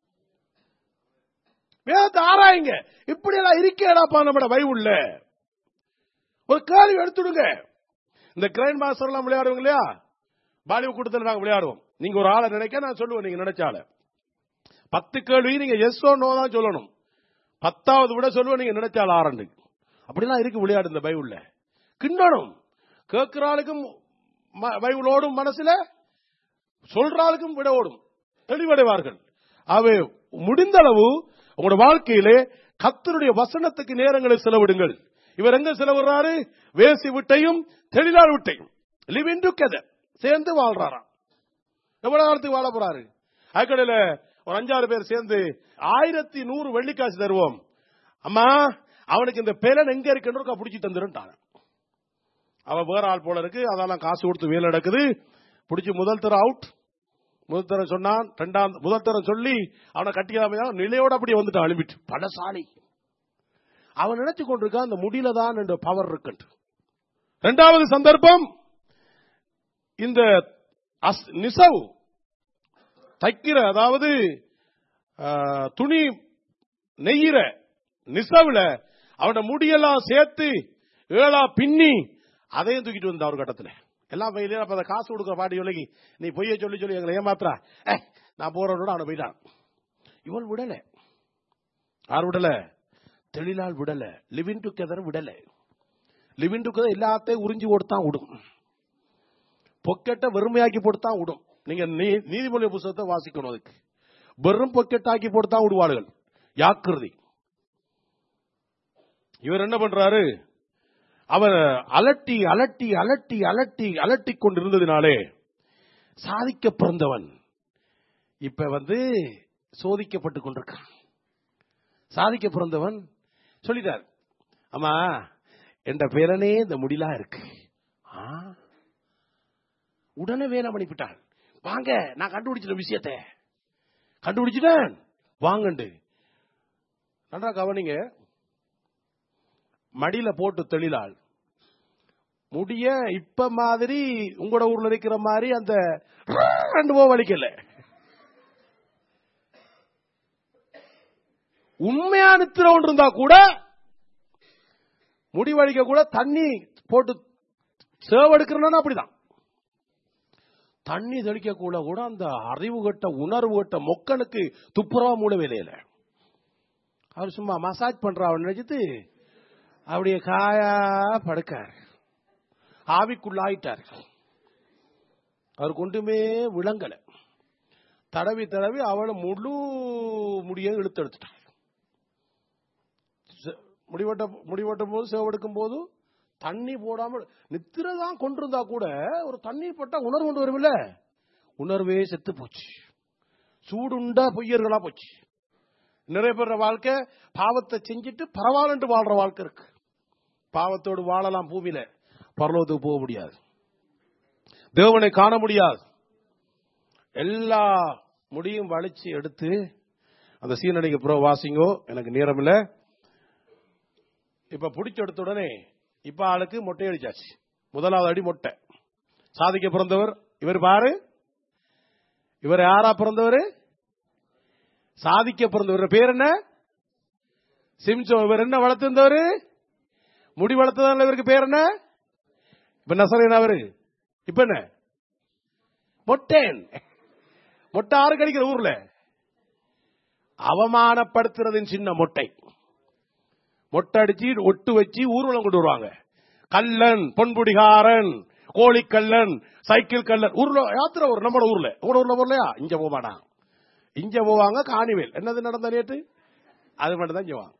வேதத்தை ஆராயுங்க இப்படி எல்லாம் இருக்கேடாப்பா நம்ம பைபிள்ல ஒரு கேள்வி எடுத்துடுங்க இந்த கிரைன் மாஸ்டர் எல்லாம் விளையாடுவோம் இல்லையா பாலிவுட் கூட்டத்தில் நாங்க விளையாடுவோம் நீங்க ஒரு ஆளை நினைக்க நான் சொல்லுவேன் நீங்க நினைச்ச ஆளை பத்து கேள்வி நீங்க எஸ் நோ தான் சொல்லணும் பத்தாவது விட சொல்லுவேன் நீங்க நினைச்சால் ஆரண்டு அப்படிலாம் இருக்கு விளையாடு இந்த பைபிள்ல கிண்டணும் கேட்கிற ஆளுக்கும் ம- பைபிள் ஓடும் மனசுல சொல்ற ஆளுக்கும் விட ஓடும் தெளிவடைவார்கள் அவை முடிந்த அளவு உங்களோட வாழ்க்கையிலே கத்தருடைய வசனத்துக்கு நேரங்களை செலவிடுங்கள் இவர் எங்க செலவிடுறாரு வேசி விட்டையும் தெளிலார் விட்டையும் லிவ் இன் டுகெதர் சேர்ந்து வாழ்றாராம் எவ்வளவு காலத்துக்கு வாழ போறாரு அதுக்கடையில ஒரு அஞ்சாறு பேர் சேர்ந்து ஆயிரத்தி நூறு வெள்ளிக்காசு தருவோம் அம்மா அவனுக்கு இந்த பேலன் எங்க இருக்குன்னு பிடிச்சி தந்துருட்டாங்க அவன் வேற ஆள் போல இருக்கு அதெல்லாம் காசு கொடுத்து வேலை நடக்குது பிடிச்சி முதல் தர அவுட் முதல் தரம் சொன்னான் ரெண்டாம் முதல் தரம் சொல்லி அவனை கட்டிக்காம நிலையோட அப்படியே வந்துட்டான் அனுப்பிட்டு பலசாலி அவன் நினைச்சு கொண்டிருக்கான் அந்த முடியல தான் என்ற பவர் இருக்கு இரண்டாவது சந்தர்ப்பம் இந்த அஸ்- நிசவ் தைக்கிற அதாவது ஆ, துணி நெய்யிற நிசவுல அவனோட முடியெல்லாம் சேர்த்து ஏழா பின்னி அதையும் தூக்கிட்டு வந்த ஒரு கட்டத்துல எல்லாம் பையில அப்ப அதை காசு கொடுக்குற பாட்டி சொல்லி நீ பொய்ய சொல்லி சொல்லி எங்களை ஏமாத்துறா ஏ நான் போறோட அவனை போயிட்டான் இவள் விடல யார் விடல தெளிலால் விடல லிவின் டுகெதர் விடல லிவின் டுகெதர் எல்லாத்தையும் உறிஞ்சி கொடுத்தான் விடும் பொக்கெட்டை வெறுமையாக்கி போட்டுத்தான் விடும் நீங்க நீ- நீதிமொழி புத்தகத்தை வாசிக்கணும் அதுக்கு வெறும் பொக்கெட்டாக்கி போட்டுத்தான் விடுவாளுகள் யாக்கிருதி இவர் என்ன பண்றாரு அவர் அலட்டி அலட்டி அலட்டி அலட்டி அலட்டி கொண்டிருந்ததினாலே சாதிக்க பிறந்தவன் இப்ப வந்து சோதிக்கப்பட்டு கொண்டிருக்கான் சாதிக்க பிறந்தவன் சொல்லிட்டார் அம்மா என்ற பேரனே இந்த முடிலா இருக்கு ஆ? உடனே வேலை பண்ணிவிட்டான் வாங்க நான் கண்டுபிடிச்சிட்ட விஷயத்தை கண்டுபிடிச்சிட்டேன் வாங்கண்டு நன்றா கவனிங்க மடியில போட்டு தெளிலாள் முடிய இப்ப மாதிரி உங்களோட ஊர்ல இருக்கிற மாதிரி அந்த ரெண்டு போ வலிக்கல உண்மையா நித்திர ஒன்று இருந்தா கூட முடி வலிக்க கூட தண்ணி போட்டு சேவெடுக்கிறனா அப்படிதான் தண்ணி தெளிக்க கூட கூட அந்த அறிவு கட்ட உணர்வு கட்ட மொக்கனுக்கு துப்புரவா மூட வேலையில அவர் சும்மா மசாஜ் பண்ற அவன் நினைச்சிட்டு அப்படியே காயா படுக்கார் ஆவிக்குள்ளாயிட்டார் அவர் கொண்டுமே விளங்கல தடவி தடவி அவளை முழு முடிய இழுத்து எடுத்துட்டார் செ- முடிவெட்ட முடிவெட்டும் போது சேவெடுக்கும் போது தண்ணி போடாம நித்திரை தான் கொண்டிருந்தா கூட ஒரு தண்ணீர் பட்டா உணர்வு கொண்டு வருமில்ல உணர்வே செத்து போச்சு சூடுண்டா பொய்யர்களா போச்சு நிறைய பேர் வாழ்க்கை பாவத்தை செஞ்சுட்டு பரவாயில்லன்ட்டு வாழ்ற வாழ்க்கை இருக்கு பாவத்தோடு வாழலாம் பூமியில பரலோகத்துக்கு போக முடியாது தேவனை காண முடியாது எல்லா முடியும் வலிச்சு எடுத்து அந்த சீனடிக்கு புற வாசிங்கோ எனக்கு நேரம் இல்ல இப்ப பிடிச்ச எடுத்த உடனே இப்ப ஆளுக்கு மொட்டை அடிச்சாச்சு முதலாவது அடி மொட்டை சாதிக்க பிறந்தவர் இவர் பாரு இவர் யாரா பிறந்தவர் சாதிக்க பிறந்தவர் பேர் என்ன சிம்சோ இவர் என்ன வளர்த்திருந்தவர் முடி வளர்த்ததான இவருக்கு பேர் என்ன இப்ப நசரேன் அவரு இப்ப என்ன மொட்டேன் மொட்டை ஆறு கடிக்கிற ஊர்ல அவமானப்படுத்துறதின் சின்ன மொட்டை மொட்டை அடிச்சு ஒட்டு வச்சு ஊர்வலம் கொண்டு வருவாங்க கல்லன் பொன்புடிகாரன் கோழிக்கல்லன் சைக்கிள் கல்லன் ஊர்ல யாத்திரை ஒரு நம்ம ஊர்ல உங்களோட ஊர்ல போகலையா இங்க போக மாட்டான் இங்க போவாங்க காணிவேல் என்னது நடந்த நேற்று அது மட்டும் தான் செய்வாங்க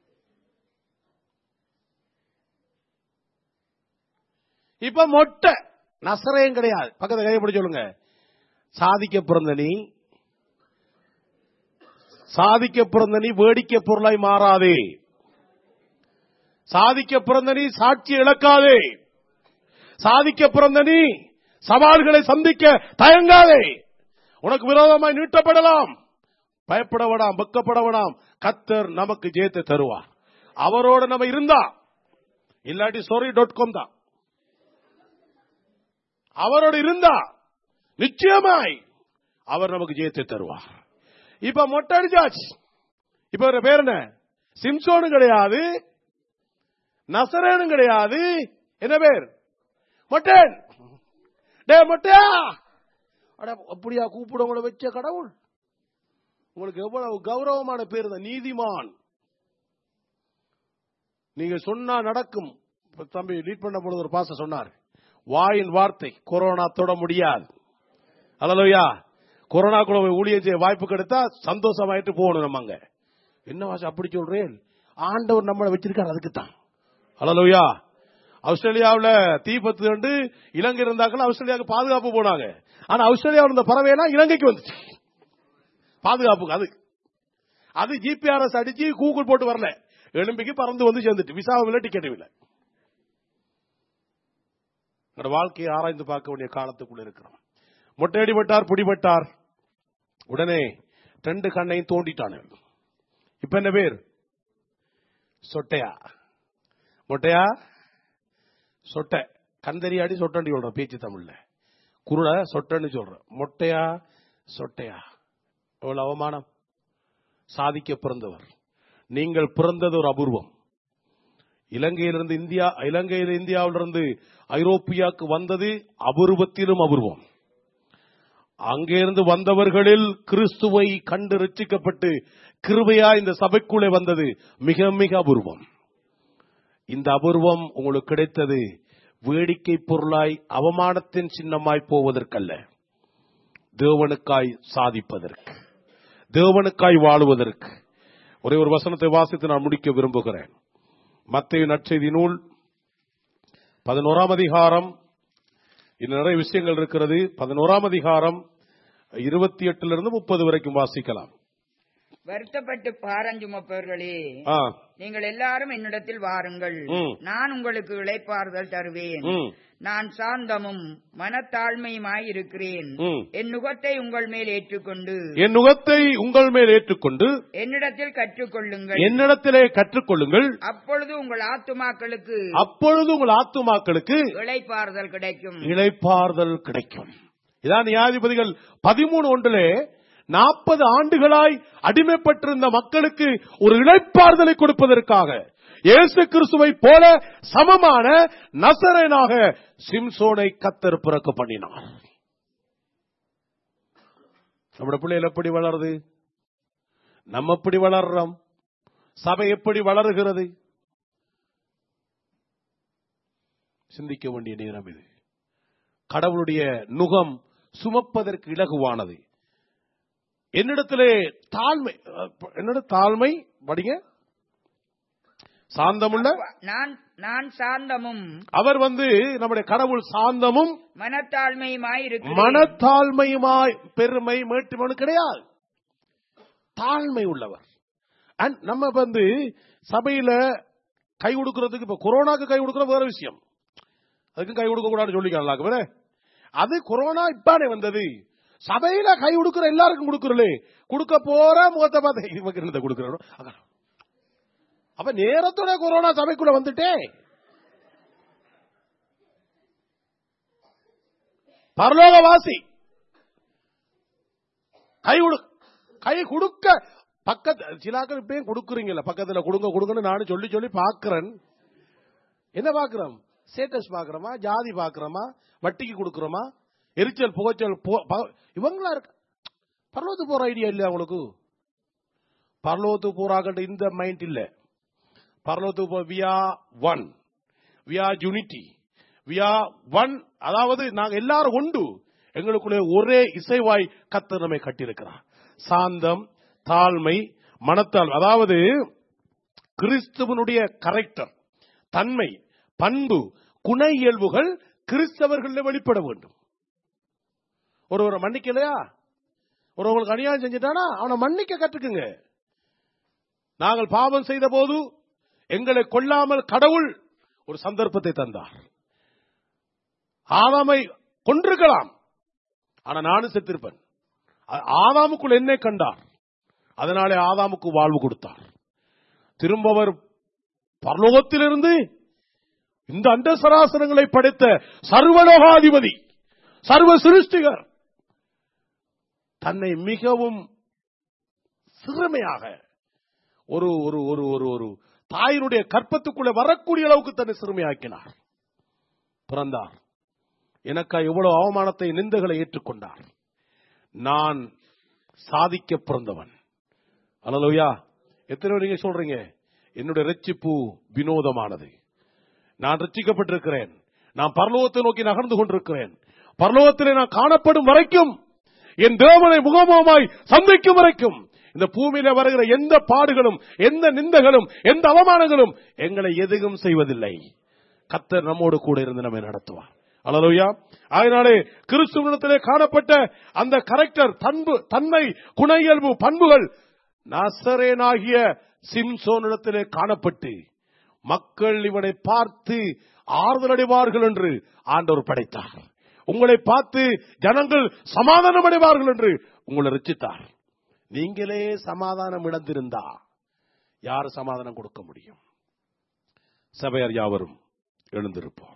இப்ப மொட்டை நசரையும் கிடையாது பக்கத்துல கையை பிடிச்சு சொல்லுங்க சாதிக்க பிறந்த நீ சாதிக்க பிறந்த நீ வேடிக்கை பொருளாய் மாறாதே சாதிக்க பிறந்த நீ சாட்சி இழக்காதே சாதிக்க பிறந்த நீ சவால்களை சந்திக்க தயங்காதே உனக்கு விரோதமாய் நீட்டப்படலாம் பயப்பட வேண்டாம் வெக்கப்பட வேண்டாம் கத்தர் நமக்கு ஜெயத்தை தருவார் அவரோட நம்ம இருந்தா இல்லாட்டி sorry டாட் காம் தான் அவரோடு இருந்தா நிச்சயமாய் அவர் நமக்கு ஜெயத்தை தருவார் இப்ப மொட்டை அடிச்சாச்சு இப்ப இவர பேர் என்ன சிம்சோனும் கிடையாது நசரேனும் கிடையாது என்ன பேர் மொட்டேன் டே மொட்டையா அட அப்படியா கூப்பிட உங்களை வச்ச கடவுள் உங்களுக்கு எவ்வளவு கௌரவமான பேர் தான் நீதிமான் நீங்க சொன்னா நடக்கும் இப்ப தம்பி லீட் பண்ண பொழுது ஒரு பாச சொன்னார் வாயின் வார்த்தை கொரோனா தொட முடியாது அல்லலையா கொரோனா கூட போய் ஊழியம் செய்ய வாய்ப்பு கிடைத்தா சந்தோஷமாயிட்டு போகணும் நம்ம அங்க என்ன வாசம் அப்படி சொல்றேன் ஆண்டவர் நம்மளை வச்சிருக்காரு அதுக்கு தான் அல்லலையா ஆஸ்திரேலியாவுல தீ பத்து கண்டு இலங்கை இருந்தாக்கள் ஆஸ்திரேலியாவுக்கு பாதுகாப்பு போனாங்க ஆனா ஆஸ்திரேலியாவில் இருந்த பறவையெல்லாம் இலங்கைக்கு வந்துச்சு பாதுகாப்புக்கு அது அது ஜிபிஆர்எஸ் அடிச்சு கூகுள் போட்டு வரல எலும்பிக்கு பறந்து வந்து சேர்ந்துட்டு விசாவும் இல்லை டிக்கெட்டும் இல்லை என்னோட வாழ்க்கையை ஆராய்ந்து பார்க்க வேண்டிய காலத்துக்குள்ள இருக்கிறோம் மொட்டையடிப்பட்டார் பிடிபட்டார் உடனே ரெண்டு கண்ணையும் தோண்டிட்டானு இப்ப என்ன பேர் சொட்டையா மொட்டையா சொட்டை கந்தரியாடி சொட்டண்டி சொல்ற பேச்சு தமிழ்ல குருட சொட்டன்னு சொல்ற மொட்டையா சொட்டையா எவ்வளவு அவமானம் சாதிக்க பிறந்தவர் நீங்கள் பிறந்தது ஒரு அபூர்வம் இலங்கையிலிருந்து இந்தியா இலங்கையில் இந்தியாவிலிருந்து ஐரோப்பியாவுக்கு வந்தது அபூர்வத்திலும் அபூர்வம் அங்கிருந்து வந்தவர்களில் கிறிஸ்துவை கண்டு ரட்சிக்கப்பட்டு கிருபையா இந்த சபைக்குள்ளே வந்தது மிக மிக அபூர்வம் இந்த அபூர்வம் உங்களுக்கு கிடைத்தது வேடிக்கை பொருளாய் அவமானத்தின் சின்னமாய் போவதற்கல்ல தேவனுக்காய் சாதிப்பதற்கு தேவனுக்காய் வாழுவதற்கு ஒரே ஒரு வசனத்தை வாசித்து நான் முடிக்க விரும்புகிறேன் மத்திய நற்செய்தி நூல் பதினோராம் அதிகாரம் இன்னும் நிறைய விஷயங்கள் இருக்கிறது பதினோராம் அதிகாரம் இருபத்தி எட்டுல இருந்து முப்பது வரைக்கும் வாசிக்கலாம் வருத்தப்பட்டு பாரஞ்சுமப்பவர்களே ஆ, நீங்கள் எல்லாரும் என்னிடத்தில் வாருங்கள் ம். நான் உங்களுக்கு இளைப்பாறுதல் தருவேன் ம், நான் சாந்தமும் மனத்தாழ்மையுமாய் இருக்கிறேன் ம். என் நுகத்தை உங்கள் மேல் ஏற்றுக்கொண்டு என் நுகத்தை உங்கள் மேல் ஏற்றுக்கொண்டு என்னிடத்தில் கற்றுக்கொள்ளுங்கள் என்னிடத்திலே கற்றுக்கொள்ளுங்கள் அப்பொழுது உங்கள் ஆத்துமாக்களுக்கு அப்பொழுது உங்கள் ஆத்துமாக்களுக்கு இளைப்பாறுதல் கிடைக்கும் இளைப்பாறுதல் கிடைக்கும் இதான் நியாயாதிபதிகள் பதிமூணு ஒன்றிலே நாற்பது ஆண்டுகளாய் அடிமைப்பட்டிருந்த மக்களுக்கு ஒரு இளைப்பாறுதலை கொடுப்பதற்காக இயேசு கிறிஸ்துவை போல சமமான நசரேனாக சிம்சோனை கத்தர் பிறக்க பண்ணினார் நம்முடைய பிள்ளைகள் எப்படி வளருது நம்ம எப்படி வளர்றோம் சபை எப்படி வளருகிறது சிந்திக்க வேண்டிய நேரம் இது கடவுளுடைய நுகம் சுமப்பதற்கு இலகுவானது என்னிடத்திலே தாழ்மை அஹ், என்னோட தாழ்மை படிங்க சாந்தமுள்ள நான் நான் சாந்தமும் அவர் வந்து நம்முடைய கடவுள் சாந்தமும் மனத்தாழ்மையுமாய் இருக்கிறேன் மனத்தாழ்மையுமாய் பெருமை மேட்டுமனு கிடையாது தாழ்மை உள்ளவர் And நம்ம வந்து சபையில கை கொடுக்கறதுக்கு இப்ப கொரோனாக்கு கை கொடுக்கற வேற விஷயம் அதுக்கு கை கொடுக்க கூடாதுன்னு சொல்லிக்கலாம் வேற அது கொரோனா இப்பானே வந்தது சபையில கை கொடுக்கிற எல்லாருக்கும் கொடுக்கறலே கொடுக்க போற முகத்தை பார்த்து இவங்க என்னத்தை கொடுக்கறோம் அப்ப நேரத்தோட கொரோனா சபைக்குள்ள வந்துட்டே பரலோகவாசி கை கொடு கை கொடுக்க பக்கத்து சிலாக்கள் இப்பயும் கொடுக்குறீங்கல்ல பக்கத்துல கொடுங்க கொடுங்கன்னு நானும் சொல்லி சொல்லி பாக்குறேன் என்ன பாக்குறோம் ஸ்டேட்டஸ் பாக்குறோமா ஜாதி பாக்குறோமா வட்டிக்கு கொடுக்கறோமா எரிச்சல் புகைச்சல் போ- ப- இவங்களா இருக்க பரலோகத்துக்கு போற ஐடியா இல்லையா உங்களுக்கு பரலோகத்துக்கு போறாங்கன்ற இந்த மைண்ட் இல்ல பரலோகத்துக்கு போ வியா ஒன் வியா யூனிட்டி வியா ஒன் அதாவது நாங்க எல்லாரும் உண்டு எங்களுக்குள்ளே ஒரே இசைவாய் கத்தர் நம்மை கட்டியிருக்கிறார் சாந்தம் தாழ்மை மனத்தாழ்மை அதாவது கிறிஸ்துவனுடைய கரெக்டர் தன்மை பண்பு குண இயல்புகள் கிறிஸ்தவர்களில் வெளிப்பட வேண்டும் ஒருவரை மன்னிக்கலையா ஒருவங்களுக்கு அநியாயம் செஞ்சுட்டானா அவனை மன்னிக்க கற்றுக்குங்க நாங்கள் பாவம் செய்த போது எங்களை கொல்லாமல் கடவுள் ஒரு சந்தர்ப்பத்தை தந்தார் ஆதாமை கொண்டிருக்கலாம் ஆனா நானும் செத்திருப்பேன் ஆ- ஆதாமுக்குள் என்னை கண்டார் அதனாலே ஆதாமுக்கு வாழ்வு கொடுத்தார் திரும்ப அவர் பரலோகத்திலிருந்து இந்த அண்ட சராசரங்களை படைத்த சர்வலோகாதிபதி சர்வ சிருஷ்டிகர் தன்னை மிகவும் சிறுமையாக ஒரு ஒரு ஒரு ஒரு ஒரு தாயினுடைய கற்பத்துக்குள்ளே வரக்கூடிய அளவுக்கு தன்னை சிறுமையாக்கினார் பிறந்தார் எனக்கா எவ்வளவு அவமானத்தை நிந்தகளை ஏற்றுக்கொண்டார் நான் சாதிக்க பிறந்தவன் அல்லலுயா எத்தனை பேர் நீங்க சொல்றீங்க என்னுடைய ரட்சிப்பு வினோதமானது நான் ரட்சிக்கப்பட்டிருக்கிறேன் நான் பரலோகத்தை நோக்கி நகர்ந்து கொண்டிருக்கிறேன் பரலோகத்திலே நான் காணப்படும் வரைக்கும் என் தேவனை முகமுகமாய் சந்திக்கும் வரைக்கும் இந்த பூமியில வருகிற எந்த பாடுகளும் எந்த நிந்தகளும் எந்த அவமானங்களும் எங்களை எதுவும் செய்வதில்லை கத்தர் நம்மோடு கூட இருந்து நம்மை நடத்துவார் அல்லலுயா அதனாலே கிறிஸ்துவனிடத்திலே காணப்பட்ட அந்த கரெக்டர் தன்பு தன்மை குண இயல்பு பண்புகள் நசரேனாகிய சிம்சோனிடத்திலே காணப்பட்டு மக்கள் இவனை பார்த்து ஆறுதல் அடைவார்கள் என்று ஆண்டவர் படைத்தார் உங்களை பார்த்து ஜனங்கள் சமாதானம் அடைவார்கள் என்று உங்களை ரச்சித்தார் நீங்களே சமாதானம் இழந்திருந்தா யார் சமாதானம் கொடுக்க முடியும் சபையார் யாவரும் எழுந்திருப்போம்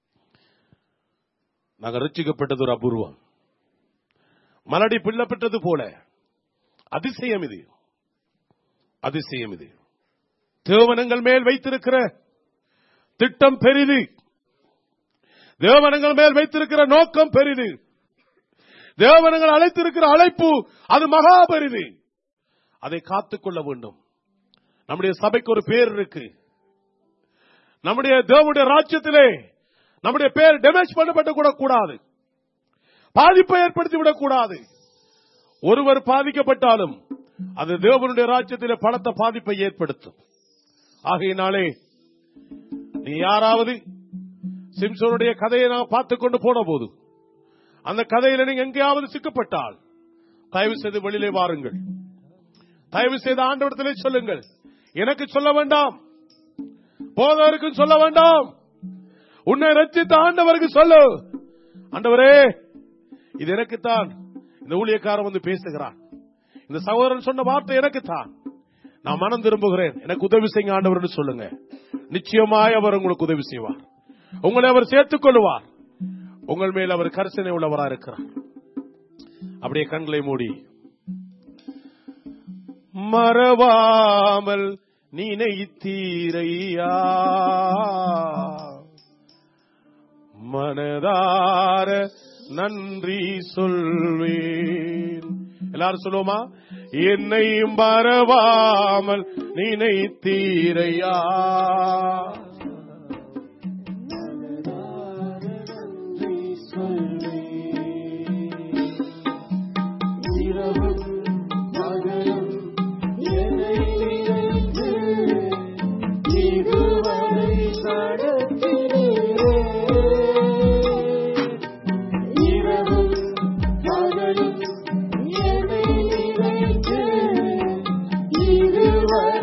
நாங்கள் ரட்சிக்கப்பட்டது ஒரு அபூர்வம் மலடி பிள்ளப்பட்டது போல அதிசயம் இது அதிசயம் இது தேவனங்கள் மேல் வைத்திருக்கிற திட்டம் பெரிது தேவனங்கள் மேல் வைத்திருக்கிற நோக்கம் பெரிது தேவனங்கள் அழைத்திருக்கிற அழைப்பு அது மகா பெரிது அதை காத்துக்கொள்ள வேண்டும் நம்முடைய சபைக்கு ஒரு பேர் இருக்கு நம்முடைய தேவனுடைய ராஜ்யத்திலே நம்முடைய பேர் டேமேஜ் பண்ணப்பட்டு கூட கூடாது பாதிப்பை ஏற்படுத்தி விடக்கூடாது ஒருவர் பாதிக்கப்பட்டாலும் அது தேவனுடைய ராஜ்யத்திலே பலத்த பாதிப்பை ஏற்படுத்தும் ஆகையினாலே நீ யாராவது சிம்சோனுடைய கதையை நான் பார்த்துக் கொண்டு போன போது அந்த கதையில நீங்க எங்கேயாவது சிக்கப்பட்டால் தயவு செய்து வெளியிலே வாருங்கள் தயவு செய்து ஆண்டவரத்திலே சொல்லுங்கள் எனக்கு சொல்ல வேண்டாம் போதவருக்கும் சொல்ல வேண்டாம் உன்னை ரச்சித்த ஆண்டவருக்கு சொல்லு ஆண்டவரே இது எனக்குத்தான் இந்த ஊழியக்காரன் வந்து பேசுகிறான் இந்த சகோதரன் சொன்ன வார்த்தை எனக்குத்தான் நான் மனம் திரும்புகிறேன் எனக்கு உதவி செய்யுங்க ஆண்டவர்னு சொல்லுங்க நிச்சயமாய் அவர் உங்களுக்கு உதவி செய்வார் உங்களை அவர் சேர்த்துக் கொள்வார் உங்கள் மேல் அவர் கரிசனை உள்ளவரா இருக்கிறார் அப்படியே கண்களை மூடி மறவாமல் நினைத்தீரையா மனதார நன்றி சொல்வேன் எல்லாரும் சொல்லுவோமா என்னை மறவாமல் நினைத்தீரையா இதுவரை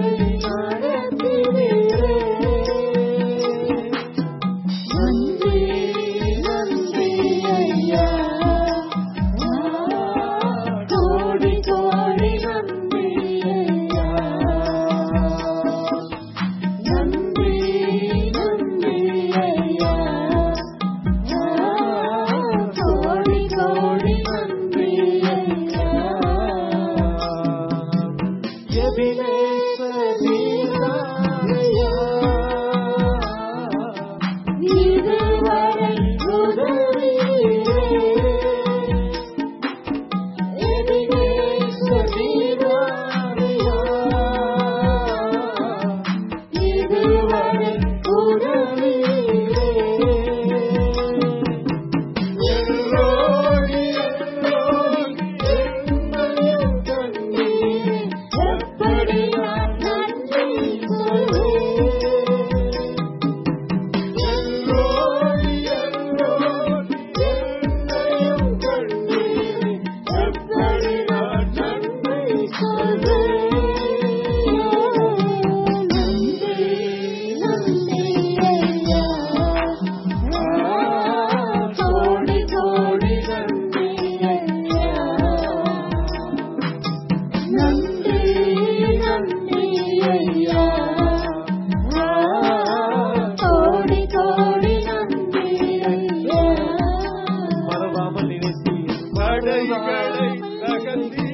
தடைகளை அகற்றி